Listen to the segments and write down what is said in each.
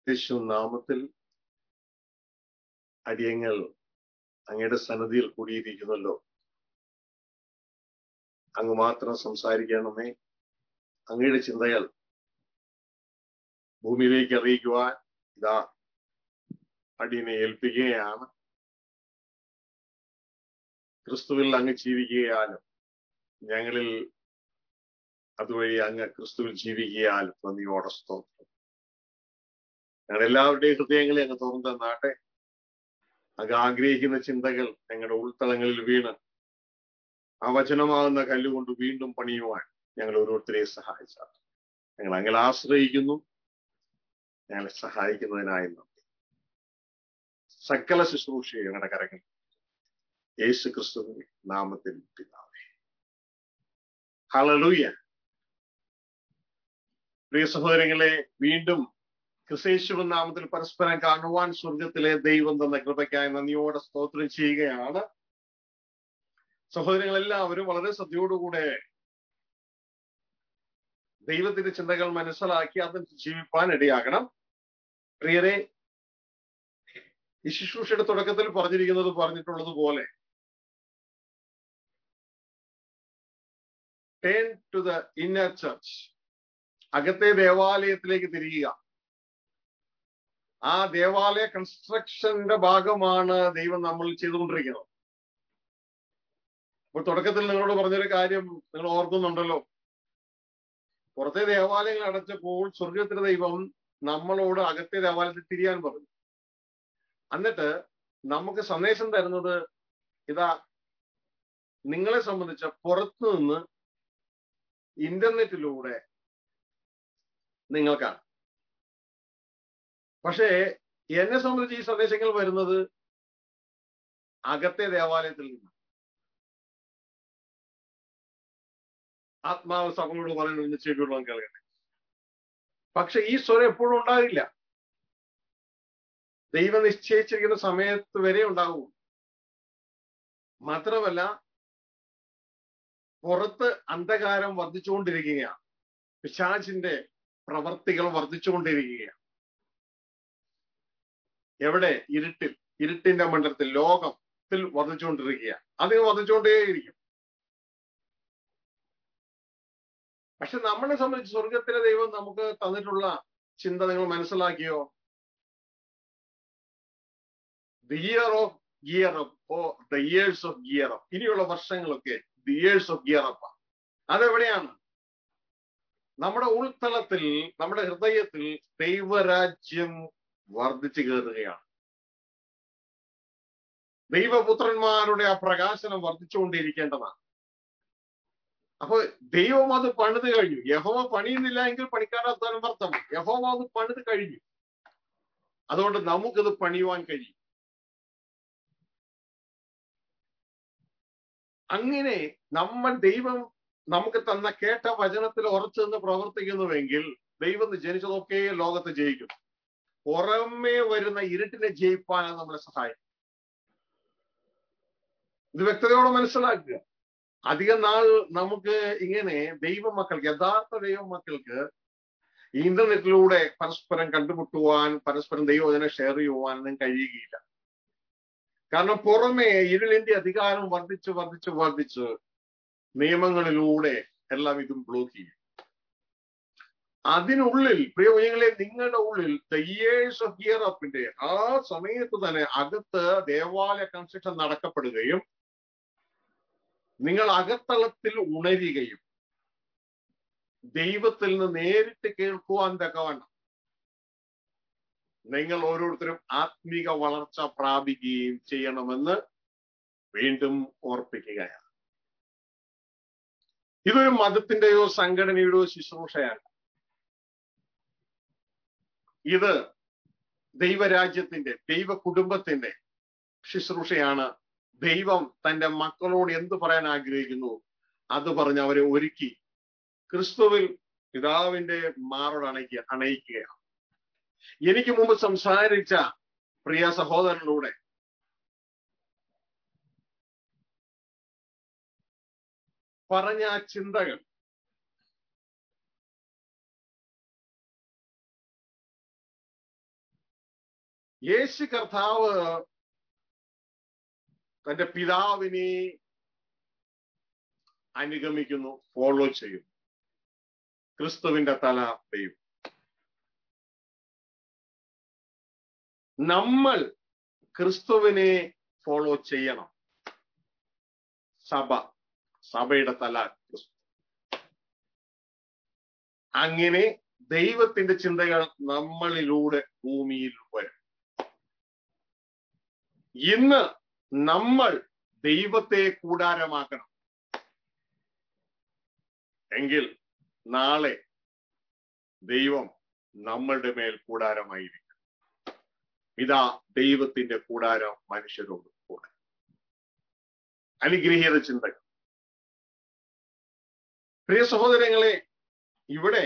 യേശു നാമത്തിൽ അടിയങ്ങൾ അങ്ങയുടെ സന്നദ്ധിയിൽ കൂടിയിരിക്കുന്നല്ലോ അങ്ങ് മാത്രം സംസാരിക്കണമേ അങ്ങയുടെ ചിന്തകൾ ഭൂമിയിലേക്ക് അറിയിക്കുവാൻ ഇതാ അടിയനെ ഏൽപ്പിക്കുകയാണ് ക്രിസ്തുവിൽ അങ്ങ് ജീവിക്കുകയാലും ഞങ്ങളിൽ അതുവഴി അങ്ങ് ക്രിസ്തുവിൽ ജീവിക്കുകയാലും നന്ദിയോടെ സ്തോത്രം ഞങ്ങളുടെ എല്ലാവരുടെയും ഹൃദയങ്ങളെ അങ്ങ് തുറന്നു തന്നാട്ടെ അങ്ങ് ആഗ്രഹിക്കുന്ന ചിന്തകൾ ഞങ്ങളുടെ ഉൾത്തളങ്ങളിൽ വീണ് ആ വചനമാകുന്ന കല്ലുകൊണ്ട് വീണ്ടും പണിയുവാൻ ഞങ്ങൾ ഓരോരുത്തരെയും സഹായിച്ചാൽ ഞങ്ങൾ അങ്ങനെ ആശ്രയിക്കുന്നു ഞങ്ങളെ സഹായിക്കുന്നതിനായി നന്ദി സകല ശുശ്രൂഷയെ ഞങ്ങളുടെ കരങ്ങൾ യേശു ക്രിസ്തുവിന്റെ നാമത്തിൽ പിതാവേ ഹളലൂയ പ്രിയ സഹോദരങ്ങളെ വീണ്ടും ക്രിസ്തേശുവ നാമത്തിൽ പരസ്പരം കാണുവാൻ സ്വർഗത്തിലെ ദൈവം തന്ന കൃപയ്ക്കായി നന്ദിയോടെ സ്തോത്രം ചെയ്യുകയാണ് സഹോദരങ്ങളെല്ലാവരും വളരെ ശ്രദ്ധയോടുകൂടെ ദൈവത്തിന്റെ ചിന്തകൾ മനസ്സിലാക്കി അതിന് ജീവിപ്പാൻ ഇടയാകണം പ്രിയരെ ഈ ശുശ്രൂഷയുടെ തുടക്കത്തിൽ പറഞ്ഞിരിക്കുന്നത് പറഞ്ഞിട്ടുള്ളത് പോലെ turn to the inner church അകത്തെ ദേവാലയത്തിലേക്ക് തിരിയുക ആ ദേവാലയ കൺസ്ട്രക്ഷന്റെ ഭാഗമാണ് ദൈവം നമ്മൾ ചെയ്തുകൊണ്ടിരിക്കുന്നത് അപ്പോൾ തുടക്കത്തിൽ നിങ്ങളോട് പറഞ്ഞൊരു കാര്യം നിങ്ങൾ ഓർക്കുന്നുണ്ടല്ലോ പുറത്തെ ദേവാലയങ്ങൾ അടച്ചപ്പോൾ സ്വർഗത്തിലെ ദൈവം നമ്മളോട് അകത്തെ ദേവാലയത്തിൽ തിരിയാൻ പറഞ്ഞു എന്നിട്ട് നമുക്ക് സന്ദേശം തരുന്നത് ഇതാ നിങ്ങളെ സംബന്ധിച്ച പുറത്തു നിന്ന് ഇന്റർനെറ്റിലൂടെ നിങ്ങൾക്കാണ് പക്ഷേ എന്നെ സംബന്ധിച്ച് ഈ സന്ദേശങ്ങൾ വരുന്നത് അകത്തെ ദേവാലയത്തിൽ നിന്ന് ആത്മാവ് സഭകളോട് പറയുന്നത് ചെവിയുള്ള കേൾക്കട്ടെ പക്ഷെ ഈ സ്വരം എപ്പോഴും ഉണ്ടാകില്ല ദൈവം നിശ്ചയിച്ചിരിക്കുന്ന സമയത്ത് വരെ ഉണ്ടാകും മാത്രമല്ല പുറത്ത് അന്ധകാരം വർദ്ധിച്ചുകൊണ്ടിരിക്കുകയാണ് പിശാചിന്റെ പ്രവർത്തികൾ വർദ്ധിച്ചുകൊണ്ടിരിക്കുകയാണ് എവിടെ ഇരുട്ടിൽ ഇരുട്ടിന്റെ മണ്ഡലത്തിൽ ലോകത്തിൽ വർദ്ധിച്ചുകൊണ്ടിരിക്കുകയാണ് അതിന് വർദ്ധിച്ചുകൊണ്ടേയിരിക്കും പക്ഷെ നമ്മളെ സംബന്ധിച്ച് സ്വർഗത്തിലെ ദൈവം നമുക്ക് തന്നിട്ടുള്ള ചിന്ത നിങ്ങൾ മനസ്സിലാക്കിയോ the year of gear up oh the years of gear up ഇനിയുള്ള വർഷങ്ങളൊക്കെ the years of gear up അതെവിടെയാണ് നമ്മുടെ ഉൾത്തളത്തിൽ നമ്മുടെ ഹൃദയത്തിൽ ദൈവരാജ്യം വർദ്ധിച്ചു കയറുകയാണ് ദൈവപുത്രന്മാരുടെ ആ പ്രകാശനം വർദ്ധിച്ചുകൊണ്ടിരിക്കേണ്ടതാണ് അപ്പൊ ദൈവം അത് പണിത് കഴിഞ്ഞു യഹോവ പണിയുന്നില്ല എങ്കിൽ പണിക്കാരത്താനും അർത്ഥം യഹോവ അത് പണിത് കഴിഞ്ഞു അതുകൊണ്ട് നമുക്കത് പണിയുവാൻ കഴിയും അങ്ങനെ നമ്മൾ ദൈവം നമുക്ക് തന്ന കേട്ട വചനത്തിൽ ഉറച്ചു നിന്ന് പ്രവർത്തിക്കുന്നുവെങ്കിൽ ദൈവം ജനിച്ചതൊക്കെ ലോകത്ത് ജയിക്കും പുറമേ വരുന്ന ഇരുട്ടിനെ ജയിപ്പാനാണ് നമ്മളെ സഹായം ഇത് വ്യക്തതയോടെ മനസ്സിലാക്കുക അധികം നാൾ നമുക്ക് ഇങ്ങനെ ദൈവമക്കൾക്ക് യഥാർത്ഥ ദൈവമക്കൾക്ക് ഇന്റർനെറ്റിലൂടെ പരസ്പരം കണ്ടുമുട്ടുവാൻ പരസ്പരം ദൈവവചനം ഷെയർ ചെയ്യുവാനൊന്നും കഴിയുകയില്ല കാരണം പുറമേ ഇരുളിന്റെ അധികാരം വർദ്ധിച്ച് വർദ്ധിച്ച് വർദ്ധിച്ച് നിയമങ്ങളിലൂടെ എല്ലാം ഇതും ബ്ലോക്ക് ചെയ്യും അതിനുള്ളിൽ പ്രിയങ്ങളെ നിങ്ങളുടെ ഉള്ളിൽ ദ ഇയേഴ്സ് ഓഫ് ഗിയർ അപ്പിന്റെ ആ സമയത്ത് തന്നെ അകത്ത് ദേവാലയ കൺസ്ട്രക്ഷൻ നടക്കപ്പെടുകയും നിങ്ങൾ അകത്തളത്തിൽ ഉണരുകയും ദൈവത്തിൽ നിന്ന് നേരിട്ട് കേൾക്കുവാൻ തക്കവണ്ണം നിങ്ങൾ ഓരോരുത്തരും ആത്മീക വളർച്ച പ്രാപിക്കുകയും ചെയ്യണമെന്ന് വീണ്ടും ഓർപ്പിക്കുകയാണ് ഇതൊരു മതത്തിന്റെയോ സംഘടനയുടെയോ ശുശ്രൂഷയല്ല ഇത് ദൈവരാജ്യത്തിന്റെ ദൈവ കുടുംബത്തിന്റെ ശുശ്രൂഷയാണ് ദൈവം തന്റെ മക്കളോട് എന്ത് പറയാൻ ആഗ്രഹിക്കുന്നു അത് പറഞ്ഞ് അവരെ ഒരുക്കി ക്രിസ്തുവിൽ പിതാവിന്റെ മാറോട് അണയ്ക്കുക അണയിക്കുകയാണ് എനിക്ക് മുമ്പ് സംസാരിച്ച പ്രിയ സഹോദരനിലൂടെ പറഞ്ഞ ആ ചിന്തകൾ യേശു കർത്താവ് തന്റെ പിതാവിനെ അനുഗമിക്കുന്നു ഫോളോ ചെയ്യുന്നു ക്രിസ്തുവിന്റെ തല ദൈവം നമ്മൾ ക്രിസ്തുവിനെ ഫോളോ ചെയ്യണം സഭ സഭയുടെ തല ക്രിസ്തു അങ്ങനെ ദൈവത്തിന്റെ ചിന്തകൾ നമ്മളിലൂടെ ഭൂമിയിൽ വരും ഇന്ന് നമ്മൾ ദൈവത്തെ കൂടാരമാക്കണം എങ്കിൽ നാളെ ദൈവം നമ്മളുടെ മേൽ കൂടാരമായിരിക്കും ഇതാ ദൈവത്തിന്റെ കൂടാരം മനുഷ്യരോട് കൂടെ അനുഗ്രഹീത ചിന്തകൾ പ്രിയ സഹോദരങ്ങളെ ഇവിടെ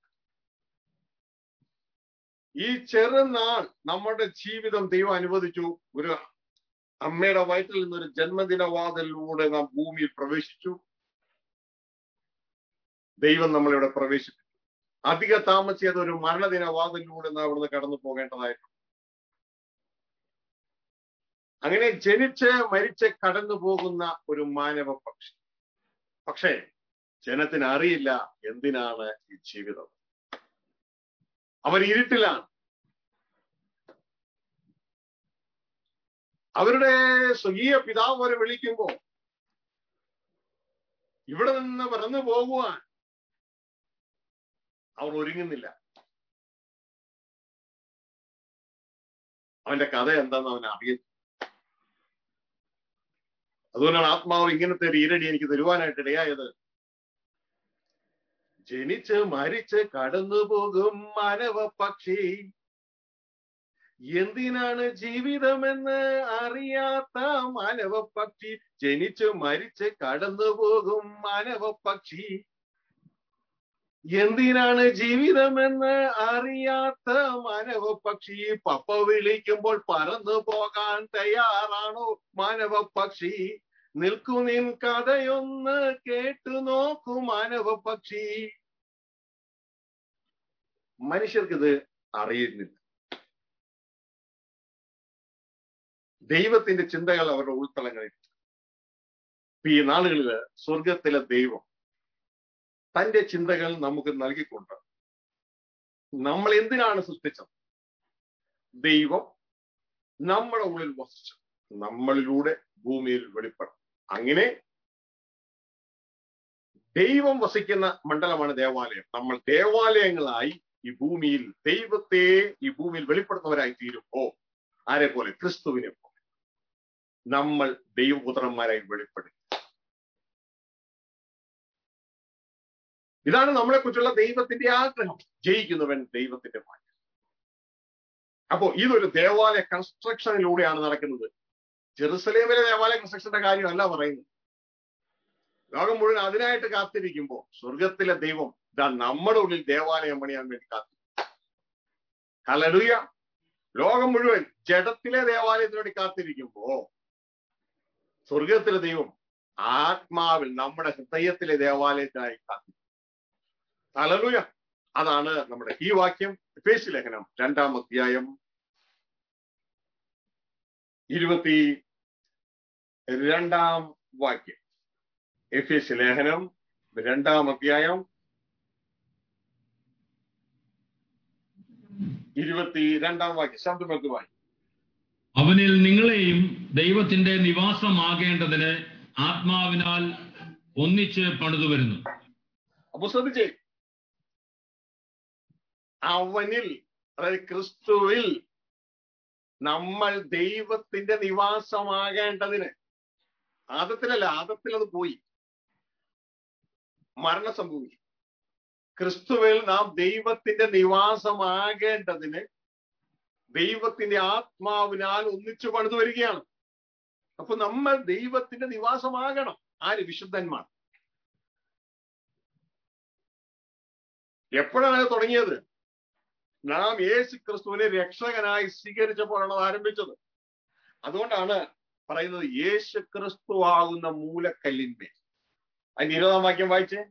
ഈ ചെറുനാൾ നമ്മുടെ ജീവിതം ദൈവം അനുവദിച്ചു ഒരു അമ്മയുടെ വയറ്റിൽ നിന്നൊരു ജന്മദിനവാതിലൂടെ നാം ഭൂമിയിൽ പ്രവേശിച്ചു ദൈവം നമ്മളിവിടെ പ്രവേശിപ്പിച്ചു അധിക താമസിയാതെ ഒരു മരണദിനവാതിലൂടെ നാം ഇവിടുന്ന് കടന്നു പോകേണ്ടതായിരുന്നു അങ്ങനെ ജനിച്ച് മരിച്ച് കടന്നു പോകുന്ന ഒരു മാനവ പക്ഷി പക്ഷേ ജനത്തിന് അറിയില്ല എന്തിനാണ് ഈ ജീവിതം അവർ ഇരുട്ടിലാണ് അവരുടെ സ്വകീയ പിതാവ് അവരെ വിളിക്കുമ്പോ ഇവിടെ നിന്ന് പറന്നു പോകുവാൻ അവർ ഒരുങ്ങുന്നില്ല അവന്റെ കഥ എന്താന്ന് അവൻ അറിയുന്നു അതുകൊണ്ടാണ് ആത്മാവ് ഇങ്ങനത്തെ ഒരു ഈരടി എനിക്ക് തരുവാനായിട്ട് ഇടയായത് ജനിച്ച് മരിച്ച് കടന്നു പോകും മാനവ പക്ഷി എന്തിനാണ് ജീവിതമെന്ന് അറിയാത്ത മാനവ പക്ഷി ജനിച്ചു മരിച്ച് കടന്നു പോകും മാനവ പക്ഷി എന്തിനാണ് ജീവിതമെന്ന് അറിയാത്ത മാനവ പക്ഷി പപ്പ വിളിക്കുമ്പോൾ പറന്നു പോകാൻ തയ്യാറാണോ മാനവ പക്ഷി നിൽക്കു നിൻ കഥയൊന്ന് കേട്ടു നോക്കൂ മാനവ പക്ഷി മനുഷ്യർക്കിത് അറിയുന്നില്ല ദൈവത്തിന്റെ ചിന്തകൾ അവരുടെ ഉൾത്തളങ്ങളിൽ ഈ നാളുകളില് സ്വർഗത്തിലെ ദൈവം തന്റെ ചിന്തകൾ നമുക്ക് നൽകിക്കൊണ്ട് നമ്മൾ എന്തിനാണ് സൃഷ്ടിച്ചത് ദൈവം നമ്മുടെ ഉള്ളിൽ വസിച്ചു നമ്മളിലൂടെ ഭൂമിയിൽ വെളിപ്പെടും അങ്ങനെ ദൈവം വസിക്കുന്ന മണ്ഡലമാണ് ദേവാലയം നമ്മൾ ദേവാലയങ്ങളായി ഈ ഭൂമിയിൽ ദൈവത്തെ ഈ ഭൂമിയിൽ വെളിപ്പെടുത്തുന്നവരായി തീരുമ്പോ ആരെ പോലെ ക്രിസ്തുവിനെ പോലെ നമ്മൾ ദൈവപുത്രന്മാരായി വെളിപ്പെടും ഇതാണ് നമ്മളെ കുറിച്ചുള്ള ദൈവത്തിന്റെ ആഗ്രഹം ജയിക്കുന്നവൻ ദൈവത്തിന്റെ മാറ്റം അപ്പോ ഇതൊരു ദേവാലയ കൺസ്ട്രക്ഷനിലൂടെയാണ് നടക്കുന്നത് ജെറുസലേമിലെ ദേവാലയ കൺസ്ട്രക്ഷന്റെ കാര്യമല്ല പറയുന്നത് ലോകം മുഴുവൻ അതിനായിട്ട് കാത്തിരിക്കുമ്പോ സ്വർഗത്തിലെ ദൈവം ഇതാ നമ്മുടെ ഉള്ളിൽ ദേവാലയം പണിയാൻ വേണ്ടി കാത്തു ഹലലുയ ലോകം മുഴുവൻ ജഡത്തിലെ ദേവാലയത്തിന് വേണ്ടി കാത്തിരിക്കുമ്പോ സ്വർഗത്തിലെ ദൈവം ആത്മാവിൽ നമ്മുടെ ഹൃദയത്തിലെ ദേവാലയത്തിനായി കാത്തിരിക്കും ഹലലുയ അതാണ് നമ്മുടെ ഈ വാക്യം ഫേസ് ലേഖനം രണ്ടാം അധ്യായം ഇരുപത്തി രണ്ടാം വാക്യം എഫ് എസ് ലേഖനം രണ്ടാം അധ്യായം ഇരുപത്തി രണ്ടാം വാക്യം ശബ്ദമെടുത്ത് വായി അവനിൽ നിങ്ങളെയും ദൈവത്തിന്റെ നിവാസമാകേണ്ടതിന് ആത്മാവിനാൽ ഒന്നിച്ച് പണിതു വരുന്നു അപ്പൊ ശ്രദ്ധിച്ചേ അവനിൽ അതായത് ക്രിസ്തുവിൽ നമ്മൾ ദൈവത്തിന്റെ നിവാസമാകേണ്ടതിന് ആദത്തിലല്ല ആദത്തിൽ അത് പോയി മരണം സംഭവിച്ചു ക്രിസ്തുവിൽ നാം ദൈവത്തിന്റെ നിവാസമാകേണ്ടതിന് ദൈവത്തിന്റെ ആത്മാവിനാൽ ഒന്നിച്ചു പണിതു വരികയാണ് അപ്പൊ നമ്മൾ ദൈവത്തിന്റെ നിവാസമാകണം ആര് വിശുദ്ധന്മാർ എപ്പോഴാണ് അത് തുടങ്ങിയത് നാം യേശു ക്രിസ്തുവിനെ രക്ഷകനായി സ്വീകരിച്ചപ്പോഴാണ് അത് ആരംഭിച്ചത് അതുകൊണ്ടാണ് പറയുന്നത് യേശു ക്രിസ്തു ആകുന്ന മൂലക്കല്ലിന്മേൽ അതിന് ഇരുപതാം വാക്യം വായിച്ചേ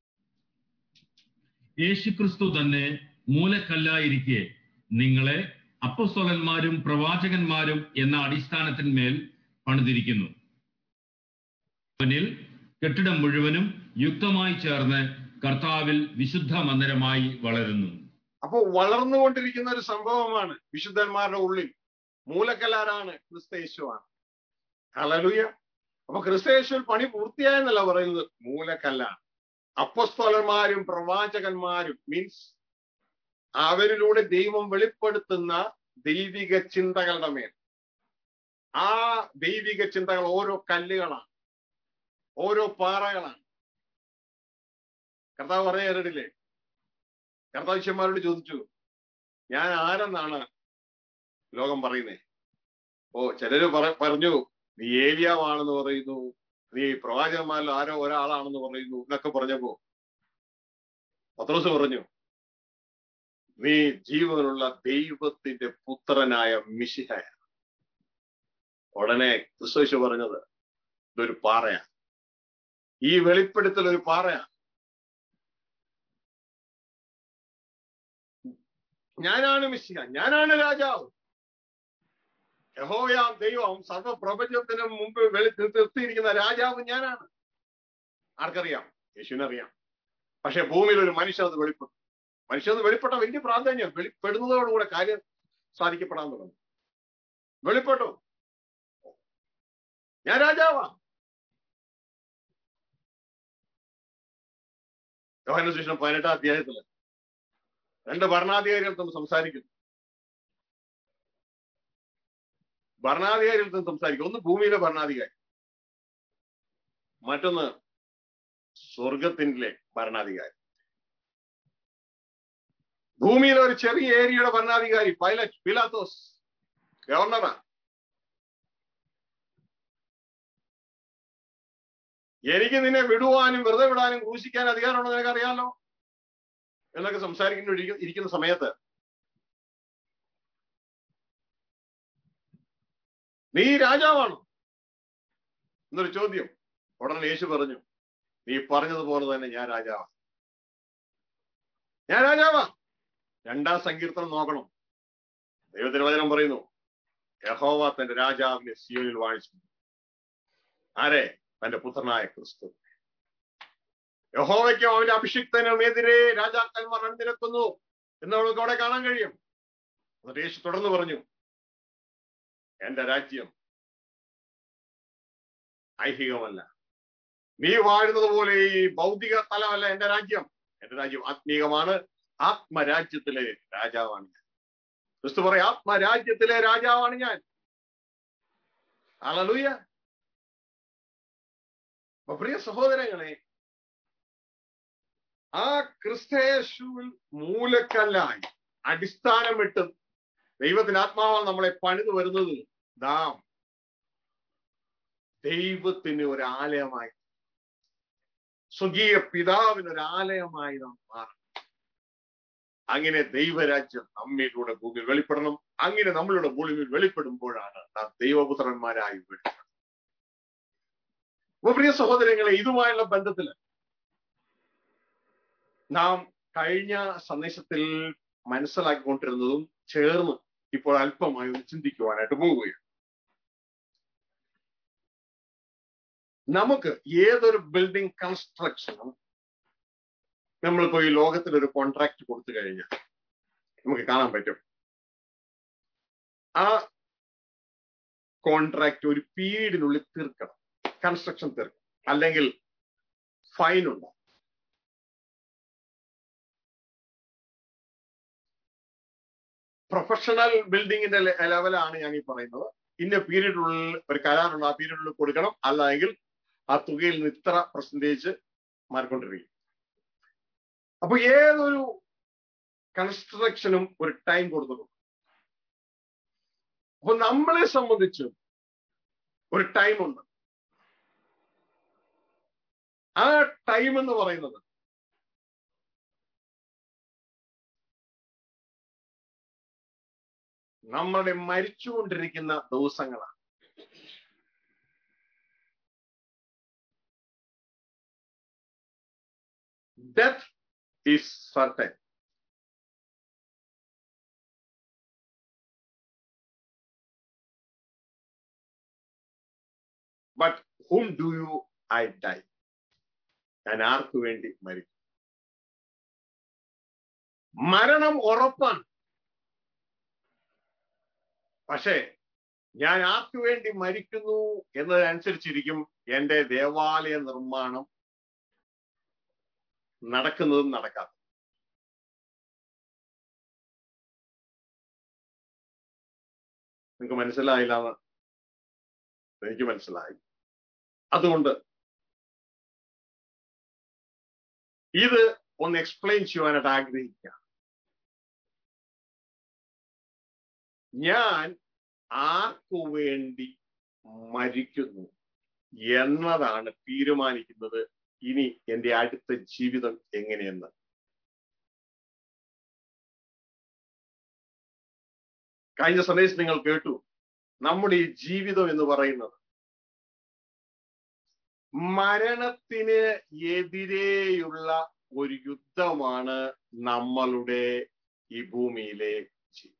യേശുക്രിസ്തു തന്നെ മൂലക്കല്ലായിരിക്കെ നിങ്ങളെ അപ്പസ്തോലന്മാരും പ്രവാചകന്മാരും എന്ന അടിസ്ഥാനത്തിന്മേൽ പണിതിരിക്കുന്നു അവനിൽ കെട്ടിടം മുഴുവനും യുക്തമായി ചേർന്ന് കർത്താവിൽ വിശുദ്ധ മന്ദിരമായി വളരുന്നു അപ്പൊ വളർന്നുകൊണ്ടിരിക്കുന്ന ഒരു സംഭവമാണ് വിശുദ്ധന്മാരുടെ ഉള്ളിൽ മൂലക്കല്ലാരാണ് ക്രിസ്തയേശുവാണ് ഹലലുയ അപ്പൊ ക്രിസ്തയേശുവിൽ പണി പൂർത്തിയായെന്നല്ല പറയുന്നത് മൂലക്കല്ലാണ് അപ്പസ്തോലന്മാരും പ്രവാചകന്മാരും മീൻസ് അവരിലൂടെ ദൈവം വെളിപ്പെടുത്തുന്ന ദൈവിക ചിന്തകളുടെ മേൽ ആ ദൈവിക ചിന്തകൾ ഓരോ കല്ലുകളാണ് ഓരോ പാറകളാണ് കർത്താവ് പറഞ്ഞു കേട്ടിട്ടില്ലേ കർത്താവിഷ്യന്മാരോട് ചോദിച്ചു ഞാൻ ആരെന്നാണ് ലോകം പറയുന്നേ ഓ ചിലര് പറ പറഞ്ഞു നീ ഏലിയാവാണെന്ന് പറയുന്നു നീ പ്രവാചകന്മാരിൽ ആരോ ഒരാളാണെന്ന് പറയുന്നു എന്നൊക്കെ പറഞ്ഞപ്പോ പത്രോസ് പറഞ്ഞു നീ ജീവനുള്ള ദൈവത്തിന്റെ പുത്രനായ മിശിഹയ ഉടനെ ക്രിസ്തുശ പറഞ്ഞത് ഇതൊരു പാറയാണ് ഈ വെളിപ്പെടുത്തൽ ഒരു പാറയാണ് ഞാനാണ് മിശിഹ ഞാനാണ് രാജാവ് യഹോയാം ദൈവം സർവപ്രപഞ്ചത്തിന് മുമ്പ് വെളി നിർത്തിയിരിക്കുന്ന രാജാവ് ഞാനാണ് ആർക്കറിയാം യേശുവിനറിയാം പക്ഷെ ഭൂമിയിൽ ഒരു മനുഷ്യൻ അത് വെളിപ്പെട്ടു മനുഷ്യൻ അത് വെളിപ്പെട്ട വലിയ പ്രാധാന്യം വെളിപ്പെടുന്നതോടുകൂടെ കാര്യം സാധിക്കപ്പെടാൻ തുടങ്ങും വെളിപ്പെട്ടു ഞാൻ രാജാവാ യോഹന ശേഷം പതിനെട്ടാം അധ്യായത്തില് രണ്ട് ഭരണാധികാരികൾ തമ്മിൽ സംസാരിക്കുന്നു ഭരണാധികാരികൾ തമ്മിൽ സംസാരിക്കും ഒന്ന് ഭൂമിയിലെ ഭരണാധികാരി മറ്റൊന്ന് സ്വർഗത്തിലെ ഭരണാധികാരി ഭൂമിയിലെ ഒരു ചെറിയ ഏരിയയുടെ ഭരണാധികാരി പൈലറ്റ് പിലാത്തോസ് ഗവർണറാ എനിക്ക് നിന്നെ വിടുവാനും വെറുതെ വിടാനും ക്രൂശിക്കാൻ അധികാരമുണ്ടോ നിനക്ക് അറിയാമല്ലോ എന്നൊക്കെ സംസാരിക്കുന്ന ഇരിക്കുന്ന സമയത്ത് നീ രാജാവാണോ എന്നൊരു ചോദ്യം ഉടനെ യേശു പറഞ്ഞു നീ പറഞ്ഞതുപോലെ തന്നെ ഞാൻ രാജാവാ ഞാൻ രാജാവാ രണ്ടാം സങ്കീർത്തനം നോക്കണം ദൈവത്തിന് വചനം പറയുന്നു യഹോവ തന്റെ രാജാവിനെ സിയോനിൽ വാഴിച്ചു ആരെ തന്റെ പുത്രനായ ക്രിസ്തു യഹോവയ്ക്കും അവന്റെ അഭിഷിക്തനും എതിരെ രാജാക്കന്മാർ അണിനിരക്കുന്നു എന്ന് നമുക്ക് അവിടെ കാണാൻ കഴിയും എന്നിട്ട് യേശു തുടർന്ന് പറഞ്ഞു എന്റെ രാജ്യം ഐഹികമല്ല നീ വാഴുന്നത് പോലെ ഈ ഭൗതിക തലമല്ല എന്റെ രാജ്യം എന്റെ രാജ്യം ആത്മീകമാണ് ആത്മരാജ്യത്തിലെ രാജാവാണ് ഞാൻ ക്രിസ്തു പറയും ആത്മരാജ്യത്തിലെ രാജാവാണ് ഞാൻ അലലൂയ പ്രിയ സഹോദരങ്ങളെ ആ ക്രിസ്തയേശുവിൽ മൂലക്കല്ലായി അടിസ്ഥാനമിട്ട് ദൈവത്തിന് ആത്മാവാൽ നമ്മളെ പണിതു വരുന്നത് നാം ദൈവത്തിന് ഒരു ആലയമായി സ്വകീയ പിതാവിന് ഒരു ആലയമായി നാം മാറണം അങ്ങനെ ദൈവരാജ്യം നമ്മിലൂടെ ഭൂമിയിൽ വെളിപ്പെടണം അങ്ങനെ നമ്മളുടെ ഭൂമിയിൽ വെളിപ്പെടുമ്പോഴാണ് നാം ദൈവപുത്രന്മാരായി വെളിപ്പെടുന്നത് അപ്പൊ പ്രിയ സഹോദരങ്ങളെ ഇതുമായുള്ള ബന്ധത്തില് നാം കഴിഞ്ഞ സന്ദേശത്തിൽ മനസ്സിലാക്കിക്കൊണ്ടിരുന്നതും ചേർന്ന് ഇപ്പോൾ അല്പമായി ഒന്ന് ചിന്തിക്കുവാനായിട്ട് പോവുകയാണ് നമുക്ക് ഏതൊരു ബിൽഡിംഗ് കൺസ്ട്രക്ഷനും നമ്മളിപ്പോ ഈ ലോകത്തിൽ ഒരു കോൺട്രാക്ട് കൊടുത്തു കഴിഞ്ഞാൽ നമുക്ക് കാണാൻ പറ്റും ആ കോൺട്രാക്ട് ഒരു പീരീഡിനുള്ളിൽ തീർക്കണം കൺസ്ട്രക്ഷൻ തീർക്കണം അല്ലെങ്കിൽ ഫൈൻ ഉണ്ടാവും പ്രൊഫഷണൽ ബിൽഡിങ്ങിന്റെ ലെവലാണ് ഞാൻ ഈ പറയുന്നത് ഇന്ന പീരീഡിനുള്ളിൽ ഒരു കരാറുണ്ട് ആ പീരീഡിനുള്ളിൽ കൊടുക്കണം അല്ലെങ്കിൽ ആ തുകയിൽ നിന്ന് ഇത്ര പെർസെൻറ്റേജ് മാറിക്കൊണ്ടിരിക്കും അപ്പൊ ഏതൊരു കൺസ്ട്രക്ഷനും ഒരു ടൈം കൊടുത്തിട്ടുണ്ട് അപ്പൊ നമ്മളെ സംബന്ധിച്ച് ഒരു ടൈം ഉണ്ട് ആ ടൈം എന്ന് പറയുന്നത് നമ്മളുടെ മരിച്ചുകൊണ്ടിരിക്കുന്ന ദിവസങ്ങളാണ് death is certain whom do you I die ഞാൻ ആർക്കു വേണ്ടി മരിക്കും മരണം ഉറപ്പാണ് പക്ഷേ ഞാൻ ആർക്കു വേണ്ടി മരിക്കുന്നു എന്നതനുസരിച്ചിരിക്കും എന്റെ ദേവാലയ നിർമ്മാണം നടക്കുന്നതും നടക്കാത്തതും നിങ്ങൾക്ക് മനസ്സിലായില്ല എന്ന് എനിക്ക് മനസ്സിലായി അതുകൊണ്ട് ഇത് ഒന്ന് എക്സ്പ്ലെയിൻ ചെയ്യുവാനായിട്ട് ആഗ്രഹിക്കുക ഞാൻ ആർക്കു വേണ്ടി മരിക്കുന്നു എന്നതാണ് തീരുമാനിക്കുന്നത് ഇനി എന്റെ അടുത്ത ജീവിതം എങ്ങനെയെന്ന് കഴിഞ്ഞ സന്ദേശം നിങ്ങൾ കേട്ടു നമ്മുടെ ഈ ജീവിതം എന്ന് പറയുന്നത് മരണത്തിന് എതിരെയുള്ള ഒരു യുദ്ധമാണ് നമ്മളുടെ ഈ ഭൂമിയിലെ ജീവിതം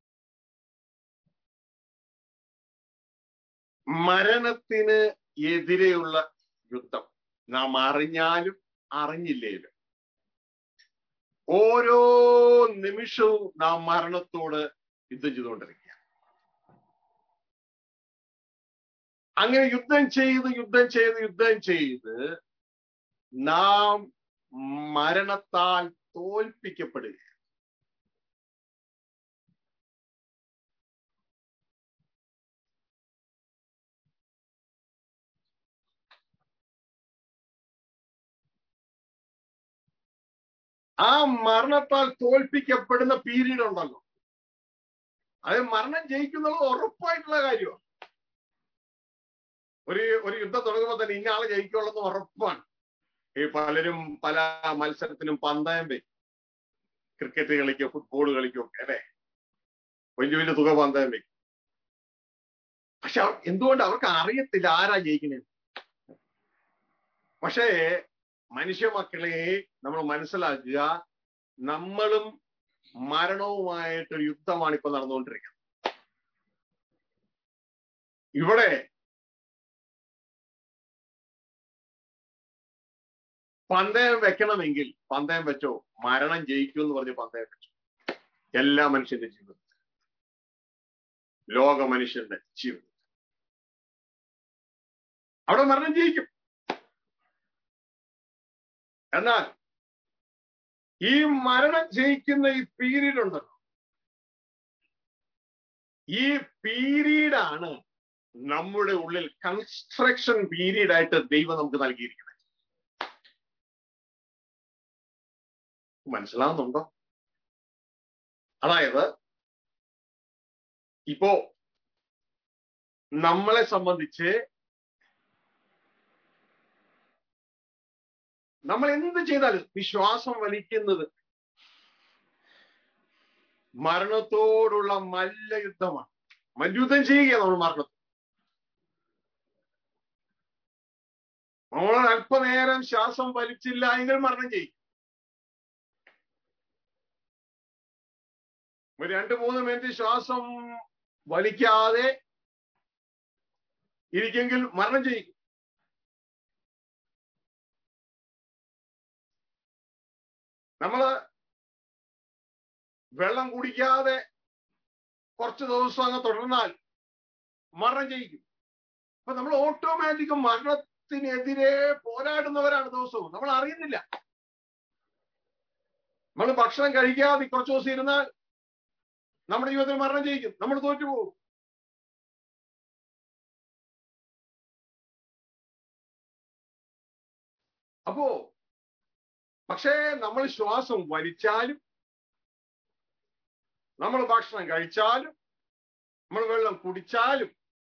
മരണത്തിന് എതിരെയുള്ള യുദ്ധം നാം അറിഞ്ഞാലും അറിഞ്ഞില്ലേലും ഓരോ നിമിഷവും നാം മരണത്തോട് യുദ്ധം ചെയ്തുകൊണ്ടിരിക്കുക അങ്ങനെ യുദ്ധം ചെയ്ത് യുദ്ധം ചെയ്ത് യുദ്ധം ചെയ്ത് നാം മരണത്താൽ തോൽപ്പിക്കപ്പെടുക ആ മരണത്താൽ തോൽപ്പിക്കപ്പെടുന്ന പീരീഡ് ഉണ്ടല്ലോ അത് മരണം ജയിക്കുന്നുള്ളത് ഉറപ്പായിട്ടുള്ള കാര്യമാണ് ഒരു ഒരു യുദ്ധം തുടങ്ങുമ്പോൾ തന്നെ ഇന്ന ആള് ജയിക്കുള്ളതെന്ന് ഉറപ്പാണ് ഈ പലരും പല മത്സരത്തിനും പന്തയം വയ്ക്കും ക്രിക്കറ്റ് കളിക്കോ ഫുട്ബോൾ കളിക്കോ ഒക്കെ അല്ലെ വലിയ വലിയ തുക പന്തയം വയ്ക്കും പക്ഷെ എന്തുകൊണ്ട് അവർക്ക് അറിയത്തില്ല ആരാ ജയിക്കുന്നത് പക്ഷേ മനുഷ്യ മക്കളെ നമ്മൾ മനസ്സിലാക്കുക നമ്മളും മരണവുമായിട്ടൊരു യുദ്ധമാണ് ഇപ്പൊ നടന്നുകൊണ്ടിരിക്കുന്നത് ഇവിടെ പന്തയം വെക്കണമെങ്കിൽ പന്തയം വെച്ചോ മരണം ജയിക്കൂ എന്ന് പറഞ്ഞ് പന്തയം വെച്ചു എല്ലാ മനുഷ്യന്റെ ജീവിതത്തിൽ ലോക മനുഷ്യന്റെ ജീവിതത്തിൽ അവിടെ മരണം ജയിക്കും എന്നാൽ ഈ മരണം ജയിക്കുന്ന ഈ പീരീഡ് ഉണ്ടല്ലോ ഈ പീരീഡാണ് നമ്മുടെ ഉള്ളിൽ കൺസ്ട്രക്ഷൻ പീരീഡ് ആയിട്ട് ദൈവം നമുക്ക് നൽകിയിരിക്കുന്നത് മനസ്സിലാവുന്നുണ്ടോ അതായത് ഇപ്പോ നമ്മളെ സംബന്ധിച്ച് നമ്മൾ എന്ത് ചെയ്താലും വിശ്വാസം വലിക്കുന്നത് മരണത്തോടുള്ള മല്ലയുദ്ധമാണ് മല്യുദ്ധം ചെയ്യുക നമ്മൾ മരണത്തിൽ നമ്മൾ അല്പനേരം ശ്വാസം വലിച്ചില്ല എങ്കിൽ മരണം ചെയ്യും ഒരു രണ്ട് മൂന്ന് മിനിറ്റ് ശ്വാസം വലിക്കാതെ ഇരിക്കെങ്കിൽ മരണം ചെയ്യും നമ്മള് വെള്ളം കുടിക്കാതെ കുറച്ച് ദിവസം അങ്ങ് തുടർന്നാൽ മരണം ചെയ്യിക്കും അപ്പൊ നമ്മൾ ഓട്ടോമാറ്റിക് മരണത്തിനെതിരെ പോരാടുന്നവരാണ് ദിവസവും നമ്മൾ അറിയുന്നില്ല നമ്മൾ ഭക്ഷണം കഴിക്കാതെ കുറച്ച് ദിവസം ഇരുന്നാൽ നമ്മുടെ ജീവിതത്തിൽ മരണം ചെയ്യിക്കും നമ്മൾ തോറ്റുപോകും അപ്പോ പക്ഷേ നമ്മൾ ശ്വാസം വലിച്ചാലും നമ്മൾ ഭക്ഷണം കഴിച്ചാലും നമ്മൾ വെള്ളം കുടിച്ചാലും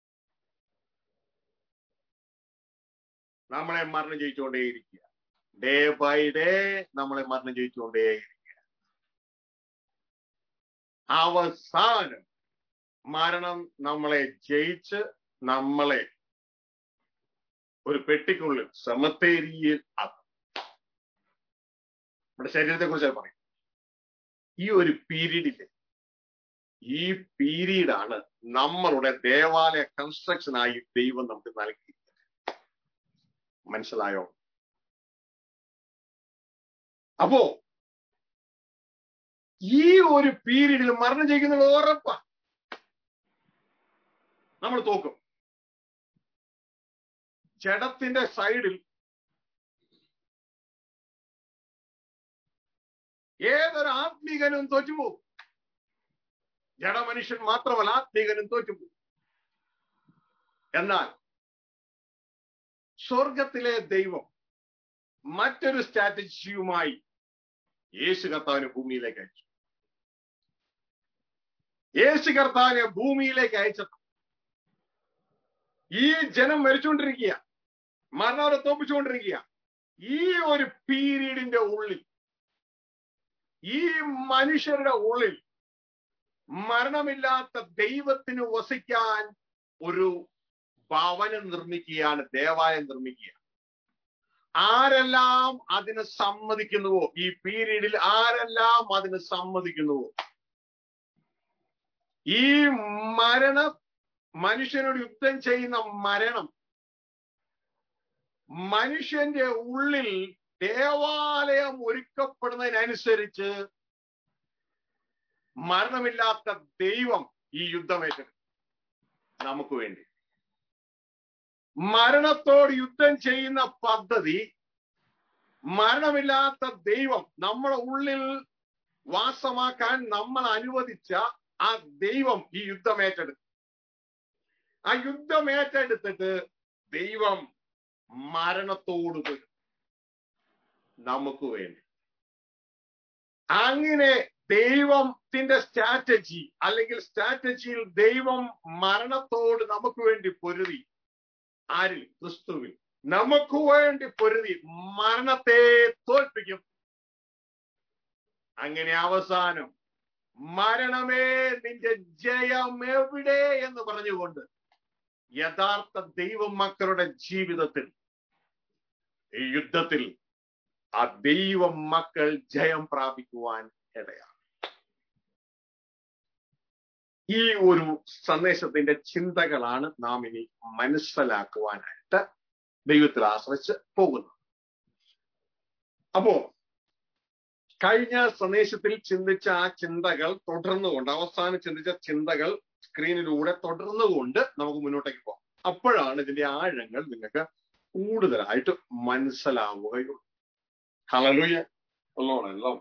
നമ്മളെ മരണം ജയിച്ചുകൊണ്ടേയിരിക്കുക ഡേ ബൈ ഡേ നമ്മളെ മരണം ജയിച്ചുകൊണ്ടേയിരിക്കുക അവസാനം മരണം നമ്മളെ ജയിച്ച് നമ്മളെ ഒരു പെട്ടിക്കുള്ളിൽ സമത്തേരിയിൽ ആക്കും നമ്മുടെ ശരീരത്തെ കുറിച്ച് പറയും ഈ ഒരു പീരീഡില് ഈ പീരീഡാണ് നമ്മളുടെ ദേവാലയ കൺസ്ട്രക്ഷനായി ദൈവം നമുക്ക് നൽകിയിരിക്കുന്നത് മനസ്സിലായോ അപ്പോ ഈ ഒരു പീരീഡിൽ മരണം ചെയ്യുന്നത് ഉറപ്പാ നമ്മൾ തോക്കും ജഡത്തിന്റെ സൈഡിൽ ഏതൊരു ആത്മീകനും തോറ്റുപോകും ജഡമനുഷ്യൻ മാത്രമല്ല ആത്മീകനും തോറ്റുപോകും എന്നാൽ സ്വർഗത്തിലെ ദൈവം മറ്റൊരു സ്ട്രാറ്റജിയുമായി യേശു കർത്താവിനെ ഭൂമിയിലേക്ക് അയച്ചു യേശു കർത്താവിനെ ഭൂമിയിലേക്ക് അയച്ചത് ഈ ജനം മരിച്ചുകൊണ്ടിരിക്കുക മരണവരെ തോപ്പിച്ചുകൊണ്ടിരിക്കുക ഈ ഒരു പീരീഡിന്റെ ഉള്ളിൽ ഈ മനുഷ്യരുടെ ഉള്ളിൽ മരണമില്ലാത്ത ദൈവത്തിന് വസിക്കാൻ ഒരു ഭവനം നിർമ്മിക്കുകയാണ് ദേവാലയം നിർമ്മിക്കുക ആരെല്ലാം അതിന് സമ്മതിക്കുന്നുവോ ഈ പീരീഡിൽ ആരെല്ലാം അതിന് സമ്മതിക്കുന്നുവോ ഈ മരണ മനുഷ്യനോട് യുദ്ധം ചെയ്യുന്ന മരണം മനുഷ്യന്റെ ഉള്ളിൽ ദേവാലയം ഒരുക്കപ്പെടുന്നതിനനുസരിച്ച് മരണമില്ലാത്ത ദൈവം ഈ യുദ്ധമേറ്റെടുക്കും നമുക്ക് വേണ്ടി മരണത്തോട് യുദ്ധം ചെയ്യുന്ന പദ്ധതി മരണമില്ലാത്ത ദൈവം നമ്മളെ ഉള്ളിൽ വാസമാക്കാൻ നമ്മൾ അനുവദിച്ച ആ ദൈവം ഈ യുദ്ധം ഏറ്റെടുക്കും ആ യുദ്ധം ഏറ്റെടുത്തിട്ട് ദൈവം മരണത്തോട് വരും നമുക്ക് വേണ്ടി അങ്ങനെ ദൈവത്തിന്റെ സ്ട്രാറ്റജി അല്ലെങ്കിൽ സ്ട്രാറ്റജിയിൽ ദൈവം മരണത്തോട് നമുക്ക് വേണ്ടി പൊരുതി ആരിൽ ക്രിസ്തുവിൽ നമുക്ക് വേണ്ടി പൊരുതി മരണത്തെ തോൽപ്പിക്കും അങ്ങനെ അവസാനം മരണമേ നിന്റെ ജയം എവിടെ എന്ന് പറഞ്ഞുകൊണ്ട് യഥാർത്ഥ ദൈവ മക്കളുടെ ജീവിതത്തിൽ ഈ യുദ്ധത്തിൽ ആ ദൈവ മക്കൾ ജയം പ്രാപിക്കുവാൻ ഇടയാണ് ഈ ഒരു സന്ദേശത്തിന്റെ ചിന്തകളാണ് നാം ഇനി മനസ്സിലാക്കുവാനായിട്ട് ദൈവത്തിൽ ആശ്രയിച്ച് പോകുന്നത് അപ്പോ കഴിഞ്ഞ സന്ദേശത്തിൽ ചിന്തിച്ച ആ ചിന്തകൾ തുടർന്നുകൊണ്ട് അവസാനം ചിന്തിച്ച ചിന്തകൾ സ്ക്രീനിലൂടെ തുടർന്നുകൊണ്ട് നമുക്ക് മുന്നോട്ടേക്ക് പോകാം അപ്പോഴാണ് ഇതിന്റെ ആഴങ്ങൾ നിങ്ങൾക്ക് കൂടുതലായിട്ട് മനസ്സിലാവുകയുള്ളൂ ഹലലുയ എല്ലാം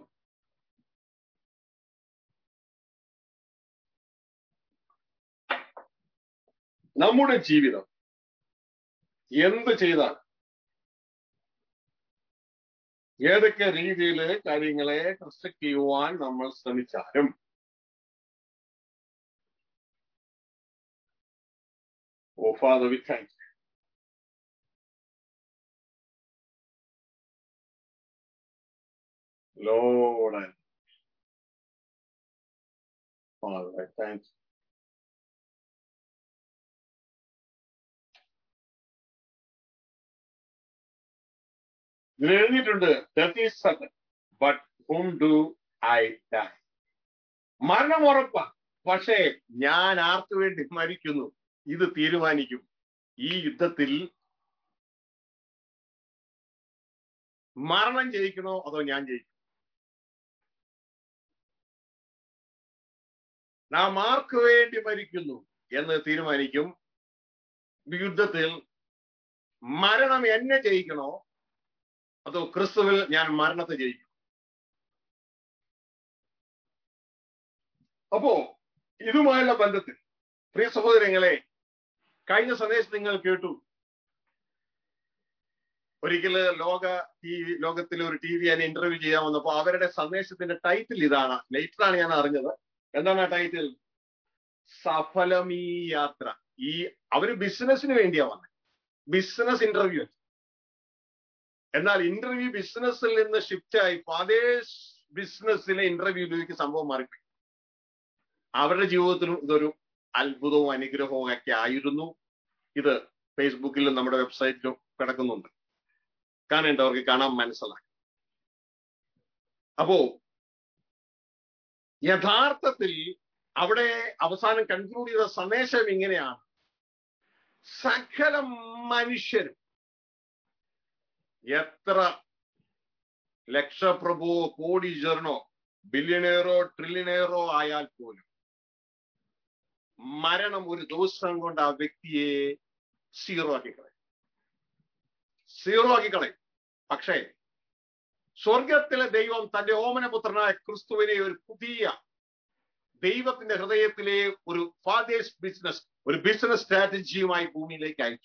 നമ്മുടെ ജീവിതം എന്ത് ചെയ്താൽ ഏതൊക്കെ രീതിയിൽ കാര്യങ്ങളെ കൺസ്ട്രക്ട് ചെയ്യുവാൻ നമ്മൾ ശ്രമിച്ചാലും oh father we thank Lord, I Father, I thank you. ഇതിൽ എഴുതിയിട്ടുണ്ട് death is sudden but whom do I die മരണം ഉറപ്പാ പക്ഷേ ഞാൻ ആർക്കു വേണ്ടി മരിക്കുന്നു ഇത് തീരുമാനിക്കും ഈ യുദ്ധത്തിൽ മരണം ജയിക്കണോ അതോ ഞാൻ ജയിക്കണോ നാം ആർക്കു വേണ്ടി മരിക്കുന്നു എന്ന് തീരുമാനിക്കും യുദ്ധത്തിൽ മരണം എന്നെ ജയിക്കണോ അതോ ക്രിസ്തുവിൽ ഞാൻ മരണത്തെ ജയിക്കും അപ്പോ ഇതുമായുള്ള ബന്ധത്തിൽ പ്രിയ സഹോദരങ്ങളെ കഴിഞ്ഞ സന്ദേശം നിങ്ങൾ കേട്ടു ഒരിക്കല് ലോക ടി വി ലോകത്തിലെ ഒരു ടി വി ഞാൻ ഇന്റർവ്യൂ ചെയ്യാൻ വന്നപ്പോ അവരുടെ സന്ദേശത്തിന്റെ ടൈറ്റിൽ ഇതാണ് ലേറ്ററാണ് ഞാൻ അറിഞ്ഞത് എന്താണ് ആ ടൈറ്റിൽ സഫലമീ യാത്ര ഈ അവര് ബിസിനസിന് വേണ്ടിയാ വന്നത് ബിസിനസ് ഇന്റർവ്യൂ എന്നാൽ ഇന്റർവ്യൂ ബിസിനസ്സിൽ നിന്ന് ഷിഫ്റ്റ് ആയി അതേ ബിസിനസ്സിലെ ഇന്റർവ്യൂയിലേക്ക് സംഭവം മാറിപ്പോയി അവരുടെ ജീവിതത്തിലും ഇതൊരു അത്ഭുതവും അനുഗ്രഹവും ഒക്കെ ആയിരുന്നു ഇത് ഫേസ്ബുക്കിലും നമ്മുടെ വെബ്സൈറ്റിലും കിടക്കുന്നുണ്ട് കാണേണ്ടവർക്ക് കാണാൻ മനസ്സിലാക്കി അപ്പോ യഥാർത്ഥത്തിൽ അവിടെ അവസാനം കൺക്ലൂഡ് ചെയ്ത സന്ദേശം ഇങ്ങനെയാണ് സകല മനുഷ്യരും എത്ര ലക്ഷപ്രഭുവോ കോടീശ്വരനോ ബില്യണേറോ ട്രില്യണേറോ ആയാൽ പോലും മരണം ഒരു ദിവസം കൊണ്ട് ആ വ്യക്തിയെ സീറോ ആക്കി കളയും സീറോ ആക്കി കളയും പക്ഷേ സ്വർഗത്തിലെ ദൈവം തന്റെ ഓമനപുത്രനായ ക്രിസ്തുവിനെ ഒരു പുതിയ ദൈവത്തിന്റെ ഹൃദയത്തിലെ ഒരു ഫാദേഴ്സ് ബിസിനസ് ഒരു ബിസിനസ് സ്ട്രാറ്റജിയുമായി ഭൂമിയിലേക്ക് അയച്ചു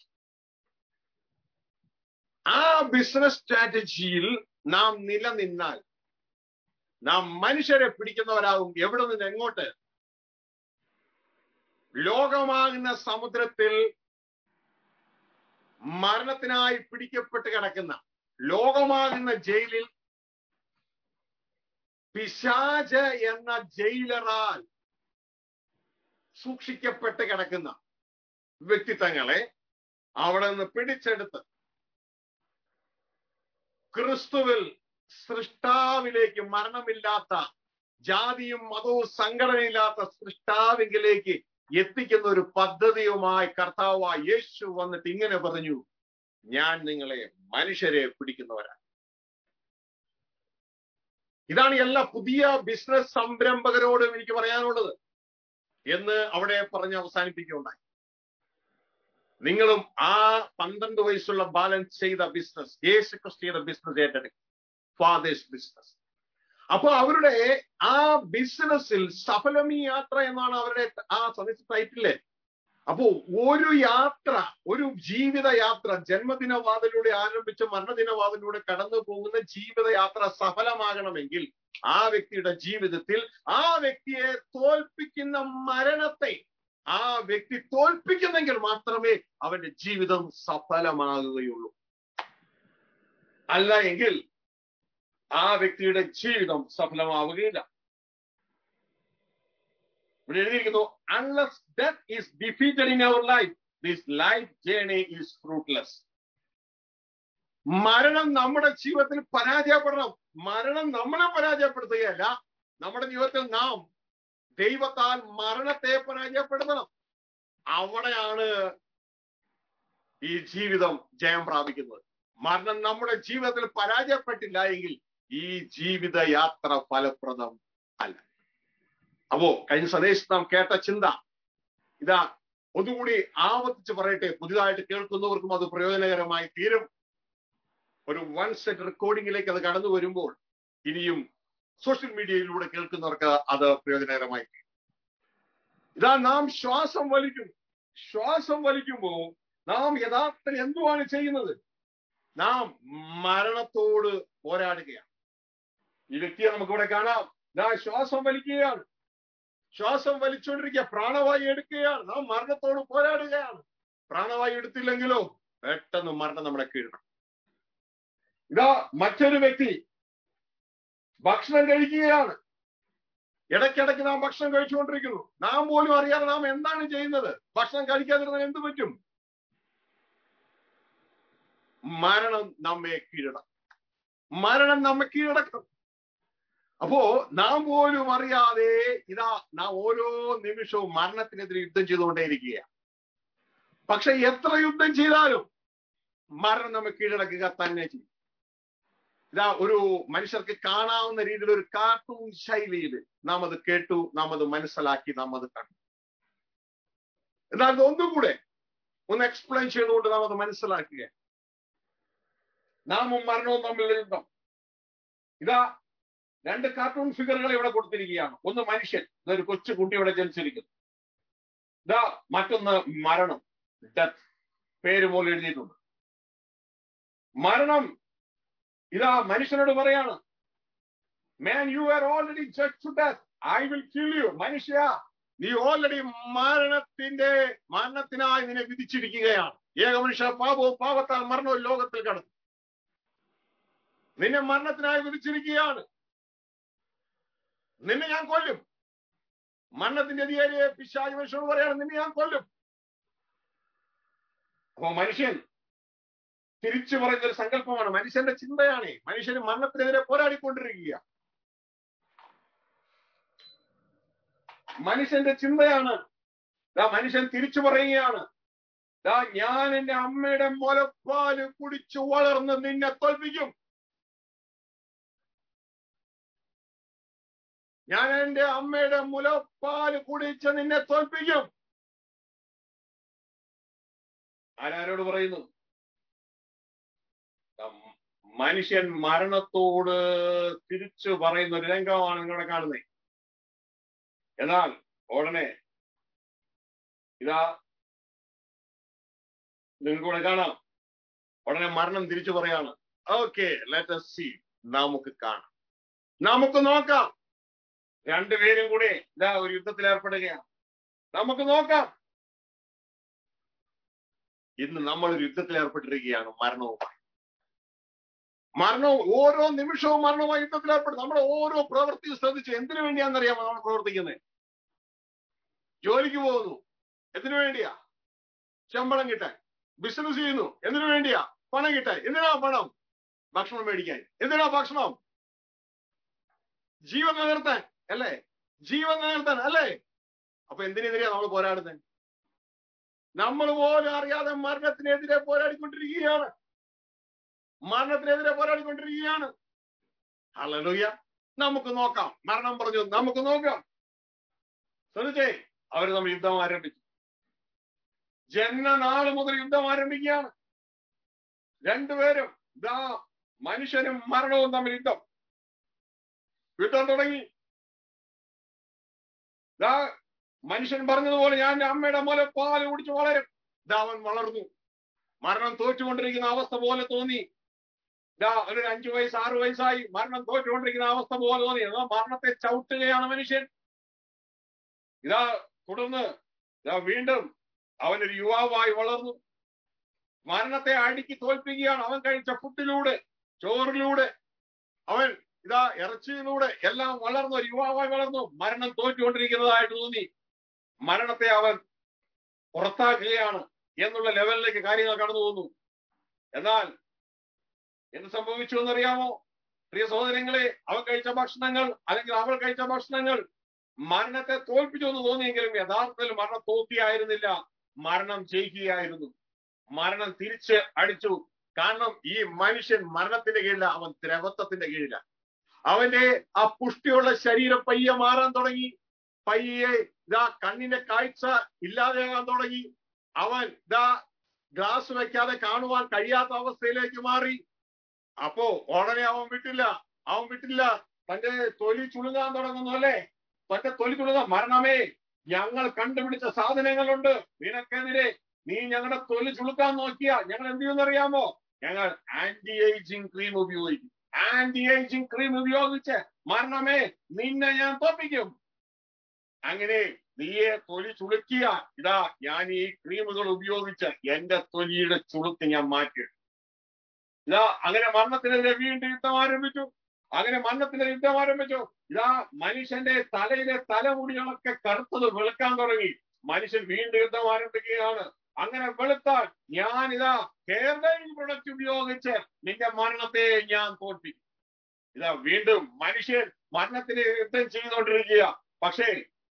ആ ബിസിനസ് സ്ട്രാറ്റജിയിൽ നാം നിലനിന്നാൽ നാം മനുഷ്യരെ പിടിക്കുന്നവരാകും എവിടെ നിന്ന് എങ്ങോട്ട് ലോകമാകുന്ന സമുദ്രത്തിൽ മരണത്തിനായി പിടിക്കപ്പെട്ട് കിടക്കുന്ന ലോകമാകുന്ന ജയിലിൽ പിശാജ് എന്ന ജയിലറാൽ സൂക്ഷിക്കപ്പെട്ട് കിടക്കുന്ന വ്യക്തിത്വങ്ങളെ അവിടെ നിന്ന് പിടിച്ചെടുത്ത് ക്രിസ്തുവിൽ സൃഷ്ടാവിലേക്ക് മരണമില്ലാത്ത ജാതിയും മതവും സംഘടനയില്ലാത്ത സൃഷ്ടാവിങ്കിലേക്ക് എത്തിക്കുന്ന ഒരു പദ്ധതിയുമായി കർത്താവ് യേശു വന്നിട്ട് ഇങ്ങനെ പറഞ്ഞു ഞാൻ നിങ്ങളെ മനുഷ്യരെ പിടിക്കുന്നവരാണ് ഇതാണ് എല്ലാ പുതിയ ബിസിനസ് സംരംഭകരോടും എനിക്ക് പറയാനുള്ളത് എന്ന് അവിടെ പറഞ്ഞ് അവസാനിപ്പിക്കുകയുണ്ടായി നിങ്ങളും ആ പന്ത്രണ്ട് വയസ്സുള്ള ബാലൻസ് ചെയ്ത ബിസിനസ് യേശു ക്രിസ്തു ചെയ്ത ബിസിനസ് ഏറ്റെടുക്കും ഫാദേഴ്സ് ബിസിനസ് അപ്പൊ അവരുടെ ആ ബിസിനസ്സിൽ സഫലമീ യാത്ര എന്നാണ് അവരുടെ ആ സദസ് ടൈറ്റില് അപ്പോ ഒരു യാത്ര ഒരു ജീവിത യാത്ര ജന്മദിനവാതിലൂടെ ആരംഭിച്ച് മരണദിനവാതിലൂടെ കടന്നു പോകുന്ന ജീവിത യാത്ര സഫലമാകണമെങ്കിൽ ആ വ്യക്തിയുടെ ജീവിതത്തിൽ ആ വ്യക്തിയെ തോൽപ്പിക്കുന്ന മരണത്തെ ആ വ്യക്തി തോൽപ്പിക്കുന്നെങ്കിൽ മാത്രമേ അവന്റെ ജീവിതം സഫലമാകുകയുള്ളൂ അല്ല എങ്കിൽ ആ വ്യക്തിയുടെ ജീവിതം സഫലമാവുകയില്ല ഇവിടെ എഴുതിയിരിക്കുന്നു unless death is defeated in our life this life journey is fruitless മരണം നമ്മുടെ ജീവിതത്തിൽ പരാജയപ്പെടണം മരണം നമ്മളെ പരാജയപ്പെടുത്തുകയല്ല നമ്മുടെ ജീവിതത്തിൽ നാം ദൈവത്താൽ മരണത്തെ പരാജയപ്പെടുത്തണം അവിടെയാണ് ഈ ജീവിതം ജയം പ്രാപിക്കുന്നത് മരണം നമ്മുടെ ജീവിതത്തിൽ പരാജയപ്പെട്ടില്ല എങ്കിൽ ഈ ജീവിത യാത്ര ഫലപ്രദം അല്ല അപ്പോ കഴിഞ്ഞ സന്ദേശത്ത് നാം കേട്ട ചിന്ത ഇതാ ഒന്നുകൂടി ആവർത്തിച്ച് പറയട്ടെ പുതിയതായിട്ട് കേൾക്കുന്നവർക്കും അത് പ്രയോജനകരമായി തീരും ഒരു വൺ സെറ്റ് റെക്കോർഡിംഗിലേക്ക് അത് കടന്നു വരുമ്പോൾ ഇനിയും സോഷ്യൽ മീഡിയയിലൂടെ കേൾക്കുന്നവർക്ക് അത് പ്രയോജനകരമായി തീരും ഇതാ നാം ശ്വാസം വലിക്കും ശ്വാസം വലിക്കുമ്പോൾ നാം യഥാർത്ഥത്തിൽ എന്തുവാണ് ചെയ്യുന്നത് നാം മരണത്തോട് പോരാടുകയാണ് ഈ വ്യക്തിയെ നമുക്കിവിടെ കാണാം ഇതാ ശ്വാസം വലിക്കുകയാണ് ശ്വാസം വലിച്ചുകൊണ്ടിരിക്കുക പ്രാണവായു എടുക്കുകയാണ് നാം മരണത്തോട് പോരാടുകയാണ് പ്രാണവായു എടുത്തില്ലെങ്കിലോ പെട്ടെന്ന് മരണം നമ്മളെ കീഴണം ഇതാ മറ്റൊരു വ്യക്തി ഭക്ഷണം കഴിക്കുകയാണ് ഇടയ്ക്കിടയ്ക്ക് നാം ഭക്ഷണം കഴിച്ചുകൊണ്ടിരിക്കുന്നു നാം പോലും അറിയാതെ നാം എന്താണ് ചെയ്യുന്നത് ഭക്ഷണം കഴിക്കാതിരുന്നാൽ എന്ത് പറ്റും മരണം നമ്മെ കീഴടക്കും മരണം നമ്മെ കീഴടക്കും അപ്പോ നാം പോലും അറിയാതെ ഇതാ നാം ഓരോ നിമിഷവും മരണത്തിനെതിരെ യുദ്ധം ചെയ്തുകൊണ്ടേയിരിക്കുകയാണ് പക്ഷെ എത്ര യുദ്ധം ചെയ്താലും മരണം നമ്മെ കീഴടക്കുക തന്നെ ചെയ്യും ഇതാ ഒരു മനുഷ്യർക്ക് കാണാവുന്ന രീതിയിൽ ഒരു കാർട്ടൂൺ ശൈലിയിൽ നാം അത് കേട്ടു നാം അത് മനസ്സിലാക്കി നാം അത് കണ്ടു എന്നാൽ ഇത് ഒന്നുകൂടെ ഒന്ന് എക്സ്പ്ലെയിൻ ചെയ്തുകൊണ്ട് നാം അത് മനസ്സിലാക്കുക നാമും മരണവും തമ്മിൽ യുദ്ധം ഇതാ രണ്ട് കാർട്ടൂൺ ഫിഗറുകൾ ഇവിടെ കൊടുത്തിരിക്കുകയാണ് ഒന്ന് മനുഷ്യൻ ഇതൊരു കൊച്ചു കുട്ടി ഇവിടെ ജനിച്ചിരിക്കുന്നു ഇതാ മറ്റൊന്ന് മരണം ഡെത്ത് പേര് പോലെ എഴുതിയിട്ടുണ്ട് മരണം ഇതാ മനുഷ്യനോട് പറയാണ് man you are already judge to death I will kill you മനുഷ്യ നീ ഓൾറെഡി മരണത്തിന്റെ മരണത്തിനായി നിന്നെ വിധിച്ചിരിക്കുകയാണ് ഏക മനുഷ്യ പാപവും പാപത്താൽ മരണവും ലോകത്തിൽ കടന്നു നിന്നെ മരണത്തിനായി വിധിച്ചിരിക്കുകയാണ് നിന്നെ ഞാൻ കൊല്ലും മരണത്തിന്റെ അധികാരിയെ പിശാചി മനുഷ്യനോട് പറയാണ് നിന്നെ ഞാൻ കൊല്ലും അപ്പോ മനുഷ്യൻ തിരിച്ചു പറയുന്ന ഒരു സങ്കല്പമാണ് മനുഷ്യന്റെ ചിന്തയാണ് മനുഷ്യന് മരണത്തിനെതിരെ പോരാടിക്കൊണ്ടിരിക്കുക മനുഷ്യന്റെ ചിന്തയാണ് മനുഷ്യൻ തിരിച്ചു പറയുകയാണ് ദാ ഞാൻ എന്റെ അമ്മയുടെ മുലപ്പാല് കുടിച്ചു വളർന്ന് നിന്നെ തോൽപ്പിക്കും ഞാൻ എന്റെ അമ്മയുടെ മുലപ്പാല് കുടിച്ച് നിന്നെ തോൽപ്പിക്കും ആരാരോട് പറയുന്നു ദാ മനുഷ്യൻ മരണത്തോട് തിരിച്ചു പറയുന്ന ഒരു രംഗമാണ് നിങ്ങളെ കാണുന്നത് എന്നാൽ ഉടനെ ഇതാ നിങ്ങൾക്കൂടെ കാണാം ഉടനെ മരണം തിരിച്ചു പറയാണ് ഓക്കെ ലെറ്റ് സി നമുക്ക് കാണാം നമുക്ക് നോക്കാം രണ്ടുപേരും കൂടെ ഇതാ ഒരു യുദ്ധത്തിൽ ഏർപ്പെടുകയാണ് നമുക്ക് നോക്കാം ഇന്ന് നമ്മൾ ഒരു യുദ്ധത്തിൽ ഏർപ്പെട്ടിരിക്കുകയാണ് മരണവുമായി മരണവും ഓരോ നിമിഷവും മരണവുമായി യുദ്ധത്തിൽ ഏർപ്പെടും നമ്മുടെ ഓരോ പ്രവൃത്തി ശ്രദ്ധിച്ച് എന്തിനു വേണ്ടിയാണെന്നറിയാമോ നമ്മൾ പ്രവർത്തിക്കുന്നത് ജോലിക്ക് പോകുന്നു എന്തിനു വേണ്ടിയാ ശമ്പളം കിട്ടാൻ ബിസിനസ് ചെയ്യുന്നു എന്തിനു വേണ്ടിയാ പണം കിട്ടാൻ എന്തിനാ പണം ഭക്ഷണം മേടിക്കാൻ എന്തിനാ ഭക്ഷണം ജീവൻ നിലനിർത്താൻ അല്ലേ ജീവൻ നിലനിർത്താൻ അല്ലേ അപ്പൊ എന്തിനെതിരെയാ നമ്മൾ പോരാടുന്നത് നമ്മൾ പോലും അറിയാതെ മരണത്തിനെതിരെ പോരാടിക്കൊണ്ടിരിക്കുകയാണ് മരണത്തിനെതിരെ പോരാടിക്കൊണ്ടിരിക്കുകയാണ് ഹല്ലേലൂയ നമുക്ക് നോക്കാം മരണം പറഞ്ഞു നമുക്ക് നോക്കാം ശ്രദ്ധിച്ചേ അവർ നമ്മൾ യുദ്ധം ആരംഭിച്ചു ജന്മനാള് മുതൽ യുദ്ധം ആരംഭിക്കുകയാണ് രണ്ടുപേരും ഇതാ മനുഷ്യനും മരണവും തമ്മിൽ യുദ്ധം യുദ്ധം തുടങ്ങി ഇതാ മനുഷ്യൻ പറഞ്ഞതുപോലെ ഞാൻ എൻ്റെ അമ്മയുടെ മുല പാല് കുടിച്ച് വളരും ഇതാ അവൻ വളർന്നു മരണം തോറ്റുകൊണ്ടിരിക്കുന്ന അവസ്ഥ പോലെ തോന്നി ഇതാ ഒരു അഞ്ചു വയസ്സ് ആറു വയസ്സായി മരണം തോറ്റുകൊണ്ടിരിക്കുന്ന അവസ്ഥ പോലെ തോന്നി എന്നാ മരണത്തെ ചവിട്ടുകയാണ് മനുഷ്യൻ ഇതാ തുടർന്ന് ഇതാ വീണ്ടും അവനൊരു യുവാവായി വളർന്നു മരണത്തെ അടുക്കി തോൽപ്പിക്കുകയാണ് അവൻ കഴിച്ച ഫുഡിലൂടെ ചോറിലൂടെ അവൻ ഇതാ ഇറച്ചിയിലൂടെ എല്ലാം വളർന്നു ഒരു യുവാവായി വളർന്നു മരണം തോറ്റുകൊണ്ടിരിക്കുന്നതായിട്ട് തോന്നി മരണത്തെ അവൻ പുറത്താക്കുകയാണ് എന്നുള്ള ലെവലിലേക്ക് കാര്യങ്ങൾ കടന്നു പോകുന്നു എന്നാൽ എന്ത് സംഭവിച്ചു എന്നറിയാമോ പ്രിയ സഹോദരങ്ങളെ അവൻ കഴിച്ച ഭക്ഷണങ്ങൾ അല്ലെങ്കിൽ അവൾ കഴിച്ച ഭക്ഷണങ്ങൾ മരണത്തെ തോൽപ്പിച്ചു എന്ന് തോന്നിയെങ്കിലും യഥാർത്ഥത്തിൽ മരണം തോൽക്കിയായിരുന്നില്ല മരണം ജയിക്കുകയായിരുന്നു മരണം തിരിച്ച് അടിച്ചു കാരണം ഈ മനുഷ്യൻ മരണത്തിന്റെ കീഴില അവൻ ദ്രവത്വത്തിന്റെ കീഴില അവന്റെ ആ പുഷ്ടിയുള്ള ശരീരം പയ്യെ മാറാൻ തുടങ്ങി പയ്യെ ഇതാ കണ്ണിന്റെ കാഴ്ച ഇല്ലാതെയാകാൻ തുടങ്ങി അവൻ ഇതാ ഗ്ലാസ് വെക്കാതെ കാണുവാൻ കഴിയാത്ത അവസ്ഥയിലേക്ക് മാറി അപ്പോ ഉടനെ അവൻ വിട്ടില്ല അവൻ വിട്ടില്ല തന്റെ തൊലി ചുളുങ്ങാൻ തുടങ്ങുന്നു അല്ലേ തന്റെ തൊലി ചുളുങ്ങാൻ മരണമേ ഞങ്ങൾ കണ്ടുപിടിച്ച സാധനങ്ങളുണ്ട് നിനക്കെതിരെ നീ ഞങ്ങളുടെ തൊലി ചുളുക്കാൻ നോക്കിയ ഞങ്ങൾ എന്ത് ചെയ്യുമെന്നറിയാമോ ഞങ്ങൾ ആന്റി ഏജിങ് ക്രീം ഉപയോഗിക്കും ആന്റി ഏജിങ് ക്രീം ഉപയോഗിച്ച് മരണമേ നിന്നെ ഞാൻ തോപ്പിക്കും അങ്ങനെ നീയെ തൊലി ചുളുക്കിയ ഇതാ ഞാൻ ഈ ക്രീമുകൾ ഉപയോഗിച്ച് എന്റെ തൊലിയുടെ ചുളുക്ക് ഞാൻ മാറ്റി ഇതാ അങ്ങനെ മരണത്തിനെതിരെ വീണ്ടും യുദ്ധം ആരംഭിച്ചു അങ്ങനെ മരണത്തിനെതിരെ യുദ്ധം ആരംഭിച്ചു ഇതാ മനുഷ്യന്റെ തലയിലെ തലമുടികളൊക്കെ കറുത്തത് വെളുക്കാൻ തുടങ്ങി മനുഷ്യൻ വീണ്ടും യുദ്ധം ആരംഭിക്കുകയാണ് അങ്ങനെ വെളുത്താൽ ഞാൻ ഇതാ ഹെയർ ഡൈങ് പ്രൊഡക്റ്റ് ഉപയോഗിച്ച് നിന്റെ മരണത്തെ ഞാൻ തോൽപ്പിക്കും ഇതാ വീണ്ടും മനുഷ്യൻ മരണത്തിന് യുദ്ധം ചെയ്തുകൊണ്ടിരിക്കുക പക്ഷേ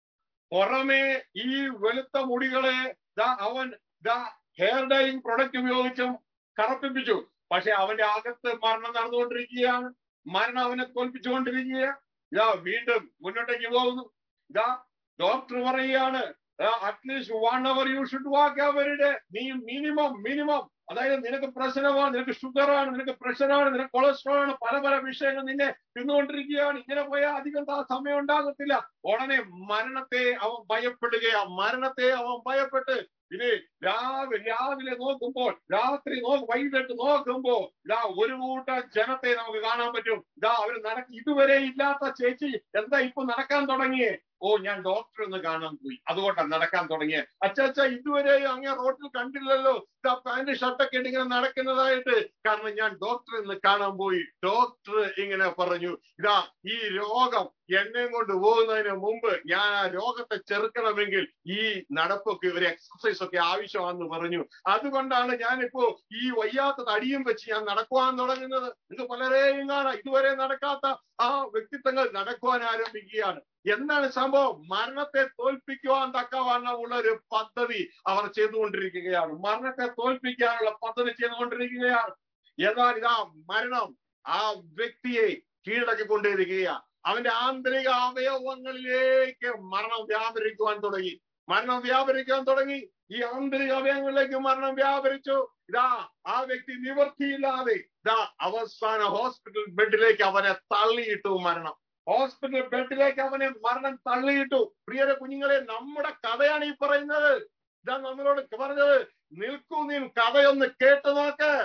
പുറമേ ഈ വെളുത്ത മുടികളെ ദാ അവൻ ദാ ഹെയർ ഡൈയിങ് പ്രൊഡക്റ്റ് ഉപയോഗിച്ചും കറപ്പിപ്പിച്ചു പക്ഷെ അവന്റെ അകത്ത് മരണം നടന്നുകൊണ്ടിരിക്കുകയാണ് മരണം അവനെ തോൽപ്പിച്ചുകൊണ്ടിരിക്കുക ഇതാ വീണ്ടും മുന്നോട്ടേക്ക് പോകുന്നു ഇതാ ഡോക്ടർ പറയുകയാണ് at least one hour you should walk അവരുടെ നീ മിനിമം മിനിമം അതായത് നിനക്ക് പ്രശ്നമാണ് നിനക്ക് ഷുഗറാണ് നിനക്ക് പ്രഷറാണ് നിനക്ക് കൊളസ്ട്രോൾ ആണ് പല പല വിഷയങ്ങൾ നിന്നെ തിന്നുകൊണ്ടിരിക്കുകയാണ് ഇങ്ങനെ പോയാൽ അധികം ആ സമയം ഉണ്ടാകത്തില്ല ഉടനെ മരണത്തെ അവൻ ഭയപ്പെടുകയാ മരണത്തെ അവൻ ഭയപ്പെട്ട് ഇത് രാവിലെ രാവിലെ നോക്കുമ്പോൾ രാത്രി നോ വൈകിട്ട് നോക്കുമ്പോ ഇതാ ഒരു കൂട്ടം ജനത്തെ നമുക്ക് കാണാൻ പറ്റും ഇതാ അവർ നടക്ക ഇതുവരെ ഇല്ലാത്ത ചേച്ചി എന്താ ഇപ്പൊ നടക്കാൻ തുടങ്ങിയേ ഓ ഞാൻ ഡോക്ടർ ഒന്ന് കാണാൻ പോയി അതുകൊണ്ടാണ് നടക്കാൻ തുടങ്ങിയത് അച്ഛാ ഇതുവരെ അങ്ങേ റോട്ടിൽ കണ്ടില്ലല്ലോ ഇതാ പാന്റ് ഷർട്ടൊക്കെ ഇട്ട് ഇങ്ങനെ നടക്കുന്നതായിട്ട് കാരണം ഞാൻ ഡോക്ടർ ഇന്ന് കാണാൻ പോയി ഡോക്ടർ ഇങ്ങനെ പറഞ്ഞു ഇതാ ഈ രോഗം എന്നെ കൊണ്ട് പോകുന്നതിന് മുമ്പ് ഞാൻ ആ രോഗത്തെ ചെറുക്കണമെങ്കിൽ ഈ നടപ്പൊക്കെ ഒരു എക്സസൈസ് ഒക്കെ ആവശ്യമാണെന്ന് പറഞ്ഞു അതുകൊണ്ടാണ് ഞാനിപ്പോ ഈ വയ്യാത്ത തടിയും വെച്ച് ഞാൻ നടക്കുവാൻ തുടങ്ങുന്നത് ഇത് പലരെയും കാണാം ഇതുവരെ നടക്കാത്ത ആ വ്യക്തിത്വങ്ങൾ നടക്കുവാൻ ആരംഭിക്കുകയാണ് എന്താണ് സംഭവം മരണത്തെ തോൽപ്പിക്കുവാൻ തക്കവണ്ണമുള്ള ഒരു പദ്ധതി അവർ ചെയ്തുകൊണ്ടിരിക്കുകയാണ് മരണത്തെ തോൽപ്പിക്കാനുള്ള പദ്ധതി ചെയ്തുകൊണ്ടിരിക്കുകയാണ് എന്നാൽ ഇതാ മരണം ആ വ്യക്തിയെ കീഴടക്കിക്കൊണ്ടിരിക്കുകയാണ് അവന്റെ ആന്തരിക അവയവങ്ങളിലേക്ക് മരണം വ്യാപരിക്കുവാൻ തുടങ്ങി മരണം വ്യാപരിക്കാൻ തുടങ്ങി ഈ ആന്തരിക അവയവങ്ങളിലേക്ക് മരണം വ്യാപരിച്ചു ഇതാ ആ വ്യക്തി നിവർത്തിയില്ലാതെ ഇതാ അവസാന ഹോസ്പിറ്റൽ ബെഡിലേക്ക് അവനെ തള്ളിയിട്ടു മരണം ഹോസ്പിറ്റൽ ബെഡിലേക്ക് അവനെ മരണം തള്ളിയിട്ടു പ്രിയരെ കുഞ്ഞുങ്ങളെ നമ്മുടെ കഥയാണ് ഈ പറയുന്നത് ഇതാ നമ്മളോട് പറഞ്ഞത് നിൽക്കൂ നീ കഥയൊന്ന് കേട്ടു നോക്ക്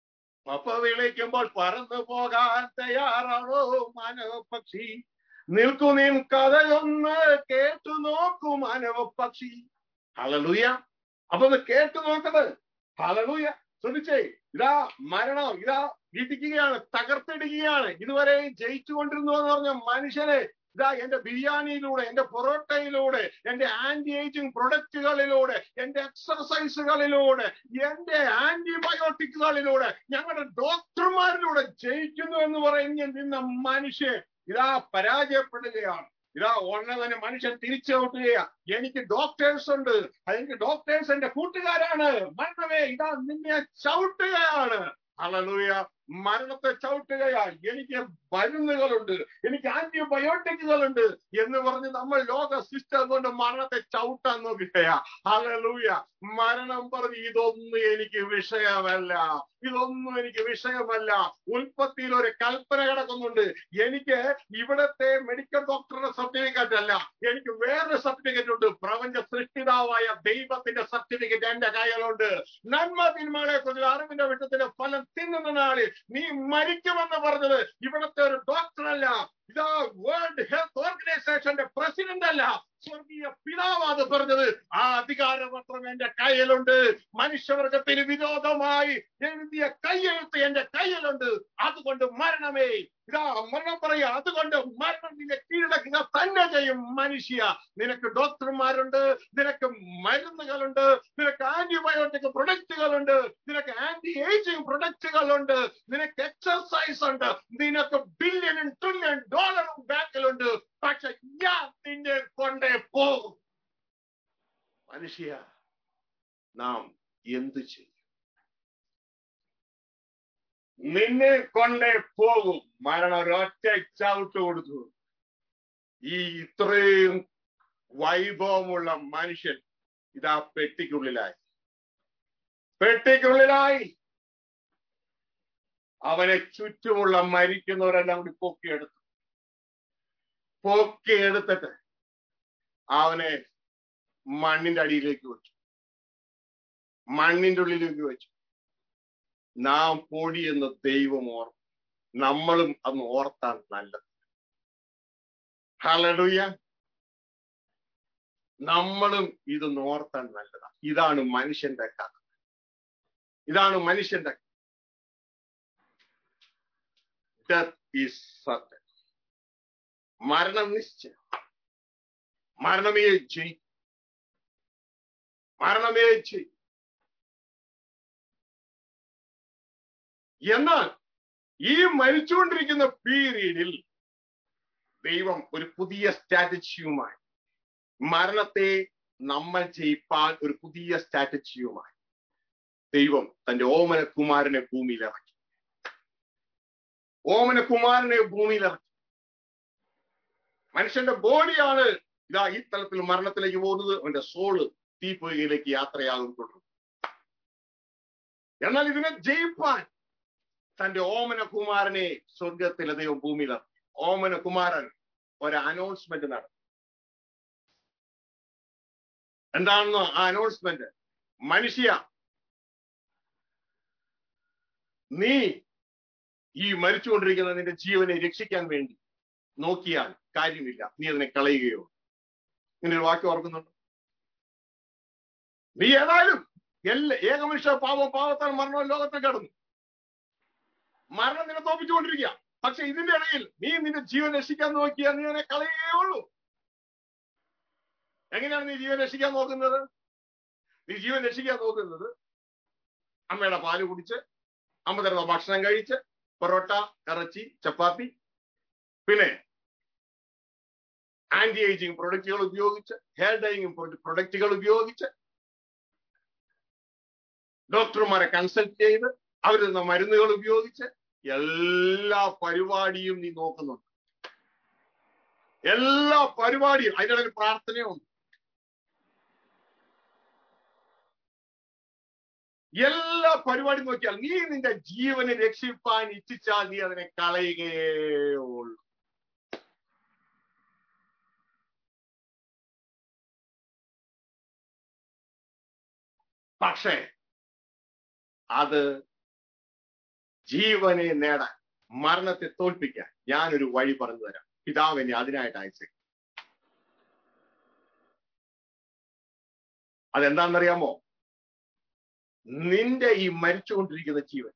പപ്പ വിളിക്കുമ്പോൾ പറന്നു പോകാൻ തയ്യാറാണോ മാനവ പക്ഷി നിൽക്കൂ നീ കഥയൊന്ന് കേട്ടു നോക്കൂ മാനവ പക്ഷി ഹലലൂയ അപ്പൊ ഒന്ന് കേട്ടു നോക്കത് ഹലലൂയ ശ്രദ്ധിച്ചേ ഇതാ മരണം ഇതാ ഇടിക്കുകയാണ് തകർത്തിടുകയാണ് ഇതുവരെ ജയിച്ചുകൊണ്ടിരുന്നു എന്ന് പറഞ്ഞ മനുഷ്യനെ ഇതാ എന്റെ ബിരിയാണിയിലൂടെ എന്റെ പൊറോട്ടയിലൂടെ എന്റെ ആന്റി ഏജിങ് പ്രൊഡക്റ്റുകളിലൂടെ എന്റെ എക്സർസൈസുകളിലൂടെ എന്റെ ആന്റിബയോട്ടിക്കുകളിലൂടെ ഞങ്ങളുടെ ഡോക്ടർമാരിലൂടെ ജയിക്കുന്നു എന്ന് പറഞ്ഞ് നിന്ന മനുഷ്യൻ ഇതാ പരാജയപ്പെടുകയാണ് ഇതാ ഉടനെ തന്നെ മനുഷ്യൻ തിരിച്ചോട്ടുകയാ എനിക്ക് ഡോക്ടേഴ്സ് ഉണ്ട് എനിക്ക് ഡോക്ടേഴ്സ് എന്റെ കൂട്ടുകാരാണ് മരണമേ ഇതാ നിന്നെ ചവിട്ടുകയാണ് അലലൂയ മരണത്തെ ചവിട്ടുകയാ എനിക്ക് മരുന്നുകളുണ്ട് എനിക്ക് ആന്റിബയോട്ടിക്കുകളുണ്ട് എന്ന് പറഞ്ഞ് നമ്മൾ ലോക സിസ്റ്റം കൊണ്ട് മരണത്തെ ചവിട്ടാൻ നോക്കുകയാ അലലൂയ മരണം പറഞ്ഞ് ഇതൊന്നും എനിക്ക് വിഷയമല്ല ഇതൊന്നും എനിക്ക് വിഷയമല്ല ഉൽപ്പത്തിയിൽ ഒരു കൽപ്പന കിടക്കുന്നുണ്ട് എനിക്ക് ഇവിടത്തെ മെഡിക്കൽ ഡോക്ടറുടെ സർട്ടിഫിക്കറ്റ് അല്ല എനിക്ക് വേറൊരു സർട്ടിഫിക്കറ്റ് ഉണ്ട് പ്രപഞ്ച സൃഷ്ടിതാവായ ദൈവത്തിന്റെ സർട്ടിഫിക്കറ്റ് എന്റെ കയ്യിലുണ്ട് നന്മ തിന്മകളെ കുറിച്ച് അറിവിന്റെ വിട്ടത്തിന്റെ ഫലം തിന്നുന്ന നാളിൽ നീ മരിക്കുമെന്ന് പറഞ്ഞത് ഇവിടത്തെ ഒരു ഡോക്ടറല്ല ഇതാ വേൾഡ് ഹെൽത്ത് ഓർഗനൈസേഷന്റെ പ്രസിഡന്റ് അല്ല സ്വർഗീയ പിതാവ് അത് പറഞ്ഞത് ആ അധികാരപത്രം എന്റെ കയ്യിലുണ്ട് മനുഷ്യവർഗത്തിന് വിരോധമായി എഴുതിയ കയ്യെഴുത്ത് എന്റെ കയ്യിലുണ്ട് അതുകൊണ്ട് മരണമേ ഇതാ മരണം പറയാ അതുകൊണ്ട് മരണം നിന്നെ കീഴടക്കുക തന്നെ ചെയ്യും മനുഷ്യ നിനക്ക് ഡോക്ടർമാരുണ്ട് നിനക്ക് മരുന്നുകളുണ്ട് നിനക്ക് ആന്റിബയോട്ടിക് പ്രൊഡക്റ്റുകളുണ്ട് നിനക്ക് ആന്റി ഏജിങ് പ്രൊഡക്റ്റുകളുണ്ട് നിനക്ക് എക്സർസൈസ് ഉണ്ട് നിനക്ക് ബില്യണും ട്രില്യൺ ഡോളറും ബാങ്കിലുണ്ട് പക്ഷെ ഞാൻ നിന്നെ കൊണ്ടേ പോകും മനുഷ്യ നാം എന്തു ചെയ്യും നിന്നെ കൊണ്ടേ പോകും മരണം ഒരൊറ്റ ചവിട്ട് കൊടുത്തു ഈ ഇത്രയും വൈഭവമുള്ള മനുഷ്യൻ ഇതാ പെട്ടിക്കുള്ളിലായി പെട്ടിക്കുള്ളിലായി അവനെ ചുറ്റുമുള്ള മരിക്കുന്നവരെല്ലാം കൂടി പൊക്കിയെടുത്തു പൊക്കിയെടുത്തിട്ട് അവനെ മണ്ണിന്റെ അടിയിലേക്ക് വെച്ചു മണ്ണിന്റെ ഉള്ളിലേക്ക് വെച്ചു നാം പൊടി എന്ന് ദൈവം ഓർക്കും നമ്മളും അന്ന് ഓർത്താൻ നല്ലത് ഹലലുയ നമ്മളും ഇത് ഓർത്താൻ നല്ലതാണ് ഇതാണ് മനുഷ്യന്റെ കഥ ഇതാണ് മനുഷ്യന്റെ ഡെത്ത് ഈസ് സത്യം മരണം നിശ്ചയം മരണമേ ജയിക്കും മരണമേ ചെയ്യും എന്നാൽ ഈ മരിച്ചുകൊണ്ടിരിക്കുന്ന പീരീഡിൽ ദൈവം ഒരു പുതിയ സ്ട്രാറ്റജിയുമായി മരണത്തെ നമ്മൾ ജയിപ്പാൻ ഒരു പുതിയ സ്ട്രാറ്റജിയുമായി ദൈവം തന്റെ ഓമന കുമാരനെ ഭൂമിയിൽ ഇറക്കി ഓമന കുമാരനെ ഭൂമിയിൽ ഇറക്കി മനുഷ്യന്റെ ബോഡിയാണ് ഇതാ ഈ തലത്തിൽ മരണത്തിലേക്ക് പോകുന്നത് അവന്റെ സോള് തീപ്പൊയ്കയിലേക്ക് യാത്രയാകും തുടരും എന്നാൽ ഇതിനെ ജയിപ്പാൻ തന്റെ ഓമന കുമാരനെ സ്വർഗത്തിലെ ദൈവം ഭൂമിയിൽ ഇറക്കി ഓമന കുമാരൻ ഒരു അനൗൺസ്മെന്റ് നടത്തി എന്താണെന്ന് ആ അനൗൺസ്മെന്റ് മനുഷ്യ നീ ഈ മരിച്ചുകൊണ്ടിരിക്കുന്ന നിന്റെ ജീവനെ രക്ഷിക്കാൻ വേണ്ടി നോക്കിയാൽ കാര്യമില്ല നീ അതിനെ കളയുകയോ ഇങ്ങനെ ഒരു വാക്യം ഓർക്കുന്നുണ്ട് നീ ഏതായാലും എല്ലാ ഏകമനുഷ്യ പാവം പാവത്താൽ മരണം ലോകത്തിൽ കടന്നു മരണം നിന്നെ തോപ്പിച്ചുകൊണ്ടിരിക്കുക പക്ഷെ ഇതിന്റെ ഇടയിൽ നീ നിന്റെ ജീവൻ രക്ഷിക്കാൻ നോക്കിയാൽ നീ അതിനെ കളയുകയേ ഉള്ളൂ എങ്ങനെയാണ് നീ ജീവൻ രക്ഷിക്കാൻ നോക്കുന്നത് നീ ജീവൻ രക്ഷിക്കാൻ നോക്കുന്നത് അമ്മയുടെ പാല് കുടിച്ച് അമ്മ തരുന്ന ഭക്ഷണം കഴിച്ച് പൊറോട്ട ഇറച്ചി ചപ്പാത്തി പിന്നെ ആന്റി ഏജിങ് പ്രൊഡക്റ്റുകൾ ഉപയോഗിച്ച് ഹെയർ ഡൈയിങ് പ്രൊഡക്റ്റുകൾ ഉപയോഗിച്ച് ഡോക്ടർമാരെ കൺസൾട്ട് ചെയ്ത് അവർ തന്ന മരുന്നുകൾ ഉപയോഗിച്ച് എല്ലാ പരിപാടിയും നീ നോക്കുന്നുണ്ട് എല്ലാ പരിപാടിയും അതിനിടയിൽ പ്രാർത്ഥനയുണ്ട് എല്ലാ പരിപാടിയും നോക്കിയാൽ നീ നിന്റെ ജീവനെ രക്ഷിപ്പാൻ ഇച്ഛിച്ചാൽ നീ അതിനെ കളയുകയേ ഉള്ളൂ പക്ഷേ അത് ജീവനെ നേടാൻ മരണത്തെ തോൽപ്പിക്കാൻ ഞാനൊരു വഴി പറഞ്ഞു തരാം പിതാവ് എന്നെ അതിനായിട്ട് അയച്ചു അതെന്താണെന്നറിയാമോ നിന്റെ ഈ മരിച്ചുകൊണ്ടിരിക്കുന്ന ജീവൻ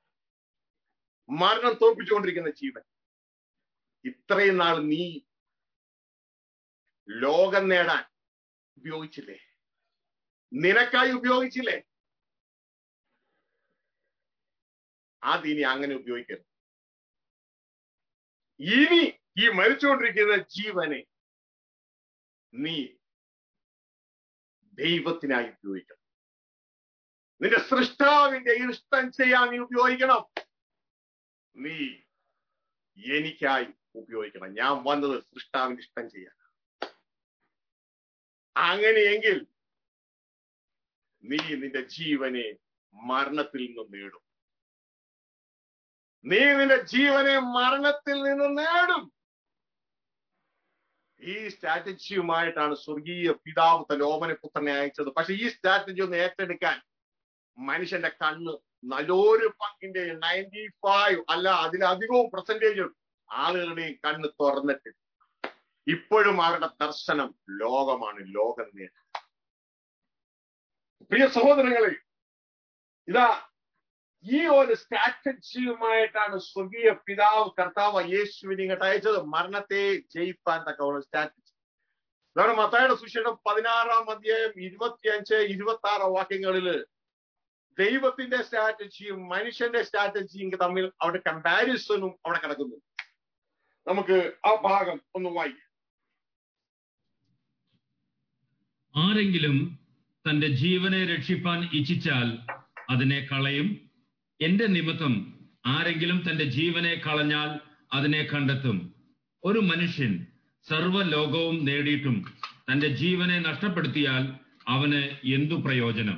മരണം തോൽപ്പിച്ചുകൊണ്ടിരിക്കുന്ന ജീവൻ ഇത്രയും നാൾ നീ ലോകം നേടാൻ ഉപയോഗിച്ചില്ലേ നിനക്കായി ഉപയോഗിച്ചില്ലേ അതിനി അങ്ങനെ ഉപയോഗിക്കരുത് ഇനി ഈ മരിച്ചുകൊണ്ടിരിക്കുന്ന ജീവനെ നീ ദൈവത്തിനായി ഉപയോഗിക്കണം നിന്റെ സൃഷ്ടാവിന്റെ ഇഷ്ടം ചെയ്യാൻ നീ ഉപയോഗിക്കണം നീ എനിക്കായി ഉപയോഗിക്കണം ഞാൻ വന്നത് സൃഷ്ടാവിന്റെ ഇഷ്ടം ചെയ്യാൻ അങ്ങനെയെങ്കിൽ നീ നിന്റെ ജീവനെ മരണത്തിൽ നിന്ന് നേടും നീ നിന്റെ ജീവനെ മരണത്തിൽ നിന്ന് നേടും ഈ സ്ട്രാറ്റജിയുമായിട്ടാണ് സ്വർഗീയ പിതാവ് തലോമന പുത്രനെ അയച്ചത് പക്ഷെ ഈ സ്ട്രാറ്റജി ഒന്ന് ഏറ്റെടുക്കാൻ മനുഷ്യന്റെ കണ്ണ് നല്ലൊരു പങ്കിന്റെ നയൻറ്റി ഫൈവ് അല്ല അതിലധികവും പെർസെന്റേജ് ആളുകളുടെയും കണ്ണ് തുറന്നിട്ട് ഇപ്പോഴും അവരുടെ ദർശനം ലോകമാണ് ലോകം നേടുക പ്രിയ സഹോദരങ്ങളെ ഇതാ ഈ ഒരു സ്ട്രാറ്റജിയുമായിട്ടാണ് സ്വർഗീയ പിതാവ് കർത്താവ് യേശുവിനെ ഇങ്ങോട്ട് അയച്ചത് മരണത്തെ ജയിപ്പാൻ തക്കവണ സ്ട്രാറ്റജി നമ്മുടെ മത്തായുടെ സുശേഷം പതിനാറാം അധ്യായം ഇരുപത്തിയഞ്ച് ഇരുപത്തി ആറ് വാക്യങ്ങളില് ദൈവത്തിന്റെ സ്ട്രാറ്റജിയും മനുഷ്യന്റെ സ്ട്രാറ്റജിയും തമ്മിൽ അവിടെ കമ്പാരിസണും അവിടെ കിടക്കുന്നു നമുക്ക് ആ ഭാഗം ഒന്ന് വായിക്കാം ആരെങ്കിലും തന്റെ ജീവനെ രക്ഷിപ്പാൻ ഇച്ഛിച്ചാൽ അതിനെ കളയും എന്റെ നിമിത്തം ആരെങ്കിലും തന്റെ ജീവനെ കളഞ്ഞാൽ അതിനെ കണ്ടെത്തും ഒരു മനുഷ്യൻ സർവ്വലോകവും നേടിയിട്ടും തന്റെ ജീവനെ നഷ്ടപ്പെടുത്തിയാൽ അവന് എന്തു പ്രയോജനം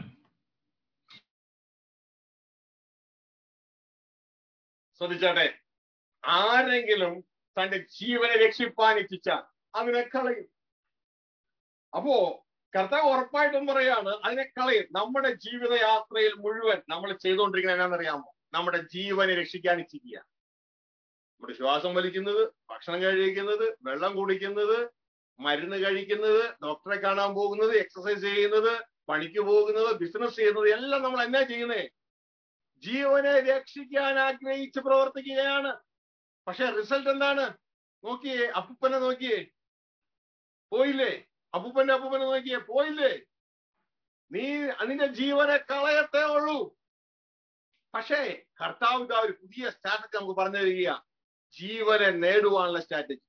ശ്രദ്ധിച്ചാട്ടെ ആരെങ്കിലും തന്റെ ജീവനെ രക്ഷിപ്പാൻ ഇച്ഛിച്ചാൽ അതിനെ കളയും അപ്പോ കർത്താവ് ഉറപ്പായിട്ടും പറയാണ് അതിനെ കളയും നമ്മുടെ ജീവിതയാത്രയിൽ മുഴുവൻ നമ്മൾ ചെയ്തുകൊണ്ടിരിക്കുന്നത് എന്നാണെന്നറിയാമോ നമ്മുടെ ജീവനെ രക്ഷിക്കാൻ ഇച്ഛിക്കുക നമ്മുടെ ശ്വാസം വലിക്കുന്നത് ഭക്ഷണം കഴിക്കുന്നത് വെള്ളം കുടിക്കുന്നത് മരുന്ന് കഴിക്കുന്നത് ഡോക്ടറെ കാണാൻ പോകുന്നത് എക്സസൈസ് ചെയ്യുന്നത് പണിക്ക് പോകുന്നത് ബിസിനസ് ചെയ്യുന്നത് എല്ലാം നമ്മൾ എന്നാ ചെയ്യുന്നേ ജീവനെ രക്ഷിക്കാൻ ആഗ്രഹിച്ച് പ്രവർത്തിക്കുകയാണ് പക്ഷെ റിസൾട്ട് എന്താണ് നോക്കിയേ അപ്പൂപ്പനെ നോക്കിയേ പോയില്ലേ അപ്പൂപ്പന്റെ അപ്പൂപ്പനെ നോക്കിയേ പോയില്ലേ നീ നിന്റെ ജീവനെ കളയത്തേ ഉള്ളൂ പക്ഷേ കർത്താവ് ഇതാ ഒരു പുതിയ സ്ട്രാറ്റജി നമുക്ക് പറഞ്ഞു തരിക ജീവനെ നേടുവാനുള്ള സ്ട്രാറ്റജി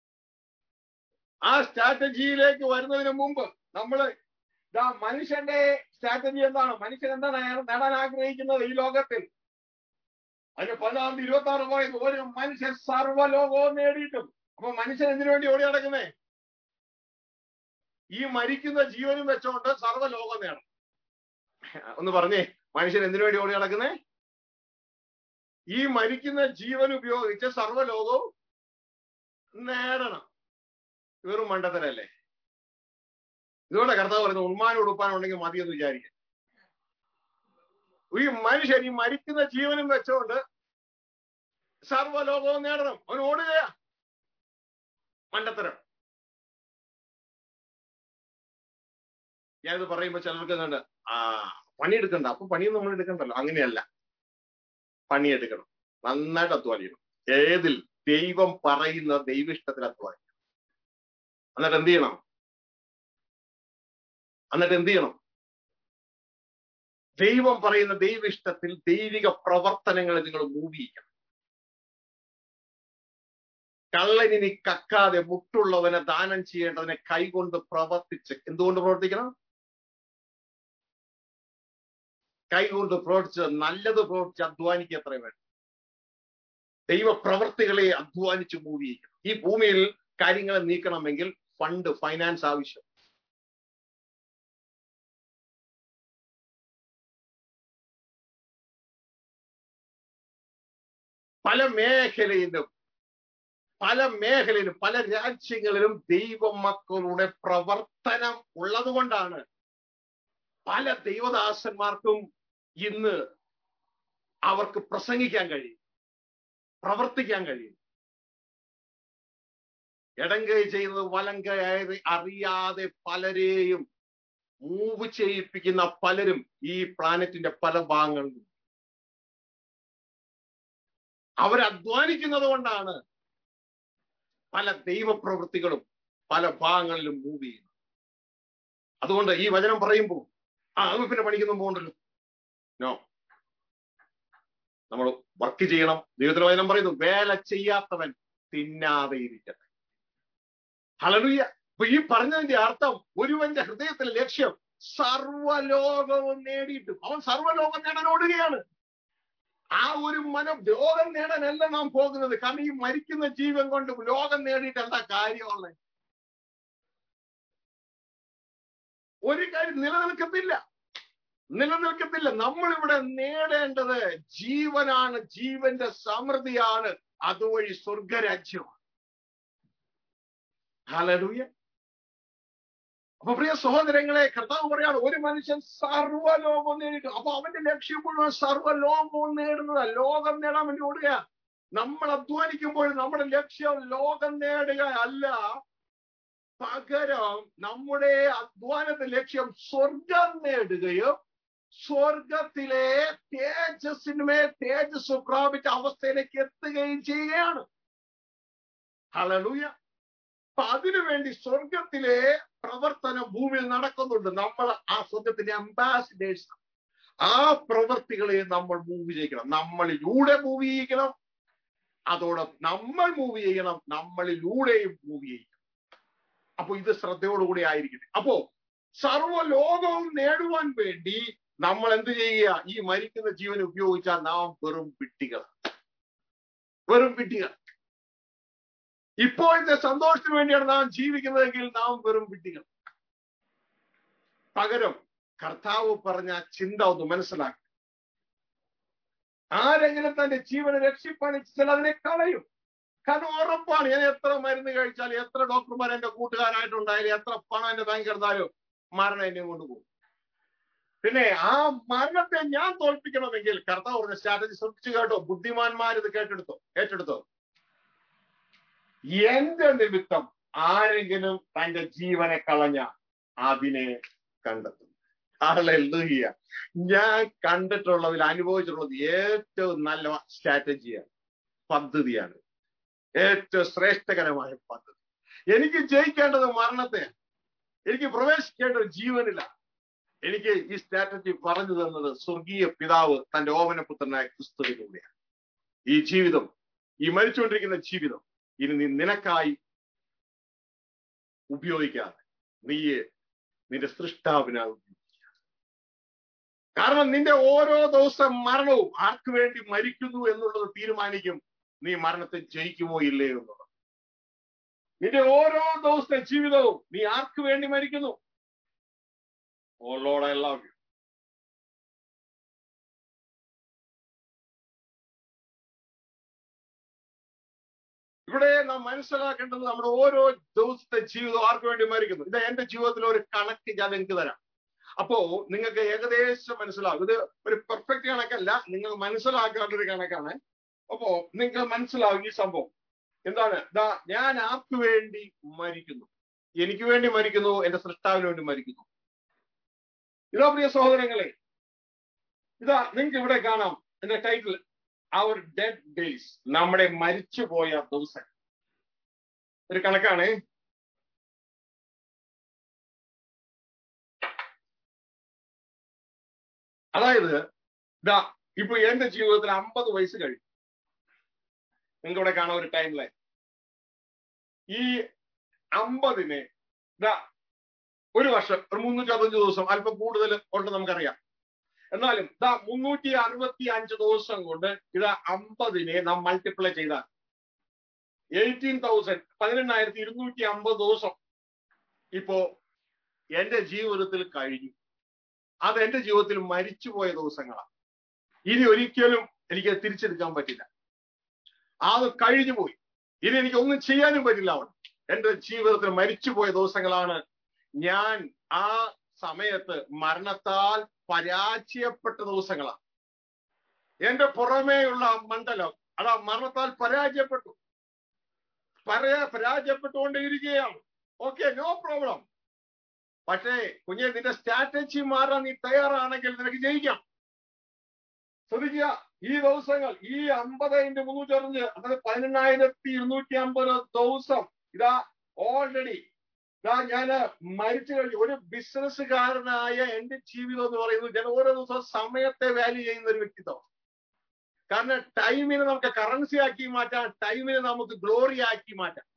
ആ സ്ട്രാറ്റജിയിലേക്ക് വരുന്നതിന് മുമ്പ് നമ്മള് ഇതാ മനുഷ്യന്റെ സ്ട്രാറ്റജി എന്താണ് മനുഷ്യൻ എന്താണ് നേടാൻ ആഗ്രഹിക്കുന്നത് ഈ ലോകത്തിൽ അതിന് പതിനാറ് ഇരുപത്തി ആറ് പോയത് ഒരു മനുഷ്യൻ സർവ്വലോകവും നേടിയിട്ടും അപ്പൊ മനുഷ്യൻ എന്തിനു വേണ്ടി ഓടി നടക്കുന്നേ ഈ മരിക്കുന്ന ജീവനും വെച്ചോണ്ട് സർവ്വലോകം നേടണം ഒന്ന് പറഞ്ഞേ മനുഷ്യൻ എന്തിനു വേണ്ടി ഓടി നടക്കുന്നേ ഈ മരിക്കുന്ന ജീവൻ ഉപയോഗിച്ച് സർവ്വലോകവും നേടണം വെറും മണ്ടത്തരല്ലേ ഇതുകൊണ്ട് കർത്താവ് പറയുന്നത് ഉണ്മാനം ഉടുപ്പാനുണ്ടെങ്കിൽ മതി എന്ന് വിചാരിക്കുക ഈ മനുഷ്യൻ ഈ മരിക്കുന്ന ജീവനും വെച്ചോണ്ട് സർവ്വലോകവും നേടണം അവൻ ഓടുകയാ മണ്ടത്തരം ഞാനിത് പറയുമ്പോ ചിലർക്ക് കണ്ട് ആ പണിയെടുക്കണ്ട അപ്പൊ പണിയൊന്നും നമ്മൾ എടുക്കണ്ടല്ലോ അങ്ങനെയല്ല പണിയെടുക്കണം നന്നായിട്ട് അധ്വാനിക്കണം ഏതിൽ ദൈവം പറയുന്ന ദൈവിഷ്ടത്തിൽ അധ്വാനിക്കണം എന്നിട്ട് എന്ത് ചെയ്യണം എന്നിട്ട് എന്ത് ചെയ്യണം ദൈവം പറയുന്ന ദൈവ ഇഷ്ടത്തിൽ ദൈവിക പ്രവർത്തനങ്ങളെ നിങ്ങൾ മൂവ് ചെയ്യണം കള്ളനിനി കക്കാതെ മുട്ടുള്ളവനെ ദാനം ചെയ്യേണ്ടതിനെ കൈകൊണ്ട് പ്രവർത്തിച്ച് എന്തുകൊണ്ട് പ്രവർത്തിക്കണം കൈകൊണ്ട് പ്രവർത്തിച്ച് നല്ലത് പ്രവർത്തിച്ച് അധ്വാനിക്കുക എത്ര വേണം ദൈവ പ്രവർത്തികളെ അധ്വാനിച്ച് മൂവ് ചെയ്യണം ഈ ഭൂമിയിൽ കാര്യങ്ങളെ നീക്കണമെങ്കിൽ ഫണ്ട് ഫൈനാൻസ് ആവശ്യം പല മേഖലയിലും പല മേഖലയിലും പല രാജ്യങ്ങളിലും ദൈവ മക്കളുടെ പ്രവർത്തനം ഉള്ളത് കൊണ്ടാണ് പല ദൈവദാസന്മാർക്കും ഇന്ന് അവർക്ക് പ്രസംഗിക്കാൻ കഴിയും പ്രവർത്തിക്കാൻ കഴിയും ഇടങ്കൈ ചെയ്യുന്നത് വലങ്കൈ അറിയാതെ പലരെയും മൂവ് ചെയ്യിപ്പിക്കുന്ന പലരും ഈ പ്ലാനറ്റിന്റെ പല ഭാഗങ്ങളിലും അവരധ്വാനിക്കുന്നത് കൊണ്ടാണ് പല ദൈവപ്രവൃത്തികളും പല ഭാഗങ്ങളിലും മൂവ് ചെയ്യുന്നത് അതുകൊണ്ട് ഈ വചനം പറയുമ്പോൾ ആ അത് പിന്നെ പണിക്കൊന്നും പോകണ്ടല്ലോ നോ നമ്മൾ വർക്ക് ചെയ്യണം ദൈവത്തിന്റെ വചനം പറയുന്നു വേല ചെയ്യാത്തവൻ തിന്നാതെ ഇരിക്കട്ടെ ഹലലുയ്യ അപ്പൊ ഈ പറഞ്ഞതിന്റെ അർത്ഥം ഒരുവന്റെ ഹൃദയത്തിലെ ലക്ഷ്യം സർവലോകവും നേടിയിട്ടും അവൻ സർവലോകം നേടാൻ ഓടുകയാണ് ആ ഒരു മനം ലോകം നേടാനല്ല നാം പോകുന്നത് കാരണം ഈ മരിക്കുന്ന ജീവൻ കൊണ്ട് ലോകം നേടിയിട്ട് എന്താ കാര്യമുള്ളത് ഒരു കാര്യം നിലനിൽക്കത്തില്ല നിലനിൽക്കത്തില്ല നമ്മൾ ഇവിടെ നേടേണ്ടത് ജീവനാണ് ജീവന്റെ സമൃദ്ധിയാണ് അതുവഴി സ്വർഗരാജ്യമാണ് ഹലലൂയ അപ്പൊ പ്രിയ സഹോദരങ്ങളെ കർത്താവ് പറയാണ് ഒരു മനുഷ്യൻ സർവ്വലോകവും നേടിയിട്ട് അപ്പൊ അവന്റെ ലക്ഷ്യം മുഴുവൻ സർവ്വലോകവും നേടുന്നത് ലോകം നേടാൻ വേണ്ടി ഓടുക നമ്മൾ അധ്വാനിക്കുമ്പോൾ നമ്മുടെ ലക്ഷ്യം ലോകം നേടുക അല്ല പകരം നമ്മുടെ അധ്വാനത്തിന്റെ ലക്ഷ്യം സ്വർഗം നേടുകയും സ്വർഗത്തിലെ തേജസ്സിനുമേ തേജസ് പ്രാപിച്ച അവസ്ഥയിലേക്ക് എത്തുകയും ചെയ്യുകയാണ് ഹലലൂയ അപ്പൊ അതിനുവേണ്ടി സ്വർഗത്തിലെ പ്രവർത്തനം ഭൂമിയിൽ നടക്കുന്നുണ്ട് നമ്മൾ ആ സ്വർഗത്തിന്റെ അംബാസിഡേഴ്സ് ആ പ്രവർത്തികളെ നമ്മൾ മൂവ് ചെയ്യിക്കണം നമ്മളിലൂടെ മൂവ് ചെയ്യിക്കണം അതോടൊപ്പം നമ്മൾ മൂവ് ചെയ്യണം നമ്മളിലൂടെയും മൂവ് ചെയ്യിക്കണം അപ്പൊ ഇത് ശ്രദ്ധയോടുകൂടി ആയിരിക്കട്ടെ അപ്പോ സർവ്വലോകവും നേടുവാൻ വേണ്ടി നമ്മൾ എന്ത് ചെയ്യുക ഈ മരിക്കുന്ന ജീവൻ ഉപയോഗിച്ചാൽ നാം വെറും വിട്ടികൾ വെറും വിട്ടികൾ ഇപ്പോഴത്തെ സന്തോഷത്തിന് വേണ്ടിയാണ് നാം ജീവിക്കുന്നതെങ്കിൽ നാം വെറും വിട്ടികൾ പകരം കർത്താവ് പറഞ്ഞ ചിന്ത ഒന്ന് മനസ്സിലാക്കി ആരെങ്കിലും തന്റെ ജീവനെ രക്ഷിപ്പാൻ ഇച്ഛിച്ചാൽ അതിനെ കളയും കാരണം ഉറപ്പാണ് ഞാൻ എത്ര മരുന്ന് കഴിച്ചാലും എത്ര ഡോക്ടർമാർ എന്റെ കൂട്ടുകാരായിട്ടുണ്ടായാലും എത്ര പണം എന്റെ ബാങ്ക് എടുത്താലും മരണം എന്നെ കൊണ്ടുപോകും പിന്നെ ആ മരണത്തെ ഞാൻ തോൽപ്പിക്കണമെങ്കിൽ കർത്താവ് പറഞ്ഞ സ്ട്രാറ്റജി ശ്രദ്ധിച്ചു കേട്ടോ ബുദ്ധിമാന്മാർ ഇത് കേട്ടെടുത്തോ ഏറ്റെടുത്തോ എന്റെ നിമിത്തം ആരെങ്കിലും തന്റെ ജീവനെ കളഞ്ഞ അതിനെ കണ്ടെത്തും ഹല്ലേലൂയ ഞാൻ കണ്ടിട്ടുള്ളതിൽ അനുഭവിച്ചിട്ടുള്ളത് ഏറ്റവും നല്ല സ്ട്രാറ്റജിയാണ് പദ്ധതിയാണ് ഏറ്റവും ശ്രേഷ്ഠകരമായ പദ്ധതി എനിക്ക് ജയിക്കേണ്ടത് മരണത്തെ എനിക്ക് പ്രവേശിക്കേണ്ടത് ജീവനില്ല എനിക്ക് ഈ സ്ട്രാറ്റജി പറഞ്ഞു തന്നത് സ്വർഗീയ പിതാവ് തന്റെ ഓമനപുത്രനായ ക്രിസ്തുവിലൂടെയാണ് ഈ ജീവിതം ഈ മരിച്ചുകൊണ്ടിരിക്കുന്ന ജീവിതം ഇനി നീ നിനക്കായി ഉപയോഗിക്കാതെ നീ നിന്റെ സൃഷ്ടാവിനായി കാരണം നിന്റെ ഓരോ ദിവസം മരണവും ആർക്ക് വേണ്ടി മരിക്കുന്നു എന്നുള്ളത് തീരുമാനിക്കും നീ മരണത്തെ ജയിക്കുമോ ഇല്ലേ എന്നുള്ളത് നിന്റെ ഓരോ ദിവസത്തെ ജീവിതവും നീ ആർക്ക് വേണ്ടി മരിക്കുന്നു oh Lord I love you ഇവിടെ നാം മനസ്സിലാക്കേണ്ടത് നമ്മുടെ ഓരോ ദിവസത്തെ ജീവിതം ആർക്ക് വേണ്ടി മരിക്കുന്നു ഇത് എന്റെ ജീവിതത്തിൽ ഒരു കണക്ക് ഞാൻ നിങ്ങൾക്ക് തരാം അപ്പോ നിങ്ങൾക്ക് ഏകദേശം മനസ്സിലാവും ഇത് ഒരു പെർഫെക്റ്റ് കണക്കല്ല നിങ്ങൾ മനസ്സിലാക്കേണ്ട ഒരു കണക്കാണ് അപ്പോ നിങ്ങൾക്ക് മനസ്സിലാവും ഈ സംഭവം എന്താണ് ദാ ഞാൻ ആർക്ക് വേണ്ടി മരിക്കുന്നു എനിക്ക് വേണ്ടി മരിക്കുന്നു എന്റെ സൃഷ്ടാവിന് വേണ്ടി മരിക്കുന്നു ഇതാ പ്രിയ സഹോദരങ്ങളെ ഇതാ നിങ്ങൾക്ക് ഇവിടെ കാണാം എന്റെ ടൈറ്റിൽ അവർ ഡെഡ് ഡേയ്സ് നമ്മുടെ മരിച്ചുപോയ ദിവസം ഒരു കണക്കാണ് അതായത് ഇതാ ഇപ്പൊ എന്റെ ജീവിതത്തിൽ അമ്പത് വയസ്സ് കഴിഞ്ഞു നിങ്ങൾക്ക് ഇവിടെ കാണാൻ ഒരു ടൈം ലൈൻ ഈ അമ്പതിന് ഇതാ ഒരു വർഷം ഒരു മുന്നൂറ്റി അറുപത്തഞ്ച് ദിവസം അല്പം കൂടുതൽ ഉണ്ട് നമുക്കറിയാം എന്നാലും ഇതാ മുന്നൂറ്റി അറുപത്തി അഞ്ച് ദിവസം കൊണ്ട് ഇതാ അമ്പതിനെ നാം മൾട്ടിപ്ലൈ ചെയ്താൽ എയ്റ്റീൻ തൗസൻഡ് പതിനെണ്ണായിരത്തി ഇരുന്നൂറ്റി അമ്പത് ദിവസം ഇപ്പോ എന്റെ ജീവിതത്തിൽ കഴിഞ്ഞു അത് എന്റെ ജീവിതത്തിൽ മരിച്ചുപോയ ദിവസങ്ങളാണ് ഇനി ഒരിക്കലും എനിക്ക് തിരിച്ചെടുക്കാൻ പറ്റില്ല അത് കഴിഞ്ഞു പോയി ഇനി എനിക്ക് ഒന്നും ചെയ്യാനും പറ്റില്ല അവിടെ എന്റെ ജീവിതത്തിൽ മരിച്ചുപോയ ദിവസങ്ങളാണ് ഞാൻ ആ സമയത്ത് മരണത്താൽ പരാജയപ്പെട്ട ദിവസങ്ങളാണ് എന്റെ പുറമേയുള്ള മണ്ഡലം അതാ മരണത്താൽ പരാജയപ്പെട്ടു പരാ പരാജയപ്പെട്ടുകൊണ്ടേയിരിക്കുകയാണ് ഓക്കെ നോ പ്രോബ്ലം പക്ഷേ കുഞ്ഞെ നിന്റെ സ്ട്രാറ്റജി മാറാൻ നീ തയ്യാറാണെങ്കിൽ നിനക്ക് ജയിക്കാം ശ്രദ്ധിക്കുക ഈ ദിവസങ്ങൾ ഈ അമ്പത് ഇൻറ്റു മുന്നൂറ്റി അറുപത് അതായത് പതിനെണ്ണായിരത്തി ഇരുന്നൂറ്റി അമ്പത് ദിവസം ഇതാ ഓൾറെഡി ഇതാ ഞാൻ മരിച്ചു കഴിഞ്ഞു ഒരു ബിസിനസ്സുകാരനായ എന്റെ ജീവിതം എന്ന് പറയുന്നത് ഞാൻ ഓരോ ദിവസവും സമയത്തെ വാല്യൂ ചെയ്യുന്ന ഒരു വ്യക്തിത്വം കാരണം ടൈമിനെ നമുക്ക് കറൻസി ആക്കി മാറ്റാം ടൈമിനെ നമുക്ക് ഗ്ലോറി ആക്കി മാറ്റാം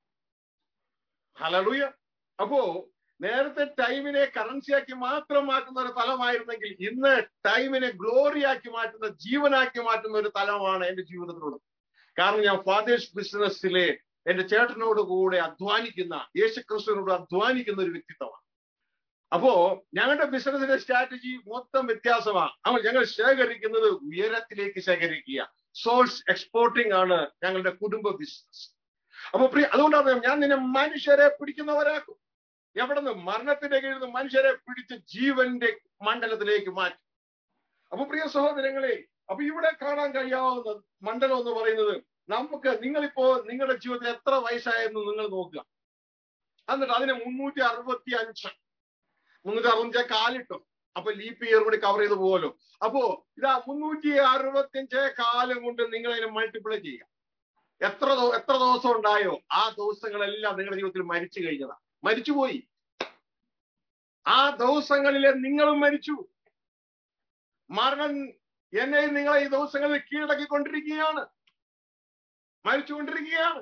ഹലലൂയ അപ്പോ നേരത്തെ ടൈമിനെ കറൻസിയാക്കി മാത്രം മാറ്റുന്ന ഒരു തലമായിരുന്നെങ്കിൽ ഇന്ന് ടൈമിനെ ഗ്ലോറിയാക്കി മാറ്റുന്ന ജീവനാക്കി മാറ്റുന്ന ഒരു തലമാണ് എന്റെ ജീവിതത്തിലുള്ളത് കാരണം ഞാൻ ഫാദേഴ്സ് ബിസിനസ്സിലെ എന്റെ ചേട്ടനോട് കൂടെ അധ്വാനിക്കുന്ന യേശുക്രിസ്തുവിനോട് അധ്വാനിക്കുന്ന ഒരു വ്യക്തിത്വമാണ് അപ്പോ ഞങ്ങളുടെ ബിസിനസിന്റെ സ്ട്രാറ്റജി മൊത്തം വ്യത്യാസമാണ് അവൻ ഞങ്ങൾ ശേഖരിക്കുന്നത് ഉയരത്തിലേക്ക് ശേഖരിക്കുക സോഴ്സ് എക്സ്പോർട്ടിംഗ് ആണ് ഞങ്ങളുടെ കുടുംബ ബിസിനസ് അപ്പൊ പ്രിയ അതുകൊണ്ടാണ് ഞാൻ നിന്നെ മനുഷ്യരെ പിടിക്കുന്നവരാക്കും എവിടെ നിന്ന് മരണത്തിന്റെ കീഴിൽ നിന്ന് മനുഷ്യരെ പിടിച്ച് ജീവന്റെ മണ്ഡലത്തിലേക്ക് മാറ്റി അപ്പൊ പ്രിയ സഹോദരങ്ങളെ അപ്പൊ ഇവിടെ കാണാൻ കഴിയാവുന്ന മണ്ഡലം എന്ന് പറയുന്നത് നമുക്ക് നിങ്ങളിപ്പോ നിങ്ങളുടെ ജീവിതത്തിൽ എത്ര വയസ്സായെന്ന് നിങ്ങൾ നോക്കുക എന്നിട്ട് അതിനെ മുന്നൂറ്റി അറുപത്തി അഞ്ച് മുന്നൂറ്റി അറുപത്തഞ്ച് കാലിട്ടു അപ്പൊ ലീപ്പ് ഇയർ കൂടി കവർ ചെയ്ത് പോകല്ലോ അപ്പോ ഇതാ മുന്നൂറ്റി അറുപത്തിയഞ്ച് കാലം കൊണ്ട് നിങ്ങൾ അതിനെ മൾട്ടിപ്ലൈ ചെയ്യുക എത്ര എത്ര ദിവസം ഉണ്ടായോ ആ ദിവസങ്ങളെല്ലാം നിങ്ങളുടെ ജീവിതത്തിൽ മരിച്ചു കഴിഞ്ഞതാ മരിച്ചുപോയി ആ ദിവസങ്ങളിലെ നിങ്ങളും മരിച്ചു മരണം എന്നെ നിങ്ങളെ ഈ ദിവസങ്ങളിൽ കീഴടക്കിക്കൊണ്ടിരിക്കുകയാണ് മരിച്ചുകൊണ്ടിരിക്കുകയാണ്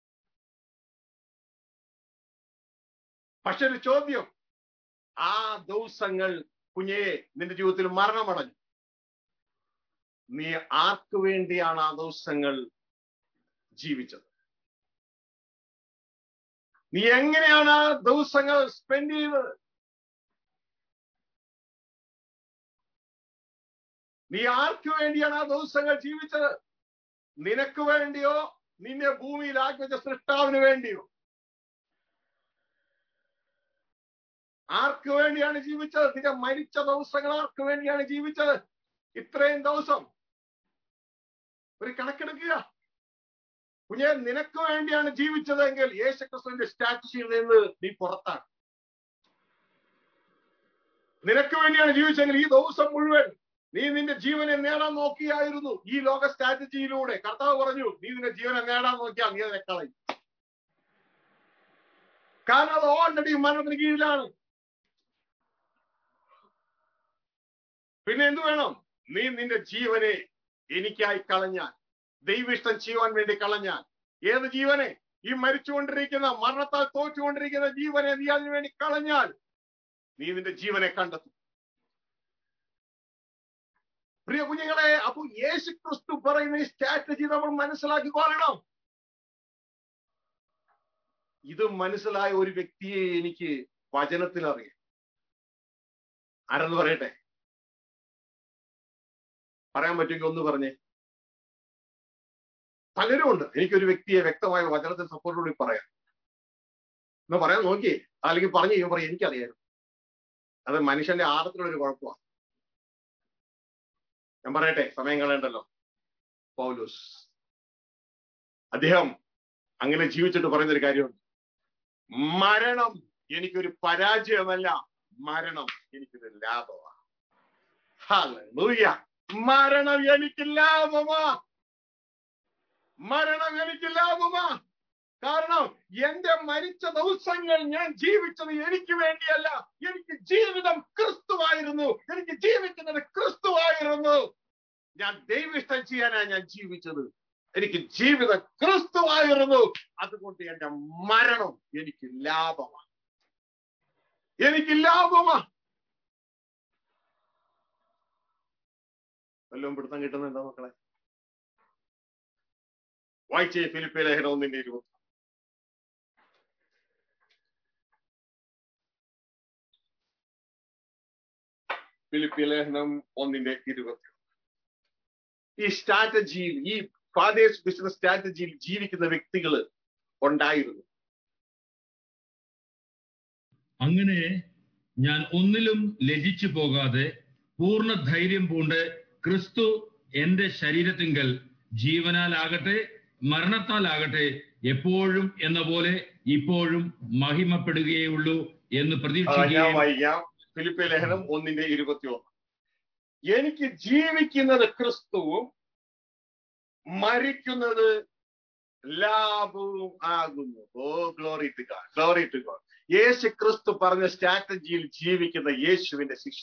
പക്ഷെ ഒരു ചോദ്യം ആ ദിവസങ്ങൾ കുഞ്ഞേ നിന്റെ ജീവിതത്തിൽ മരണമടഞ്ഞു നീ ആർക്കു വേണ്ടിയാണ് ആ ദിവസങ്ങൾ ജീവിച്ചത് നീ എങ്ങനെയാണ് ആ ദിവസങ്ങൾ സ്പെൻഡ് ചെയ്തത് നീ ആർക്കു വേണ്ടിയാണ് ആ ദിവസങ്ങൾ ജീവിച്ചത് നിനക്ക് വേണ്ടിയോ നിന്നെ ഭൂമിയിലാക്കി വെച്ച സൃഷ്ടാവിന് വേണ്ടിയോ ആർക്കു വേണ്ടിയാണ് ജീവിച്ചത് നിന്റെ മരിച്ച ദിവസങ്ങൾ ആർക്കു വേണ്ടിയാണ് ജീവിച്ചത് ഇത്രയും ദിവസം ഒരു കണക്കെടുക്കുക കുഞ്ഞെ നിനക്ക് വേണ്ടിയാണ് ജീവിച്ചതെങ്കിൽ യേശുക്രിസ്തുവിന്റെ സ്റ്റാറ്റസിൽ നിന്ന് നീ പുറത്താണ് നിനക്ക് വേണ്ടിയാണ് ജീവിച്ചെങ്കിൽ ഈ ദിവസം മുഴുവൻ നീ നിന്റെ ജീവനെ നേടാൻ നോക്കിയായിരുന്നു ഈ ലോക സ്ട്രാറ്റജിയിലൂടെ കർത്താവ് പറഞ്ഞു നീ നിന്റെ ജീവനെ നേടാൻ നോക്കിയാൽ നീ അതിനെ കളയും കാരണം അത് ഓൾറെഡി മരണത്തിന് കീഴിലാണ് പിന്നെ എന്തു വേണം നീ നിന്റെ ജീവനെ എനിക്കായി കളഞ്ഞാൽ ദൈവിഷ്ടം ചെയ്യുവാൻ വേണ്ടി കളഞ്ഞാൽ ഏത് ജീവനെ ഈ മരിച്ചുകൊണ്ടിരിക്കുന്ന മരണത്താൽ തോറ്റുകൊണ്ടിരിക്കുന്ന ജീവനെ നീ അതിനു വേണ്ടി കളഞ്ഞാൽ നീ നിന്റെ ജീവനെ കണ്ടെത്തും പ്രിയ കുഞ്ഞുങ്ങളെ അപ്പൊ യേശു ക്രിസ്തു പറയുന്ന ഈ സ്ട്രാറ്റജി നമ്മൾ മനസ്സിലാക്കിക്കൊള്ളണം ഇത് മനസ്സിലായ ഒരു വ്യക്തിയെ എനിക്ക് വചനത്തിൽ അറിയാം ആരെന്ന് പറയട്ടെ പറയാൻ പറ്റുമെങ്കിൽ ഒന്ന് പറഞ്ഞേ പലരും ഉണ്ട് എനിക്കൊരു വ്യക്തിയെ വ്യക്തമായ വചനത്തിൽ സപ്പോർട്ടോട് പറയാം എന്നാ പറയാൻ നോക്കിയേ അല്ലെങ്കിൽ പറഞ്ഞു കഴിയുമ്പോൾ പറയും എനിക്കറിയായിരുന്നു അത് മനുഷ്യന്റെ ആഴത്തിലൊരു കുഴപ്പമാണ് ഞാൻ പറയട്ടെ സമയം കളയണ്ടല്ലോ പൗലൂസ് അദ്ദേഹം അങ്ങനെ ജീവിച്ചിട്ട് പറയുന്ന ഒരു കാര്യമുണ്ട് മരണം എനിക്കൊരു പരാജയമല്ല മരണം എനിക്കൊരു ലാഭമാണ് ഹല്ലേലൂയ മരണം എനിക്ക് ലാഭമാ മരണം എനിക്ക് ലാഭമാ കാരണം എന്റെ മരിച്ച ദിവസങ്ങൾ ഞാൻ ജീവിച്ചത് എനിക്ക് വേണ്ടിയല്ല എനിക്ക് ജീവിതം ക്രിസ്തുവായിരുന്നു എനിക്ക് ജീവിക്കുന്നത് ക്രിസ്തുവായിരുന്നു ചെയ്യാനാ ഞാൻ ജീവിച്ചത് എനിക്ക് ജീവിതം ക്രിസ്തുവായിരുന്നു അതുകൊണ്ട് എന്റെ മരണം എനിക്ക് ലാഭമാണ് എനിക്ക് ലാഭമാണ് വല്ലതും പിടുത്തം കിട്ടുന്നുണ്ടോ മക്കളെ വായിച്ചേ ഫിലിപ്പി ലേഖനം ഒന്നിന്റെ ഇരുപത്തി ഫിലിപ്പി ലേഖനം ഒന്നിന്റെ ഇരുപത്തി ഈ സ്ട്രാറ്റജിയിൽ ഈ ഫാദേഴ്സ് ബിസിനസ് സ്ട്രാറ്റജിയിൽ ജീവിക്കുന്ന വ്യക്തികൾ ഉണ്ടായിരുന്നു അങ്ങനെ ഞാൻ ഒന്നിലും ലജിച്ചു പോകാതെ പൂർണ്ണ ധൈര്യം പൂണ്ട് ക്രിസ്തു എന്റെ ശരീരത്തിങ്കൽ ജീവനാലാകട്ടെ മരണത്താലാകട്ടെ എപ്പോഴും എന്ന പോലെ ഇപ്പോഴും മഹിമപ്പെടുകയുള്ളൂ എന്ന് ആ, ഞാൻ പ്രതീക്ഷിക്കുകയും വായിക്കാം ഫിലിപ്പി ലേഖനം ഒന്നിന്റെ ഇരുപത്തി ഒന്ന് എനിക്ക് ജീവിക്കുന്നത് ക്രിസ്തുവും മരിക്കുന്നത് ലാഭവും ആകുന്നു oh glory to God glory to God യേശു ക്രിസ്തു പറഞ്ഞ സ്ട്രാറ്റജിയിൽ ജീവിക്കുന്ന യേശുവിന്റെ ശിക്ഷ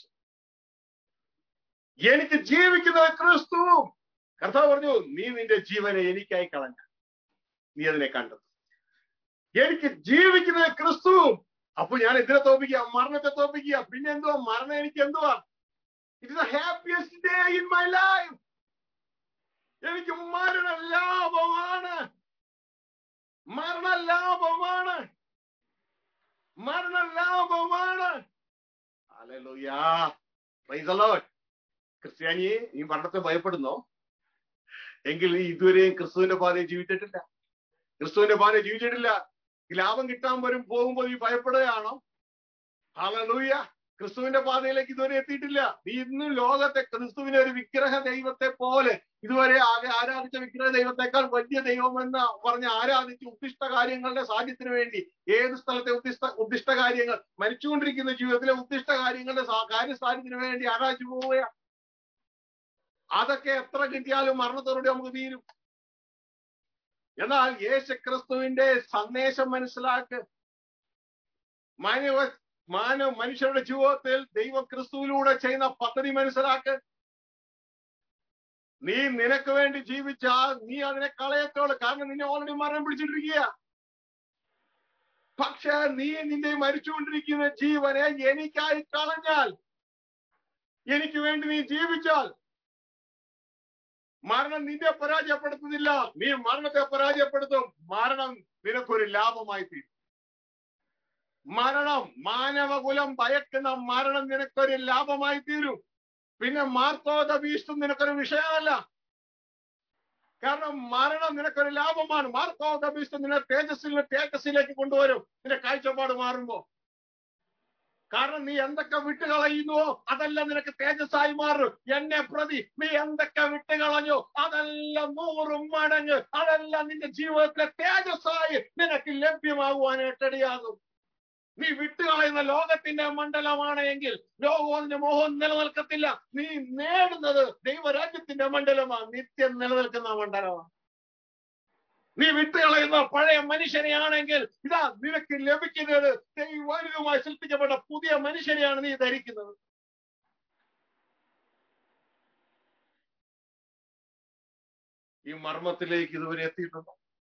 എനിക്ക് ജീവിക്കുന്നത് ക്രിസ്തുവും കർത്താവ് പറഞ്ഞു നീ നിന്റെ ജീവനെ എനിക്കായി കളഞ്ഞ നീ അതിനെ കണ്ടെത്തും എനിക്ക് ജീവിക്കുന്നത് ക്രിസ്തുവും അപ്പൊ ഞാൻ എന്തിനെ തോപ്പിക്കുക മരണത്തെ തോപ്പിക്കുക പിന്നെ എന്തുവാ മരണം എനിക്ക് എന്തുവാ it is happiest day in my life എനിക്ക് മരണ ലാഭമാണ് മരണ ലാഭമാണ് മരണ ലാഭമാണ് ഹല്ലേലൂയാ പ്രൈസ് ദി ലോർഡ് ക്രിസ്ത്യാനിയെ ഈ മരണത്തെ ഭയപ്പെടുന്നോ എങ്കിൽ നീ ഇതുവരെയും ക്രിസ്തുവിന്റെ പാതയെ ജീവിച്ചിട്ടില്ല ക്രിസ്തുവിന്റെ പാതയെ ജീവിച്ചിട്ടില്ല ഈ ലാഭം കിട്ടാൻ വരും പോകുമ്പോൾ നീ ഭയപ്പെടുകയാണോ ഹല്ലേലൂയ ക്രിസ്തുവിന്റെ പാതയിലേക്ക് ഇതുവരെ എത്തിയിട്ടില്ല നീ ഇന്നും ലോകത്തെ ക്രിസ്തുവിനെ ഒരു വിഗ്രഹ ദൈവത്തെ പോലെ ഇതുവരെ ആകെ ആരാധിച്ച വിഗ്രഹ ദൈവത്തെക്കാൾ വലിയ ദൈവമെന്ന് പറഞ്ഞ് ആരാധിച്ച് ഉദ്ദിഷ്ട കാര്യങ്ങളുടെ സാധ്യത്തിന് വേണ്ടി ഏത് സ്ഥലത്തെ ഉദ്ദിഷ്ട ഉദ്ദിഷ്ട കാര്യങ്ങൾ മരിച്ചുകൊണ്ടിരിക്കുന്ന ജീവിതത്തിലെ ഉദ്ദിഷ്ട കാര്യങ്ങളുടെ സാ- കാര്യസാധ്യത്തിന് വേണ്ടി ആരാധിച്ചു പോവുകയാണ് അതൊക്കെ എത്ര കിട്ടിയാലും മരണത്തോടെ നമുക്ക് തീരും എന്നാൽ യേശു ക്രിസ്തുവിന്റെ സന്ദേശം മനസ്സിലാക്ക് മാനവ മാനവ മനുഷ്യരുടെ ജീവിതത്തിൽ ദൈവം ക്രിസ്തുവിലൂടെ ചെയ്യുന്ന പദ്ധതി മനസ്സിലാക്ക് നീ നിനക്ക് വേണ്ടി ജീവിച്ചാൽ നീ അതിനെ കളയത്തോളൂ കാരണം നിന്നെ ഓൾറെഡി മരണം പിടിച്ചിട്ടിരിക്കുക പക്ഷെ നീ നിന്റെ മരിച്ചുകൊണ്ടിരിക്കുന്ന ജീവനെ എനിക്കായി കളഞ്ഞാൽ എനിക്ക് വേണ്ടി നീ ജീവിച്ചാൽ മരണം നിന്നെ പരാജയപ്പെടുത്തുന്നില്ല നീ മരണത്തെ പരാജയപ്പെടുത്തും മരണം നിനക്കൊരു ലാഭമായി തീരും മരണം മാനവകുലം ഭയക്കുന്ന മരണം നിനക്കൊരു ലാഭമായി തീരും പിന്നെ മാർത്തോത ഭീഷ്ടം നിനക്കൊരു വിഷയമല്ല കാരണം മരണം നിനക്കൊരു ലാഭമാണ് മാർത്തോത ഭീഷ്ടം നിന്നെ തേജസ്സിൽ തേജസ്സിലേക്ക് കൊണ്ടുവരും നിന്റെ കാഴ്ചപ്പാട് മാറുമ്പോ കാരണം നീ എന്തൊക്കെ വിട്ടുകളയുന്നുവോ അതെല്ലാം നിനക്ക് തേജസ്സായി മാറും എന്നെ പ്രതി നീ എന്തൊക്കെ വിട്ടുകളഞ്ഞു അതെല്ലാം നൂറും മടങ്ങ് അതെല്ലാം നിന്റെ ജീവിതത്തിലെ തേജസ്സായി നിനക്ക് ലഭ്യമാകുവാനായിട്ടിടയാകും നീ വിട്ടുകളയുന്ന ലോകത്തിന്റെ മണ്ഡലമാണ് എങ്കിൽ ലോകവും അതിന്റെ മോഹവും നിലനിൽക്കത്തില്ല നീ നേടുന്നത് ദൈവരാജ്യത്തിന്റെ മണ്ഡലമാണ് നിത്യം നിലനിൽക്കുന്ന മണ്ഡലമാണ് നീ വിട്ടുകളയുന്ന പഴയ മനുഷ്യനെയാണെങ്കിൽ ഇതാ നിനക്ക് ലഭിക്കുന്നത് ദൈവാനുമായി സൃഷ്ടിക്കപ്പെട്ട പുതിയ മനുഷ്യനെയാണ് നീ ധരിക്കുന്നത് ഈ മർമ്മത്തിലേക്ക് ഇതുവരെ എത്തിയിട്ടുണ്ടോ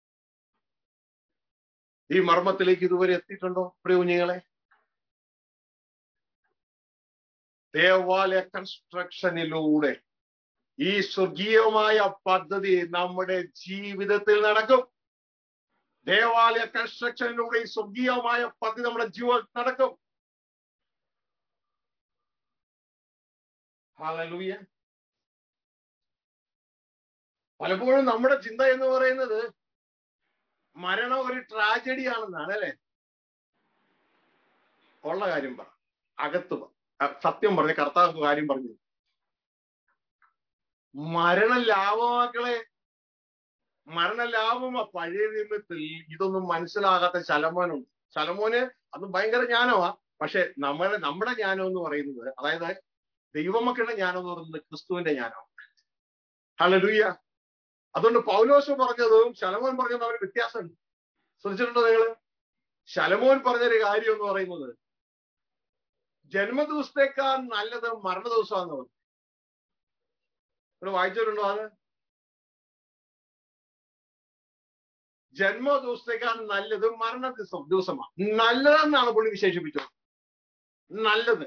ഈ മർമ്മത്തിലേക്ക് ഇതുവരെ എത്തിയിട്ടുണ്ടോ പ്രിയ കുഞ്ഞുങ്ങളെ ദേവാലയ കൺസ്ട്രക്ഷനിലൂടെ ഈ സ്വർഗീയമായ പദ്ധതി നമ്മുടെ ജീവിതത്തിൽ നടക്കും ദേവാലയ കൺസ്ട്രക്ഷനിലൂടെ ഈ സ്വർഗീയമായ പദ്ധതി നമ്മുടെ ജീവിതത്തിൽ നടക്കും ഹല്ലേലൂയ പലപ്പോഴും നമ്മുടെ ചിന്ത എന്ന് പറയുന്നത് മരണം ഒരു ട്രാജഡി ആണെന്നാണ് അല്ലെ ഉള്ള കാര്യം പറ അകത്ത് പറ അ, സത്യം പറഞ്ഞ കർത്താവ് കാര്യം പറഞ്ഞു മരണം ലാഭമാക്കളെ മരണ ലാഭമാ പഴയ നിയമത്തിൽ ഇതൊന്നും മനസ്സിലാകാത്ത ശലമോനുണ്ട് ശലമോന് അത് ഭയങ്കര ജ്ഞാനമാ പക്ഷെ നമ്മുടെ നമ്മുടെ ജ്ഞാനം എന്ന് പറയുന്നത് അതായത് ദൈവമക്കളുടെ ജ്ഞാനം എന്ന് പറയുന്നത് ക്രിസ്തുവിന്റെ ജ്ഞാനമാണ് ഹല്ലേലൂയ അതുകൊണ്ട് പൗലോസ് പറഞ്ഞതും ശലമോൻ പറഞ്ഞതും അവര് വ്യത്യാസമുണ്ട് ശ്രദ്ധിച്ചിട്ടുണ്ടോ നിങ്ങള് ശലമോൻ പറഞ്ഞൊരു കാര്യം എന്ന് പറയുന്നത് ജന്മദിവസത്തേക്കാൾ നല്ലത് മരണ ദിവസമാണെന്ന് പറഞ്ഞു നിങ്ങൾ വായിച്ചിട്ടുണ്ടോ അത് ജന്മദിവസത്തേക്കാൾ നല്ലത് മരണ ദിവസം ദിവസമാണ് നല്ലതെന്നാണ് പുള്ളി വിശേഷിപ്പിച്ചത് നല്ലത്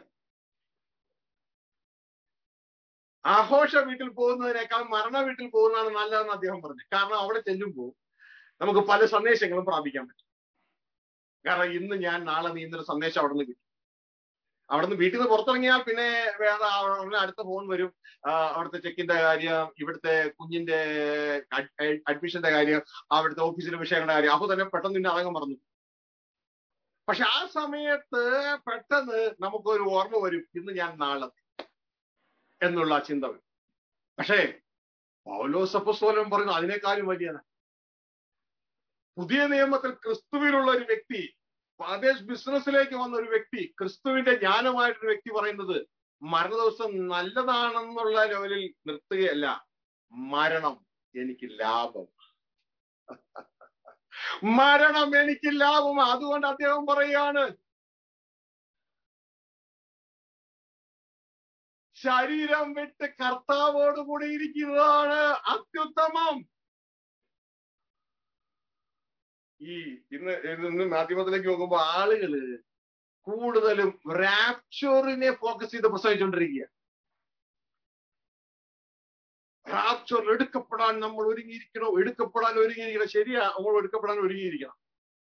ആഘോഷ വീട്ടിൽ പോകുന്നതിനേക്കാൾ മരണ വീട്ടിൽ പോകുന്നതാണ് നല്ലതെന്ന് അദ്ദേഹം പറഞ്ഞു കാരണം അവിടെ ചെല്ലുമ്പോൾ നമുക്ക് പല സന്ദേശങ്ങളും പ്രാപിക്കാൻ പറ്റും കാരണം ഇന്ന് ഞാൻ നാളെ നീ ഇന്നൊരു സന്ദേശം അവിടെ നിന്ന് കിട്ടും അവിടുന്ന് വീട്ടിൽ നിന്ന് പുറത്തിറങ്ങിയാൽ പിന്നെ വേറെ അവിടെ അടുത്ത ഫോൺ വരും ആ, അവിടുത്തെ ചെക്കിന്റെ കാര്യം ഇവിടുത്തെ കുഞ്ഞിന്റെ അഡ്മിഷന്റെ കാര്യം അവിടുത്തെ ഓഫീസിലെ വിഷയങ്ങളുടെ കാര്യം അപ്പൊ തന്നെ പെട്ടെന്ന് പിന്നെ അതങ്ങ് മറന്നു പക്ഷെ ആ സമയത്ത് പെട്ടെന്ന് നമുക്കൊരു ഓർമ്മ വരും ഇന്ന് ഞാൻ നാളെ എന്നുള്ള ആ ചിന്ത വരും പക്ഷേ പൗലോസപ്പസ്തോലൻ പറയുന്നു അതിനേക്കാളും വലിയതാണ് പുതിയ നിയമത്തിൽ ക്രിസ്തുവിലുള്ള ഒരു വ്യക്തി പ്രാദേശ് ബിസിനസ്സിലേക്ക് വന്ന ഒരു വ്യക്തി ക്രിസ്തുവിന്റെ ജ്ഞാനമായിട്ടൊരു വ്യക്തി പറയുന്നത് മരണദിവസം നല്ലതാണെന്നുള്ള ലെവലിൽ നിർത്തുകയല്ല മരണം എനിക്ക് ലാഭം മരണം എനിക്ക് ലാഭം അതുകൊണ്ട് അദ്ദേഹം പറയുകയാണ് ശരീരം വിട്ട് കർത്താവോട് കൂടി ഇരിക്കുന്നതാണ് അത്യുത്തമം ഈ ഇന്ന് ഇന്ന് മാധ്യമത്തിലേക്ക് നോക്കുമ്പോ ആളുകള് കൂടുതലും റാപ്ചോറിനെ ഫോക്കസ് ചെയ്ത് പ്രസവിച്ചുകൊണ്ടിരിക്കുക റാപ്ചോർ എടുക്കപ്പെടാൻ നമ്മൾ ഒരുങ്ങിയിരിക്കണം എടുക്കപ്പെടാൻ ഒരുങ്ങിയിരിക്കണം ശരിയാ നമ്മൾ എടുക്കപ്പെടാൻ ഒരുങ്ങിയിരിക്കണം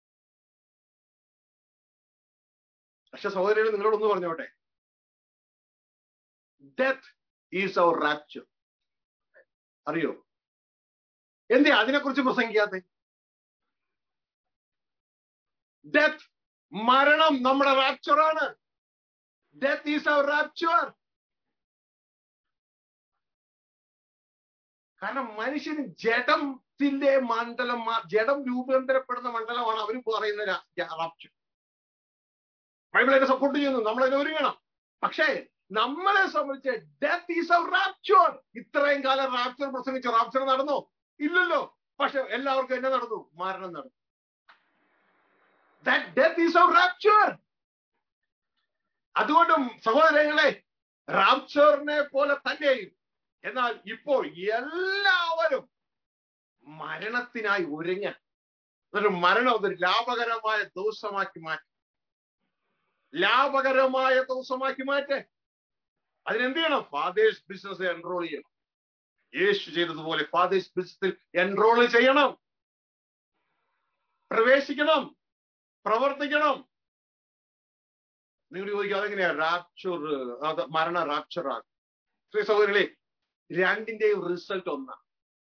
പക്ഷെ സഹോദരങ്ങൾ നിങ്ങളോടൊന്ന് പറഞ്ഞോട്ടെ ഡെത്ത് ഈസ് അവർ റാപ്ചർ അറിയോ എന്തേ അതിനെക്കുറിച്ച് പ്രസംഗിക്കാത്തെ ഡെത്ത് മരണം നമ്മുടെ റാപ്ചറാണ് ഡെത്ത് ഈസ് അവർ റാപ്ചർ കാരണം മനുഷ്യന് ജഡത്തിന്റെ മണ്ഡലം മാ- ജഡം രൂപാന്തരപ്പെടുന്ന മണ്ഡലമാണ് അവർ പറയുന്ന റാപ്ചർ ബൈബിൾ അതിനെ സപ്പോർട്ട് ചെയ്യുന്നു നമ്മളതിനെ ഒരുങ്ങണം പക്ഷേ നമ്മളെ സംബന്ധിച്ച് ഡെത്ത് ഈസ് അവർ റാപ്ചർ ഇത്രയും കാലം റാപ്ചർ പ്രസംഗിച്ച റാപ്ചർ നടന്നോ ഇല്ലല്ലോ പക്ഷെ എല്ലാവർക്കും എന്നെ നടന്നു മരണം നടന്നു that death is our rapture അതുകൊണ്ടും സഹോദരങ്ങളെ റാപ്ചറിനെ പോലെ തന്നെയും എന്നാൽ ഇപ്പോൾ എല്ലാവരും മരണത്തിനായി ഒരുങ്ങ ഒരു മരണം അതൊരു ലാഭകരമായ ദിവസമാക്കി മാറ്റി ലാഭകരമായ ദിവസമാക്കി മാറ്റേ അതിനെന്ത് ചെയ്യണം ഫാദേഴ്സ് ബിസിനസ് എൻറോൾ ചെയ്യണം യേശു ചെയ്തതുപോലെ ഫാദേഴ്സ് ബിസിനസ്സിൽ എൻറോൾ ചെയ്യണം പ്രവേശിക്കണം പ്രവർത്തിക്കണം നിങ്ങൾ ചോദിക്കുക അതെങ്ങനെയാ റാപ്ചർ അത് മരണ റാപ്ചർ ആകും ശ്രീ സഹോദരങ്ങളെ രണ്ടിന്റെയും റിസൾട്ട് ഒന്നാണ്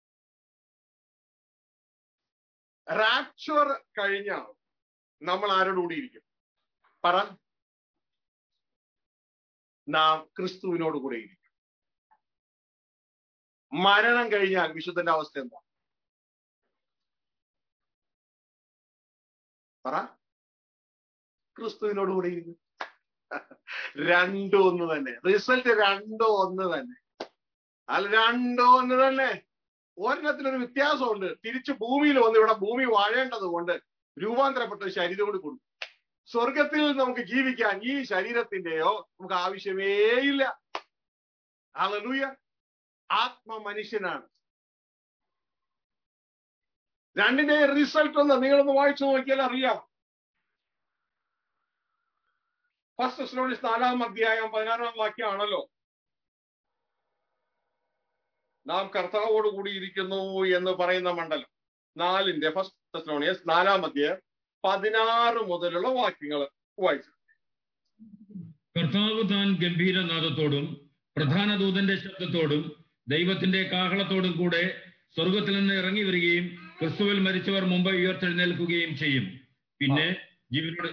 റാപ്ചർ കഴിഞ്ഞാൽ നമ്മൾ ആരോട് കൂടിയിരിക്കും പറ നാം ക്രിസ്തുവിനോട് കൂടെ ഇരിക്കും മരണം കഴിഞ്ഞാൽ വിശുദ്ധന്റെ അവസ്ഥ എന്താ പറ ക്രിസ്തുവിനോട് കൂടെ ഇരിക്കും രണ്ടോ ഒന്ന് തന്നെ റിസൾട്ട് രണ്ടോ ഒന്ന് തന്നെ അല്ല രണ്ടോ ഒന്ന് തന്നെ ഒരെണ്ണത്തിനൊരു വ്യത്യാസമുണ്ട് തിരിച്ച് ഭൂമിയിൽ വന്ന് ഇവിടെ ഭൂമി വാഴേണ്ടത് കൊണ്ട് രൂപാന്തരപ്പെട്ട ഒരു ശരീരം കൂടി കൊടുക്കും സ്വർഗത്തിൽ നമുക്ക് ജീവിക്കാൻ ഈ ശരീരത്തിന്റെയോ നമുക്ക് ആവശ്യമേ ഇല്ല ഹല്ലേലൂയ ആത്മ മനുഷ്യനാണ് രണ്ടിന്റെ റിസൾട്ട് ഒന്ന് നിങ്ങളൊന്ന് വായിച്ചു നോക്കിയാൽ അറിയാം ഫസ്റ്റ് സ്ലോണിസ് നാലാം അധ്യായം പതിനാറാം വാക്യമാണല്ലോ നാം കർത്താവോട് കൂടി ഇരിക്കുന്നു എന്ന് പറയുന്ന മണ്ഡലം നാലിന്റെ ഫസ്റ്റ് തെസ്ലോണിയസ് നാലാം അധ്യായം പതിനാറ് മുതലുള്ള വാക്യങ്ങൾ വായിച്ചു കർത്താവ് താൻ ഗംഭീരനാദത്തോടും പ്രധാന ദൂതന്റെ ശബ്ദത്തോടും ദൈവത്തിന്റെ കാഹളത്തോടും കൂടെ സ്വർഗത്തിൽ നിന്ന് ഇറങ്ങി വരികയും ക്രിസ്തുവിൽ മരിച്ചവർ മുമ്പ് ഉയർത്തെഴുന്നേൽക്കുകയും ചെയ്യും പിന്നെ ജീവനോട്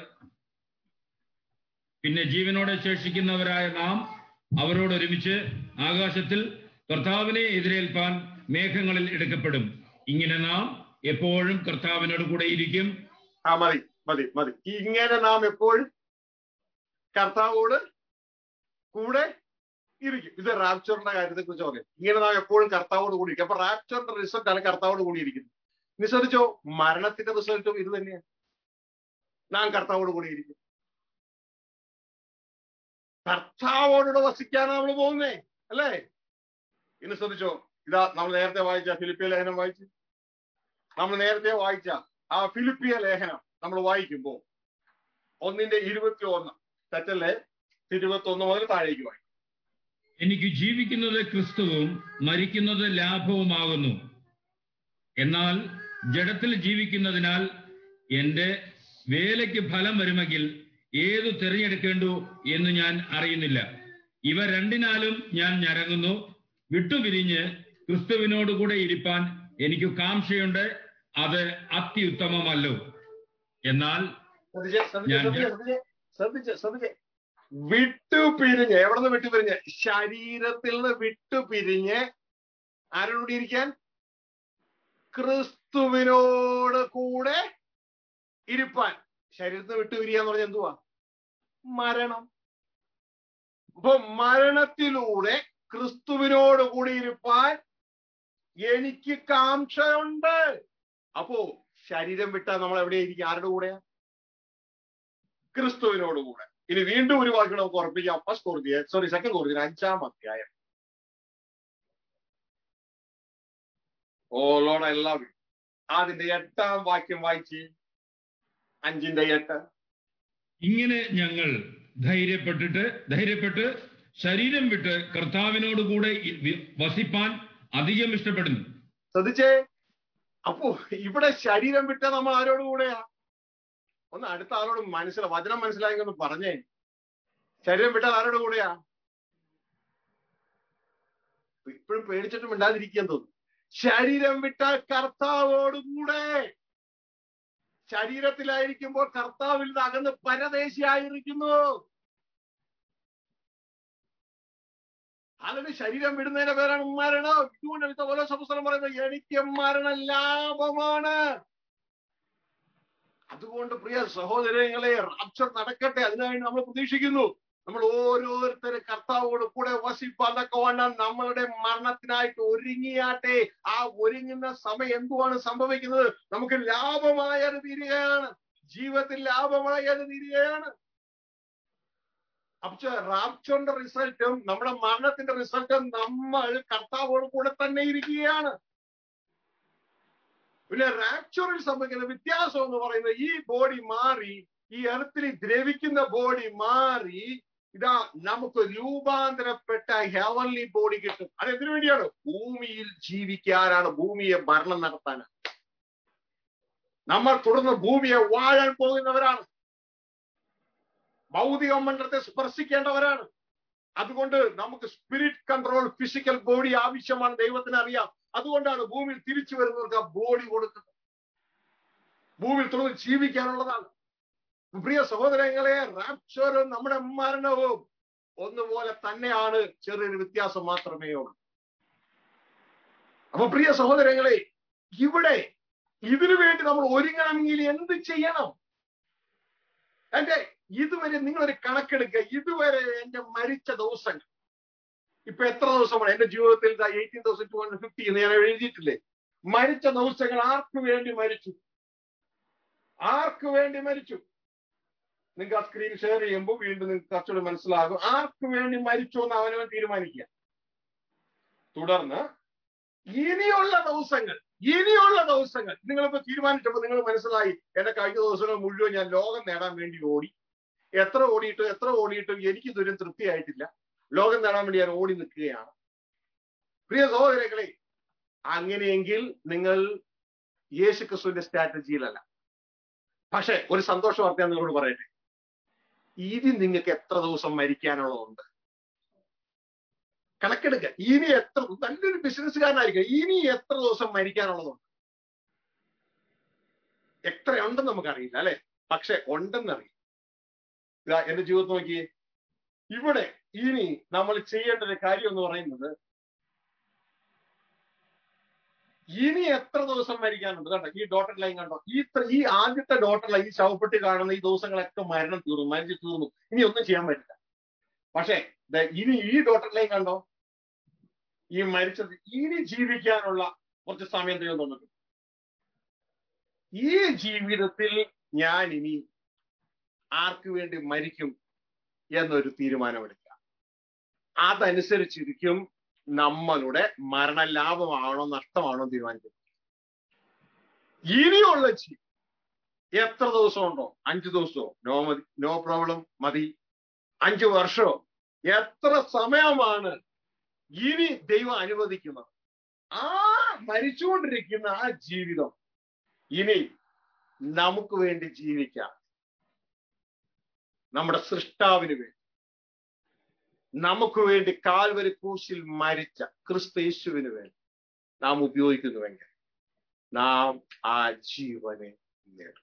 പിന്നെ ജീവനോടെ ശേഷിക്കുന്നവരായ നാം അവരോട് ഒരുമിച്ച് ആകാശത്തിൽ കർത്താവിനെ എതിരേൽപ്പാൻ മേഘങ്ങളിൽ എടുക്കപ്പെടും ഇങ്ങനെ നാം എപ്പോഴും കർത്താവിനോട് കൂടെ ഇരിക്കും ആ മതി മതി മതി ഇങ്ങനെ നാം എപ്പോഴും കർത്താവോട് കൂടെ ഇരിക്കും ഇത് റാപ്ചറിന്റെ കാര്യത്തെ കുറിച്ച് പറയും ഇങ്ങനെ നാം എപ്പോഴും കർത്താവോട് കൂടി ഇരിക്കും അപ്പൊ റാപ്ചറിന്റെ റിസൾട്ട് ആണ് കർത്താവോട് കൂടി ഇരിക്കുന്നത് ഇനി ശ്രദ്ധിച്ചോ മരണത്തിന്റെ റിസൾട്ടും ഇത് തന്നെയാണ് നാം കർത്താവോട് കൂടി ഇരിക്കും കർത്താവോടുകൂടെ വസിക്കാനാണ് നമ്മൾ പോകുന്നേ അല്ലേ ഇനി ശ്രദ്ധിച്ചോ ഇതാ നമ്മൾ നേരത്തെ വായിച്ച ഫിലിപ്പിയ ലേഖനം വായിച്ചു നമ്മൾ നേരത്തെ വായിച്ച ആ ഫിലിപ്പിയ ലേഖനം നമ്മൾ വായിക്കുമ്പോൾ ഒന്നിന്റെ ഇരുപത്തി ഒന്ന് തെറ്റല്ലേ ഇരുപത്തി ഒന്ന് മുതൽ താഴേക്ക് വായിക്കും എനിക്ക് ജീവിക്കുന്നത് ക്രിസ്തുവും മരിക്കുന്നത് ലാഭവുമാകുന്നു എന്നാൽ ജഡത്തിൽ ജീവിക്കുന്നതിനാൽ എന്റെ വേലയ്ക്ക് ഫലം വരുമെങ്കിൽ ഏതു തിരഞ്ഞെടുക്കേണ്ടു എന്ന് ഞാൻ അറിയുന്നില്ല ഇവ രണ്ടിനാലും ഞാൻ ഞരങ്ങുന്നു വിട്ടുപിരിഞ്ഞ് ക്രിസ്തുവിനോടുകൂടെ ഇരിപ്പാൻ എനിക്ക് കാംക്ഷയുണ്ട് അത് അത്യുത്തമമല്ലോ എന്നാൽ ശ്രദ്ധിച്ചേ ശ്രദ്ധിച്ചേ ഞാൻ- ശ്രദ്ധിച്ചേ ശ്രദ്ധിച്ചേ ശ്രദ്ധിച്ചേ വിട്ടുപിരിഞ്ഞ് എവിടെ നിന്ന് വിട്ടുപിരിഞ്ഞ് ശരീരത്തിൽ നിന്ന് വിട്ടുപിരിഞ്ഞ് ആരോട് ഇരിക്കാൻ ക്രിസ്തുവിനോട് കൂടെ ഇരിപ്പാൻ ശരീരത്തിൽ വിട്ടുപിരിയാന്ന് പറഞ്ഞാൽ എന്തുവാ മരണം അപ്പൊ മരണത്തിലൂടെ ക്രിസ്തുവിനോട് കൂടി ഇരിപ്പാൻ എനിക്ക് കാംക്ഷയുണ്ട് അപ്പോ ശരീരം വിട്ടാൽ നമ്മൾ എവിടെയായിരിക്കും ആരുടെ കൂടെയാ ക്രിസ്തുവിനോട് കൂടെ ഇനി വീണ്ടും ഒരു വാക്ക് നമുക്ക് ഉറപ്പിക്കാം first Corinthians sorry second Corinthians അഞ്ചാം അധ്യായം ഓ ലോഡ് ഐ ലവ് അതിന്റെ എട്ടാം വാക്യം വായിച്ച് അഞ്ചിന്റെ എട്ട് ഇങ്ങനെ ഞങ്ങൾ ധൈര്യപ്പെട്ടിട്ട് ധൈര്യപ്പെട്ട് ശരീരം വിട്ട് കർത്താവിനോട് കൂടെ ഇ- വി- വസിപ്പാൻ അധികം ഇഷ്ടപ്പെടുന്നു ശ്രദ്ധിച്ചേ അപ്പോ ഇവിടെ ശരീരം വിട്ട നമ്മൾ ആരോട് കൂടെയാ ഒന്ന് അടുത്ത ആളോട് മനസ്സിലാ വചനം മനസ്സിലായെങ്കിൽ പറഞ്ഞേ ശരീരം വിട്ടാൽ ആരോട് കൂടെയാ ഇപ്പോഴും പേടിച്ചിട്ട് മിണ്ടാതിരിക്കാൻ തോന്നുന്നു ശരീരം വിട്ടാൽ കർത്താവോട് കൂടെ ശരീരത്തിലായിരിക്കുമ്പോൾ കർത്താവിൽ നിന്ന് അകന്ന് പരദേശിയായിരിക്കുന്നു അതിന് ശരീരം വിടുന്നതിന്റെ പേരാണ് മരണം ഇതുകൊണ്ട് അടുത്ത ഓരോ സംസ്ഥാനം പറയുന്നത് എനിക്ക് മരണം ലാഭമാണ് അതുകൊണ്ട് പ്രിയ സഹോദരങ്ങളെ റാപ്ചർ നടക്കട്ടെ അതിനായി നമ്മൾ പ്രതീക്ഷിക്കുന്നു നമ്മൾ ഓരോരുത്തരും കർത്താവോട് കൂടെ വസിപ്പാന്നൊക്കെ വേണം നമ്മളുടെ മരണത്തിനായിട്ട് ഒരുങ്ങിയാട്ടെ ആ ഒരുങ്ങുന്ന സമയം എന്തുവാണ് സംഭവിക്കുന്നത് നമുക്ക് ലാഭമായത് തീരുകയാണ് ജീവിതത്തിൽ ലാഭമായത് തീരുകയാണ് അപ്പൊ റാപ്ചറിന്റെ റിസൾട്ടും നമ്മുടെ മരണത്തിന്റെ റിസൾട്ടും നമ്മൾ കർത്താവോട് കൂടെ തന്നെ ഇരിക്കുകയാണ് പിന്നെ റാപ്ചറിൽ സംഭവിക്കുന്ന വ്യത്യാസം എന്ന് പറയുന്നത് ഈ ബോഡി മാറി ഈ എർത്തിൽ ദ്രവിക്കുന്ന ബോഡി മാറി ഇതാ നമുക്ക് രൂപാന്തരപ്പെട്ട ഹെവൻലി ബോഡി കിട്ടും അത് എന്തിനു വേണ്ടിയാണ് ഭൂമിയിൽ ജീവിക്കാനാണ് ഭൂമിയെ ഭരണം നടത്താനാണ് നമ്മൾ തുടർന്ന് ഭൂമിയെ വാഴാൻ പോകുന്നവരാണ് ഭൗതിക മണ്ഡലത്തെ സ്പർശിക്കേണ്ടവരാണ് അതുകൊണ്ട് നമുക്ക് സ്പിരിറ്റ് കൺട്രോൾ ഫിസിക്കൽ ബോഡി ആവശ്യമാണ് ദൈവത്തിന് അറിയാം അതുകൊണ്ടാണ് ഭൂമിയിൽ തിരിച്ചു വരുന്നവർക്ക് ആ ബോഡി കൊടുക്കുന്നത് ഭൂമിയിൽ തുടർന്ന് ജീവിക്കാനുള്ളതാണ് പ്രിയ സഹോദരങ്ങളെ റാപ്ചറും നമ്മുടെ മരണവും ഒന്നുപോലെ തന്നെയാണ് ചെറിയൊരു വ്യത്യാസം മാത്രമേ ഉള്ളൂ അപ്പൊ പ്രിയ സഹോദരങ്ങളെ ഇവിടെ ഇതിനു വേണ്ടി നമ്മൾ ഒരുങ്ങണമെങ്കിൽ എന്ത് ചെയ്യണം എന്റെ ഇതുവരെ നിങ്ങളൊരു കണക്കെടുക്കുക ഇതുവരെ എന്റെ മരിച്ച ദിവസങ്ങൾ ഇപ്പൊ എത്ര ദിവസമാണ് എന്റെ ജീവിതത്തിൽ eighteen thousand two hundred fifty എന്ന് ഞാൻ എഴുതിയിട്ടില്ലേ മരിച്ച ദിവസങ്ങൾ ആർക്ക് വേണ്ടി മരിച്ചു ആർക്ക് വേണ്ടി മരിച്ചു നിങ്ങൾക്ക് ആ സ്ക്രീൻ ഷെയർ ചെയ്യുമ്പോൾ വീണ്ടും നിങ്ങൾക്ക് കുറച്ചുകൂടി മനസ്സിലാകും ആർക്ക് വേണ്ടി മരിച്ചു എന്ന് അവനവൻ തീരുമാനിക്കുക തുടർന്ന് ഇനിയുള്ള ദിവസങ്ങൾ ഇനിയുള്ള ദിവസങ്ങൾ നിങ്ങളിപ്പോ തീരുമാനിച്ചപ്പോ നിങ്ങൾ മനസ്സിലായി എന്റെ കഴിഞ്ഞ ദിവസങ്ങൾ മുഴുവൻ ഞാൻ ലോകം നേടാൻ വേണ്ടി ഓടി എത്ര ഓടിയിട്ടും എത്ര ഓടിയിട്ടും എനിക്ക് ഇതുവരും തൃപ്തിയായിട്ടില്ല ലോകം നേടാൻ വേണ്ടി ഞാൻ ഓടി നിൽക്കുകയാണ് പ്രിയ സഹോദരങ്ങളെ അങ്ങനെയെങ്കിൽ നിങ്ങൾ യേശു ക്രിസ്തുവിന്റെ സ്ട്രാറ്റജിയിലല്ല പക്ഷെ ഒരു സന്തോഷ വാർത്ത ഞാൻ നിങ്ങളോട് പറയട്ടെ ഇനി നിങ്ങൾക്ക് എത്ര ദിവസം മരിക്കാനുള്ളതുണ്ട് കണക്കെടുക്കുക ഇനി എത്ര നല്ലൊരു ബിസിനസ്സുകാരനായിരിക്കും ഇനി എത്ര ദിവസം മരിക്കാനുള്ളതുണ്ട് എത്ര ഉണ്ടെന്ന് നമുക്കറിയില്ല അല്ലെ പക്ഷെ ഉണ്ടെന്നറിയാം ഇതാ എന്റെ ജീവിതത്തിൽ നോക്കിയേ ഇവിടെ ഇനി നമ്മൾ ചെയ്യേണ്ട ഒരു കാര്യം എന്ന് പറയുന്നത് ഇനി എത്ര ദിവസം മരിക്കാനുണ്ട് കണ്ടോ ഈ ഡോട്ടർ ലൈൻ കണ്ടോ ഈ ത്ര- ഈ ആദ്യത്തെ ഡോട്ടർ ലൈൻ ഈ ശവപ്പെട്ടി കാണുന്ന ഈ ദിവസങ്ങളൊക്കെ മരണം തീർന്നു മരിച്ചു തീർന്നു ഇനി ഒന്നും ചെയ്യാൻ പറ്റില്ല പക്ഷേ ദേ ഇനി ഈ ഡോട്ടർ ലൈൻ കണ്ടോ ഈ മരിച്ചത് ഇനി ജീവിക്കാനുള്ള കുറച്ച് സമയം ദൈവം തന്നിട്ടുണ്ട് ഈ ജീവിതത്തിൽ ഞാൻ ഇനി ആർക്ക് വേണ്ടി മരിക്കും എന്നൊരു തീരുമാനമെടുക്കുക അതനുസരിച്ചിരിക്കും നമ്മളുടെ മരണ ലാഭമാണോ നഷ്ടമാണോ തീരുമാനിക്കുന്നത് ഇനിയുള്ള ജീവിതം എത്ര ദിവസമുണ്ടോ അഞ്ചു ദിവസമോ നോ മതി നോ പ്രോബ്ലം മതി അഞ്ചു വർഷമോ എത്ര സമയമാണ് ഇനി ദൈവം അനുവദിക്കുന്നത് ആ മരിച്ചുകൊണ്ടിരിക്കുന്ന ആ ജീവിതം ഇനി നമുക്ക് വേണ്ടി ജീവിക്കാം നമ്മുടെ സൃഷ്ടാവിന് വേണ്ടി നമുക്ക് വേണ്ടി കാൽവരി ക്രൂശിൽ മരിച്ച ക്രിസ്തു യേശുവിന് വേണ്ടി നാം ഉപയോഗിക്കുന്നുവെങ്കിൽ നാം ആ ജീവനെ നേടും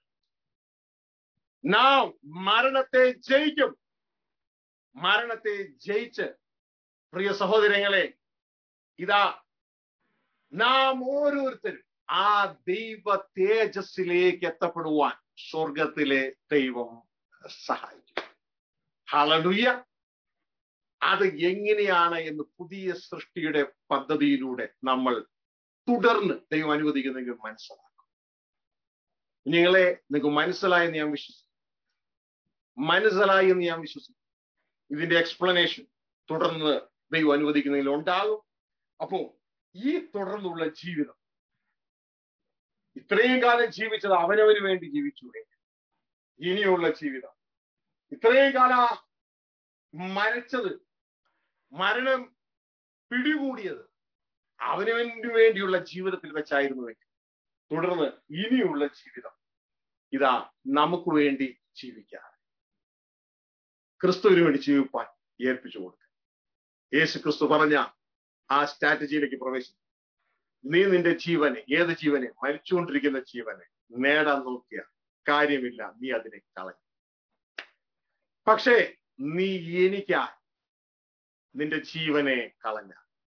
നാം മരണത്തെ ജയിക്കും മരണത്തെ ജയിച്ച് പ്രിയ സഹോദരങ്ങളെ ഇതാ നാം ഓരോരുത്തരും ആ ദൈവ തേജസ്സിലേക്ക് എത്തപ്പെടുവാൻ സ്വർഗത്തിലെ ദൈവം സഹായിക്കും ഹളലുയ്യ അത് എങ്ങനെയാണ് എന്ന് പുതിയ സൃഷ്ടിയുടെ പദ്ധതിയിലൂടെ നമ്മൾ തുടർന്ന് ദൈവം അനുവദിക്കുന്നെങ്കിൽ മനസ്സിലാക്കും നിങ്ങളെ നിങ്ങൾക്ക് മനസ്സിലായെന്ന് ഞാൻ വിശ്വസിക്കുന്നു മനസ്സിലായി എന്ന് ഞാൻ വിശ്വസിക്കുന്നു ഇതിന്റെ എക്സ്പ്ലനേഷൻ തുടർന്ന് ദൈവം അനുവദിക്കുന്നതിൽ ഉണ്ടാകും അപ്പോ ഈ തുടർന്നുള്ള ജീവിതം ഇത്രയും കാലം ജീവിച്ചത് അവനവന് വേണ്ടി ജീവിച്ചു ഇനിയുള്ള ജീവിതം ഇത്രയും കാലം മരച്ചത് മരണം പിടികൂടിയത് അവന് വേണ്ടിയുള്ള ജീവിതത്തിൽ വെച്ചായിരുന്നുവെങ്കിൽ തുടർന്ന് ഇനിയുള്ള ജീവിതം ഇതാ നമുക്ക് വേണ്ടി ജീവിക്കാം ക്രിസ്തുവിന് വേണ്ടി ജീവിപ്പാൻ ഏൽപ്പിച്ചു കൊടുക്കുക യേശു ക്രിസ്തു പറഞ്ഞ ആ സ്ട്രാറ്റജിയിലേക്ക് പ്രവേശിച്ചു നീ നിന്റെ ജീവനെ ഏത് ജീവനെ മരിച്ചുകൊണ്ടിരിക്കുന്ന ജീവനെ നേടാൻ നോക്കിയ കാര്യമില്ല നീ അതിനെ കളയും പക്ഷേ നീ എനിക്കായി നിന്റെ ജീവനെ കളഞ്ഞ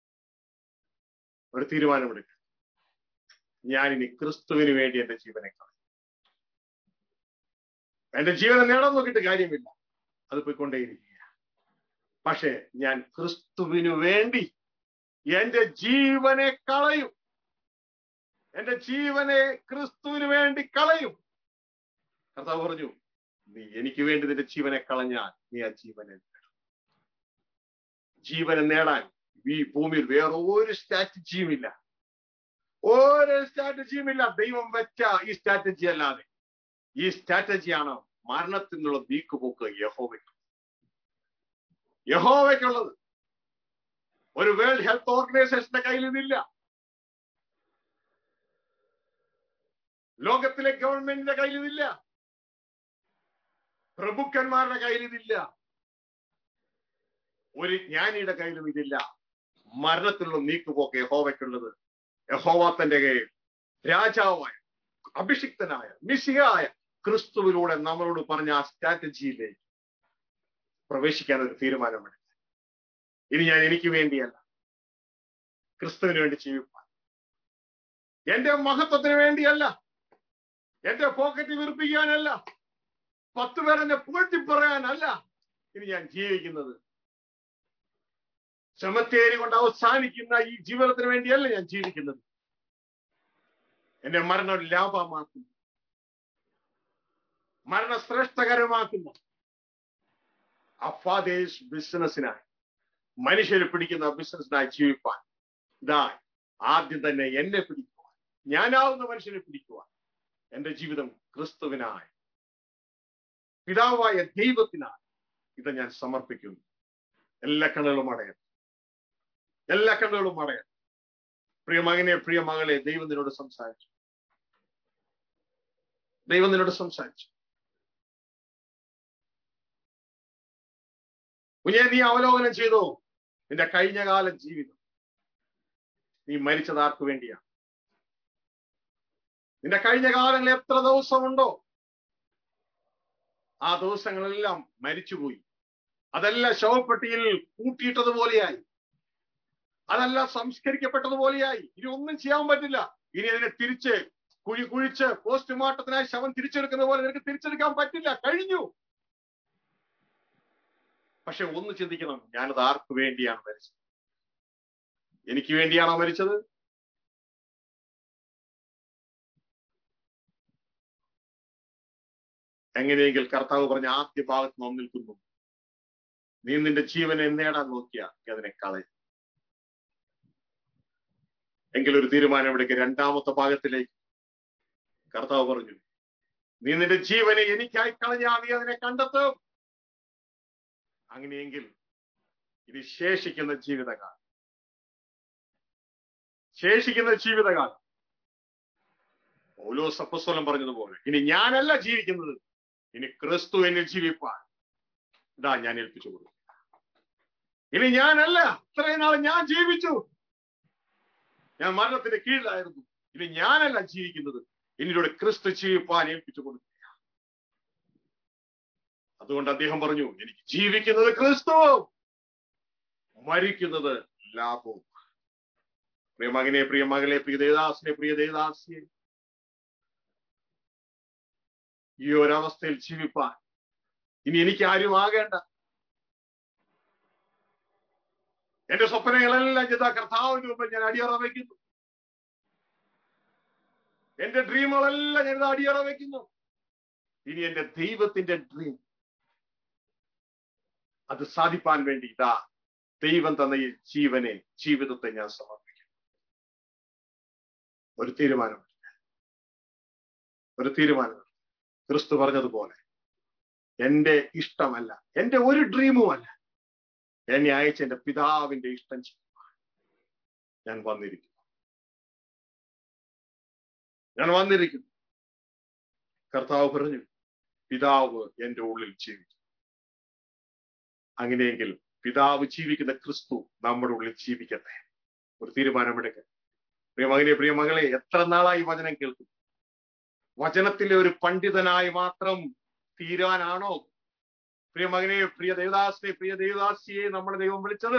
ഒരു തീരുമാനമെടുക്കുക ഞാൻ ഇനി ക്രിസ്തുവിന് വേണ്ടി എന്റെ ജീവനെ കളയും എന്റെ ജീവനെ നേടാൻ നോക്കിയിട്ട് കാര്യമില്ല അത് പോയിക്കൊണ്ടേയിരിക്കുക പക്ഷേ ഞാൻ ക്രിസ്തുവിനു വേണ്ടി എന്റെ ജീവനെ കളയും എന്റെ ജീവനെ ക്രിസ്തുവിന് വേണ്ടി കളയും കർത്താവ് പറഞ്ഞു നീ എനിക്ക് വേണ്ടി നിന്റെ ജീവനെ കളഞ്ഞാൽ നീ ആ ജീവനെ നേടും ജീവനെ നേടാൻ ഈ ഭൂമിയിൽ വേറെ ഒരു സ്ട്രാറ്റജിയും ഇല്ല ഒരു സ്ട്രാറ്റജിയും ഇല്ല ദൈവം വെച്ച ഈ സ്ട്രാറ്റജി അല്ലാതെ ഈ സ്ട്രാറ്റജിയാണ് മരണത്തിൽ നിന്നുള്ള നീക്കുപോക്ക് യഹോവയ്ക്ക് യഹോവയ്ക്കുള്ളത് ഒരു വേൾഡ് ഹെൽത്ത് ഓർഗനൈസേഷന്റെ കയ്യിൽ ഇതില്ല ലോകത്തിലെ ഗവൺമെന്റിന്റെ കയ്യിൽ ഇതില്ല പ്രഭുക്കന്മാരുടെ കയ്യിൽ ഇതില്ല ഒരു ജ്ഞാനിയുടെ കയ്യിലും ഇതില്ല മരണത്തിലുള്ള നീക്കുപോക്ക് യഹോവയ്ക്കുള്ളത് യഹോവ തന്റെ കയ്യിൽ രാജാവായ അഭിഷിക്തനായ മിശിയായ ക്രിസ്തുവിലൂടെ നമ്മളോട് പറഞ്ഞ ആ സ്ട്രാറ്റജിയിലേക്ക് പ്രവേശിക്കാൻ ഒരു തീരുമാനമെടുക്കുക ഇനി ഞാൻ എനിക്ക് വേണ്ടിയല്ല ക്രിസ്തുവിന് വേണ്ടി ജീവിപ്പാൻ എന്റെ മഹത്വത്തിന് വേണ്ടിയല്ല എന്റെ പോക്കറ്റ് വീർപ്പിക്കാനല്ല പത്ത് പേരെന്നെ പുകഴ്ത്തി പറയാനല്ല ഇനി ഞാൻ ജീവിക്കുന്നത് ചെമത്തേരി കൊണ്ട് അവസാനിക്കുന്ന ഈ ജീവിതത്തിന് വേണ്ടിയല്ല ഞാൻ ജീവിക്കുന്നത് എന്റെ മരണം ലാഭമാക്കുന്നു മരണ ശ്രേഷ്ഠകരമാക്കുന്ന അഫാദേശ് ബിസിനസ്സിനായി മനുഷ്യരെ പിടിക്കുന്ന ബിസിനസ്സിനായി ജീവിപ്പാൻ ഇതാ ആദ്യം തന്നെ എന്നെ പിടിക്കുവാൻ ഞാനാവുന്ന മനുഷ്യനെ പിടിക്കുവാൻ എന്റെ ജീവിതം ക്രിസ്തുവിനായി പിതാവായ ദൈവത്തിനായി ഇത് ഞാൻ സമർപ്പിക്കുന്നു എല്ലാ കണ്ണുകളും അടയണം എല്ലാ കണ്ണുകളും അടയണം പ്രിയ മകനെ പ്രിയ മകളെ ദൈവം നിന്നോട് സംസാരിച്ചു ദൈവം നിന്നോട് സംസാരിച്ചു കുഞ്ഞെ നീ അവലോകനം ചെയ്തോ നിന്റെ കഴിഞ്ഞകാല ജീവിതം നീ മരിച്ചത് ആർക്ക് വേണ്ടിയാണ് നിന്റെ കഴിഞ്ഞ കാലങ്ങൾ എത്ര ദിവസമുണ്ടോ ആ ദിവസങ്ങളെല്ലാം മരിച്ചുപോയി അതെല്ലാം ശവപ്പെട്ടിയിൽ കൂട്ടിയിട്ടതുപോലെയായി അതെല്ലാം സംസ്കരിക്കപ്പെട്ടതുപോലെയായി ഇനി ഒന്നും ചെയ്യാൻ പറ്റില്ല ഇനി അതിനെ തിരിച്ച് കുഴി കുഴിച്ച് പോസ്റ്റ്മോർട്ടത്തിനായി ശവം തിരിച്ചെടുക്കുന്ന പോലെ നിനക്ക് തിരിച്ചെടുക്കാൻ പറ്റില്ല കഴിഞ്ഞു പക്ഷെ ഒന്ന് ചിന്തിക്കണം ഞാനത് ആർക്ക് വേണ്ടിയാണ് മരിച്ചത് എനിക്ക് വേണ്ടിയാണോ മരിച്ചത് എങ്ങനെയെങ്കിൽ കർത്താവ് പറഞ്ഞ ആദ്യ ഭാഗത്ത് നാം നിൽക്കുന്നു നീ നിന്റെ ജീവനെ നേടാൻ നോക്കിയാ നീ അതിനെ കളയും എങ്കിലൊരു തീരുമാനം എടുക്കുക രണ്ടാമത്തെ ഭാഗത്തിലേക്ക് കർത്താവ് പറഞ്ഞു നീ നിന്റെ ജീവനെ എനിക്കായി കളഞ്ഞാൽ നീ അതിനെ കണ്ടെത്തും അങ്ങനെയെങ്കിൽ ഇനി ശേഷിക്കുന്ന ജീവിതകാലം ശേഷിക്കുന്ന ജീവിതകാലം ഓരോ സപ്പസ്വലം പറഞ്ഞതുപോലെ ഇനി ഞാനല്ല ജീവിക്കുന്നത് ഇനി ക്രിസ്തു എന്നിൽ ജീവിപ്പാൻ ഇതാ ഞാൻ ഏൽപ്പിച്ചു കൊടുക്കും ഇനി ഞാനല്ല ഇത്രയും നാൾ ഞാൻ ജീവിച്ചു ഞാൻ മരണത്തിന്റെ കീഴിലായിരുന്നു ഇനി ഞാനല്ല ജീവിക്കുന്നത് എന്നിലൂടെ ക്രിസ്തു ജീവിപ്പാൻ ഏൽപ്പിച്ചു കൊടുക്കുക അതുകൊണ്ട് അദ്ദേഹം പറഞ്ഞു എനിക്ക് ജീവിക്കുന്നത് ക്രിസ്തു മരിക്കുന്നത് ലാഭവും പ്രിയ മകനെ പ്രിയ മകളെ പ്രിയ ദേദാസിനെ പ്രിയ ദേദാസിയെ ഈ ഒരവസ്ഥയിൽ ജീവിപ്പാൻ ഇനി എനിക്ക് ആരും ആകേണ്ട എന്റെ സ്വപ്നങ്ങളെല്ലാം ചെയ്ത കർത്താവിന് മുമ്പ് ഞാൻ അടിയറ വയ്ക്കുന്നു എന്റെ ഡ്രീമുകളെല്ലാം ഞാൻ അടിയറ വയ്ക്കുന്നു ഇനി എന്റെ ദൈവത്തിന്റെ ഡ്രീം അത് സാധിപ്പാൻ വേണ്ടി ഇതാ ദൈവം തന്ന ഈ ജീവനെ ജീവിതത്തെ ഞാൻ സമർപ്പിക്കും ഒരു തീരുമാനം ഒരു തീരുമാനം ക്രിസ്തു പറഞ്ഞതുപോലെ എന്റെ ഇഷ്ടമല്ല എന്റെ ഒരു ഡ്രീമും അല്ല എന്നെ അയച്ച എന്റെ പിതാവിന്റെ ഇഷ്ടം ചെയ്യുവാൻ ഞാൻ വന്നിരിക്കുന്നു ഞാൻ വന്നിരിക്കുന്നു കർത്താവ് പറഞ്ഞു പിതാവ് എന്റെ ഉള്ളിൽ ജീവിക്കും അങ്ങനെയെങ്കിൽ പിതാവ് ജീവിക്കുന്ന ക്രിസ്തു നമ്മുടെ ഉള്ളിൽ ജീവിക്കട്ടെ ഒരു തീരുമാനമെടുക്ക പ്രിയ മകനെ പ്രിയ മകളെ എത്ര നാളായി വചനം കേൾക്കും വചനത്തിലെ ഒരു പണ്ഡിതനായി മാത്രം തീരാനാണോ പ്രിയ മകനെ പ്രിയ ദേവദാസിനെ പ്രിയ ദേവദാസിയെ നമ്മുടെ ദൈവം വിളിച്ചത്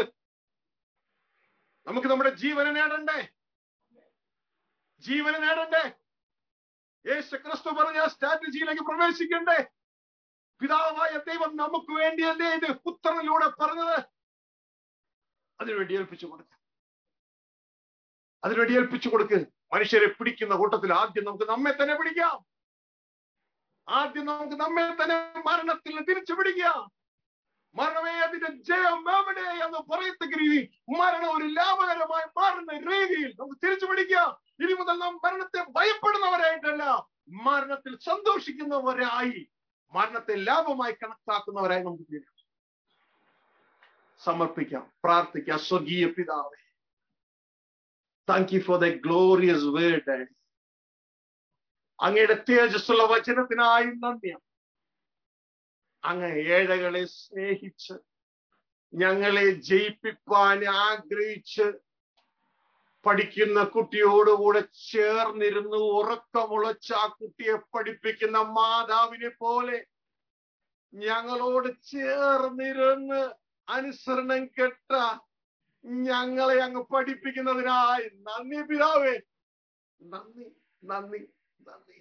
നമുക്ക് നമ്മുടെ ജീവനെ നേടണ്ടേ ജീവനെ നേടണ്ടേ യേശു ക്രിസ്തു പറഞ്ഞ സ്ട്രാറ്റജിയിലേക്ക് പ്രവേശിക്കണ്ടേ പിതാവായ ദൈവം നമുക്ക് വേണ്ടിയല്ലേ ഇത് പുത്രനിലൂടെ പറഞ്ഞത് അതിനുവേണ്ടി ഏൽപ്പിച്ചു കൊടുക്ക അതിനുവേണ്ടി ഏൽപ്പിച്ചു കൊടുക്ക് മനുഷ്യരെ പിടിക്കുന്ന കൂട്ടത്തിൽ ആദ്യം നമുക്ക് നമ്മെ തന്നെ പിടിക്കാം ആദ്യം നമുക്ക് നമ്മെ തന്നെ മരണത്തിൽ നിന്ന് തിരിച്ചു പിടിക്കാം മരണമേ അതിന്റെ ജയം എവിടെ എന്ന് പറയത്തക്ക രീതി മരണം ഒരു ലാഭകരമായി മാറുന്ന രീതിയിൽ നമുക്ക് തിരിച്ചു പിടിക്കാം ഇനി മുതൽ നാം മരണത്തെ ഭയപ്പെടുന്നവരായിട്ടല്ല മരണത്തിൽ സന്തോഷിക്കുന്നവരായി മരണത്തെ ലാഭമായി കണക്കാക്കുന്നവരായി നമുക്ക് തീരാം സമർപ്പിക്കാം പ്രാർത്ഥിക്കാം സ്വകീയ പിതാവേ thank you for the glorious word അങ്ങയുടെ തേജസ്സുള്ള വചനത്തിനായി നന്ദി അങ്ങ് ഏഴകളെ സ്നേഹിച്ച് ഞങ്ങളെ ജയിപ്പിപ്പാൻ ആഗ്രഹിച്ച് പഠിക്കുന്ന കുട്ടിയോടുകൂടെ ചേർന്നിരുന്ന് ഉറക്കമുളച്ച് ആ കുട്ടിയെ പഠിപ്പിക്കുന്ന മാതാവിനെ പോലെ ഞങ്ങളോട് ചേർന്നിരുന്ന് അനുസരണം കെട്ട ഞങ്ങളെ അങ്ങ് പഠിപ്പിക്കുന്നതിനായി നന്ദി പിതാവേ നന്ദി നന്ദി നന്ദി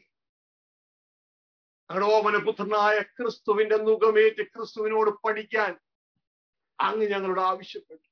ഞങ്ങളുടെ ഓമനപുത്രനായ ക്രിസ്തുവിന്റെ മുഖമേറ്റ് ക്രിസ്തുവിനോട് പഠിക്കാൻ അങ്ങ് ഞങ്ങളോട് ആവശ്യപ്പെട്ടു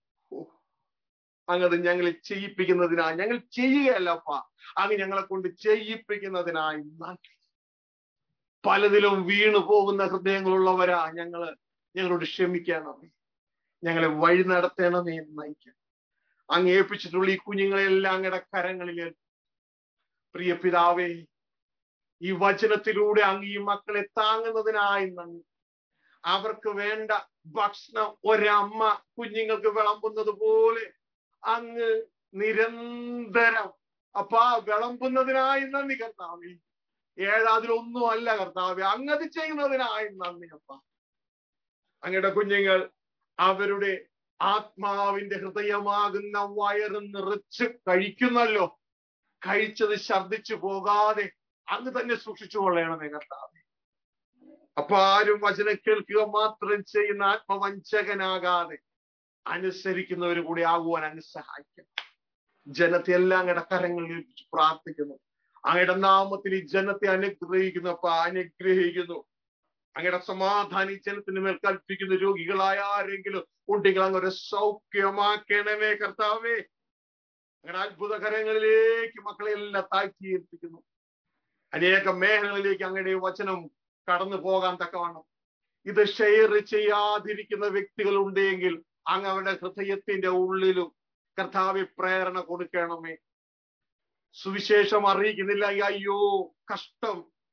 അങ്ങത് ഞങ്ങളെ ചെയ്യിപ്പിക്കുന്നതിനായി ഞങ്ങൾ ചെയ്യുകയല്ലപ്പ അങ്ങ് ഞങ്ങളെ കൊണ്ട് ചെയ്യിപ്പിക്കുന്നതിനായി നന്ദി പലതിലും വീണു പോകുന്ന ഹൃദയങ്ങളുള്ളവരാ ഞങ്ങള് ഞങ്ങളോട് ക്ഷമിക്കണമേ ഞങ്ങളെ വഴി നടത്തണമേ നയിക്കണം അങ്ങ് ഏൽപ്പിച്ചിട്ടുള്ള ഈ കുഞ്ഞുങ്ങളെല്ലാം അങ്ങയുടെ കരങ്ങളിൽ പ്രിയ പിതാവേ ഈ വചനത്തിലൂടെ അങ്ങ് ഈ മക്കളെ താങ്ങുന്നതിനായി നന്ദി അവർക്ക് വേണ്ട ഭക്ഷണം ഒരമ്മ കുഞ്ഞുങ്ങൾക്ക് വിളമ്പുന്നത് പോലെ അങ്ങ് നിരന്തരം അപ്പ വിളമ്പുന്നതിനായി നന്ദി കർത്താവേ ഏഴാതിലൊന്നും അല്ല കർത്താവെ അങ്ങത് ചെയ്യുന്നതിനായി നന്ദി അപ്പ അങ്ങയുടെ കുഞ്ഞുങ്ങൾ അവരുടെ ആത്മാവിന്റെ ഹൃദയമാകുന്ന വയറ് നിറച്ച് കഴിക്കുന്നല്ലോ കഴിച്ചത് ഛർദിച്ചു പോകാതെ അങ്ങ് തന്നെ സൂക്ഷിച്ചു കൊള്ളണമേ കർത്താവെ അപ്പൊ ആരും വചനം കേൾക്കുക മാത്രം ചെയ്യുന്ന ആത്മവഞ്ചകനാകാതെ അനുസരിക്കുന്നവർ കൂടി ആകുവാൻ അങ്ങ് സഹായിക്കണം ജനത്തെ എല്ലാം അങ്ങയുടെ കരങ്ങളിൽ ഏൽപ്പിച്ച് പ്രാർത്ഥിക്കുന്നു അങ്ങയുടെ നാമത്തിൽ ഈ ജനത്തെ അനുഗ്രഹിക്കുന്നു അപ്പൊ അനുഗ്രഹിക്കുന്നു അങ്ങയുടെ സമാധാനം ഈ ജനത്തിന് മേൽ കൽപ്പിക്കുന്ന രോഗികളായ ആരെങ്കിലും ഉണ്ടെങ്കിൽ അങ്ങ് ഒരു സൗഖ്യമാക്കണമേ കർത്താവേ അങ്ങനെ അത്ഭുതകരങ്ങളിലേക്ക് മക്കളെ എല്ലാം താഴ്ത്തി ഏൽപ്പിക്കുന്നു അനേക മേഖലകളിലേക്ക് അങ്ങയുടെ വചനം കടന്നു പോകാൻ തക്കവണ്ണം ഇത് ഷെയർ ചെയ്യാതിരിക്കുന്ന വ്യക്തികൾ ഉണ്ടെങ്കിൽ അങ്ങ് അവരുടെ ഹൃദയത്തിന്റെ ഉള്ളിലും കർത്താവെ പ്രേരണ കൊടുക്കണമേ സുവിശേഷം അറിയിക്കുന്നില്ല അയ്യോ കഷ്ടം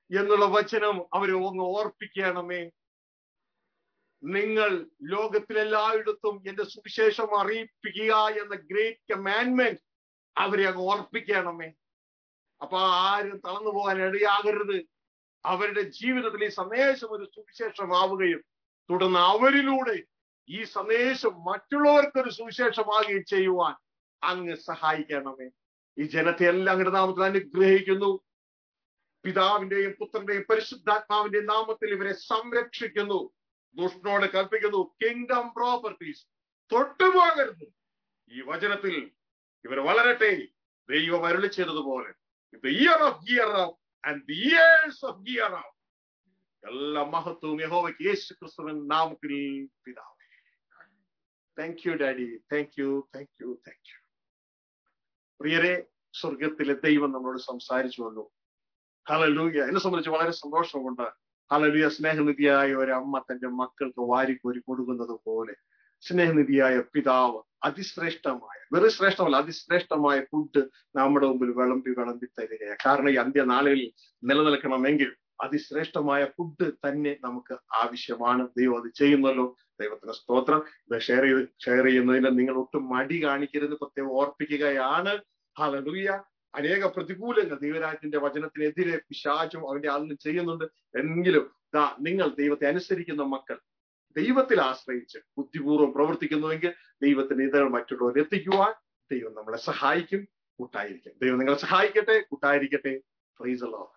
എന്നുള്ള വചനം അവരെ ഒന്ന് ഓർപ്പിക്കണമേ നിങ്ങൾ ലോകത്തിലെല്ലായിടത്തും എന്റെ സുവിശേഷം അറിയിപ്പിക്കുക എന്ന ഗ്രേറ്റ് കമാൻഡ്മെന്റ് അവരെ അങ്ങ് ഓർപ്പിക്കണമേ അപ്പൊ ആരും തളർന്നു പോകാൻ ഇടയാകരുത് അവരുടെ ജീവിതത്തിൽ ഈ സന്ദേശം ഒരു സുവിശേഷമാവുകയും തുടർന്ന് അവരിലൂടെ ഈ സന്ദേശം മറ്റുള്ളവർക്കൊരു സുവിശേഷമാകുകയും ചെയ്യുവാൻ അങ്ങ് സഹായിക്കണമേ ഈ ജനത്തെ എല്ലാം അങ്ങയുടെ നാമത്തിൽ അനുഗ്രഹിക്കുന്നു പിതാവിന്റെയും പുത്രന്റെയും പരിശുദ്ധാത്മാവിന്റെയും നാമത്തിൽ ഇവരെ സംരക്ഷിക്കുന്നു ദുഷ്ടനോട് കൽപ്പിക്കുന്നു കിങ്ഡം പ്രോപ്പർട്ടീസ് തൊട്ടുപോകരുത് ഈ വചനത്തിൽ ഇവർ വളരട്ടെ ദൈവം അരുളി ചെയ്തതുപോലെ the year of gear up and the years of gear up എല്ലാ മഹത്വവും യഹോവയ്ക്ക് യേശു ക്രിസ്തുവിൻ നാമത്തിൽ പിതാവേ thank you daddy thank you thank you thank you പ്രിയരെ സ്വർഗത്തിലെ ദൈവം നമ്മളോട് സംസാരിച്ചുവല്ലോ ഹലലൂയ എന്നെ സംബന്ധിച്ച് വളരെ സന്തോഷമുണ്ട് ഹലലൂയ സ്നേഹനിധിയായ ഒരു അമ്മ തന്റെ മക്കൾക്ക് വാരിക്കോരി കൊടുക്കുന്നത് പോലെ സ്നേഹനിധിയായ പിതാവ് അതിശ്രേഷ്ഠമായ വെറും ശ്രേഷ്ഠമല്ല അതിശ്രേഷ്ഠമായ ഫുഡ് നമ്മുടെ മുമ്പിൽ വിളമ്പി വിളമ്പി തരികയാണ് കാരണം ഈ അന്ത്യനാളുകളിൽ നിലനിൽക്കണമെങ്കിൽ അതിശ്രേഷ്ഠമായ ഫുഡ് തന്നെ നമുക്ക് ആവശ്യമാണ് ദൈവം അത് ചെയ്യുന്നല്ലോ ദൈവത്തിന് സ്തോത്രം ഇത് ഷെയർ ചെയ്ത് ഷെയർ ചെയ്യുന്നതിന് നിങ്ങൾ ഒട്ടും മടി കാണിക്കരുത് പ്രത്യേകം ഓർപ്പിക്കുകയാണ് ഹലലുയ അനേക പ്രതികൂലങ്ങൾ ദൈവരാജ്യത്തിന്റെ വചനത്തിനെതിരെ പിശാചും അവന്റെ ആളിനും ചെയ്യുന്നുണ്ട് എങ്കിലും ദാ നിങ്ങൾ ദൈവത്തെ അനുസരിക്കുന്ന മക്കൾ ദൈവത്തിൽ ആശ്രയിച്ച് ബുദ്ധിപൂർവ്വം പ്രവർത്തിക്കുന്നുവെങ്കിൽ ദൈവത്തിന് ഇതൾ മറ്റുള്ളവർ എത്തിക്കുവാൻ ദൈവം നമ്മളെ സഹായിക്കും കൂട്ടായിരിക്കും ദൈവം നിങ്ങളെ സഹായിക്കട്ടെ കൂട്ടായിരിക്കട്ടെ ഫ്രീസ്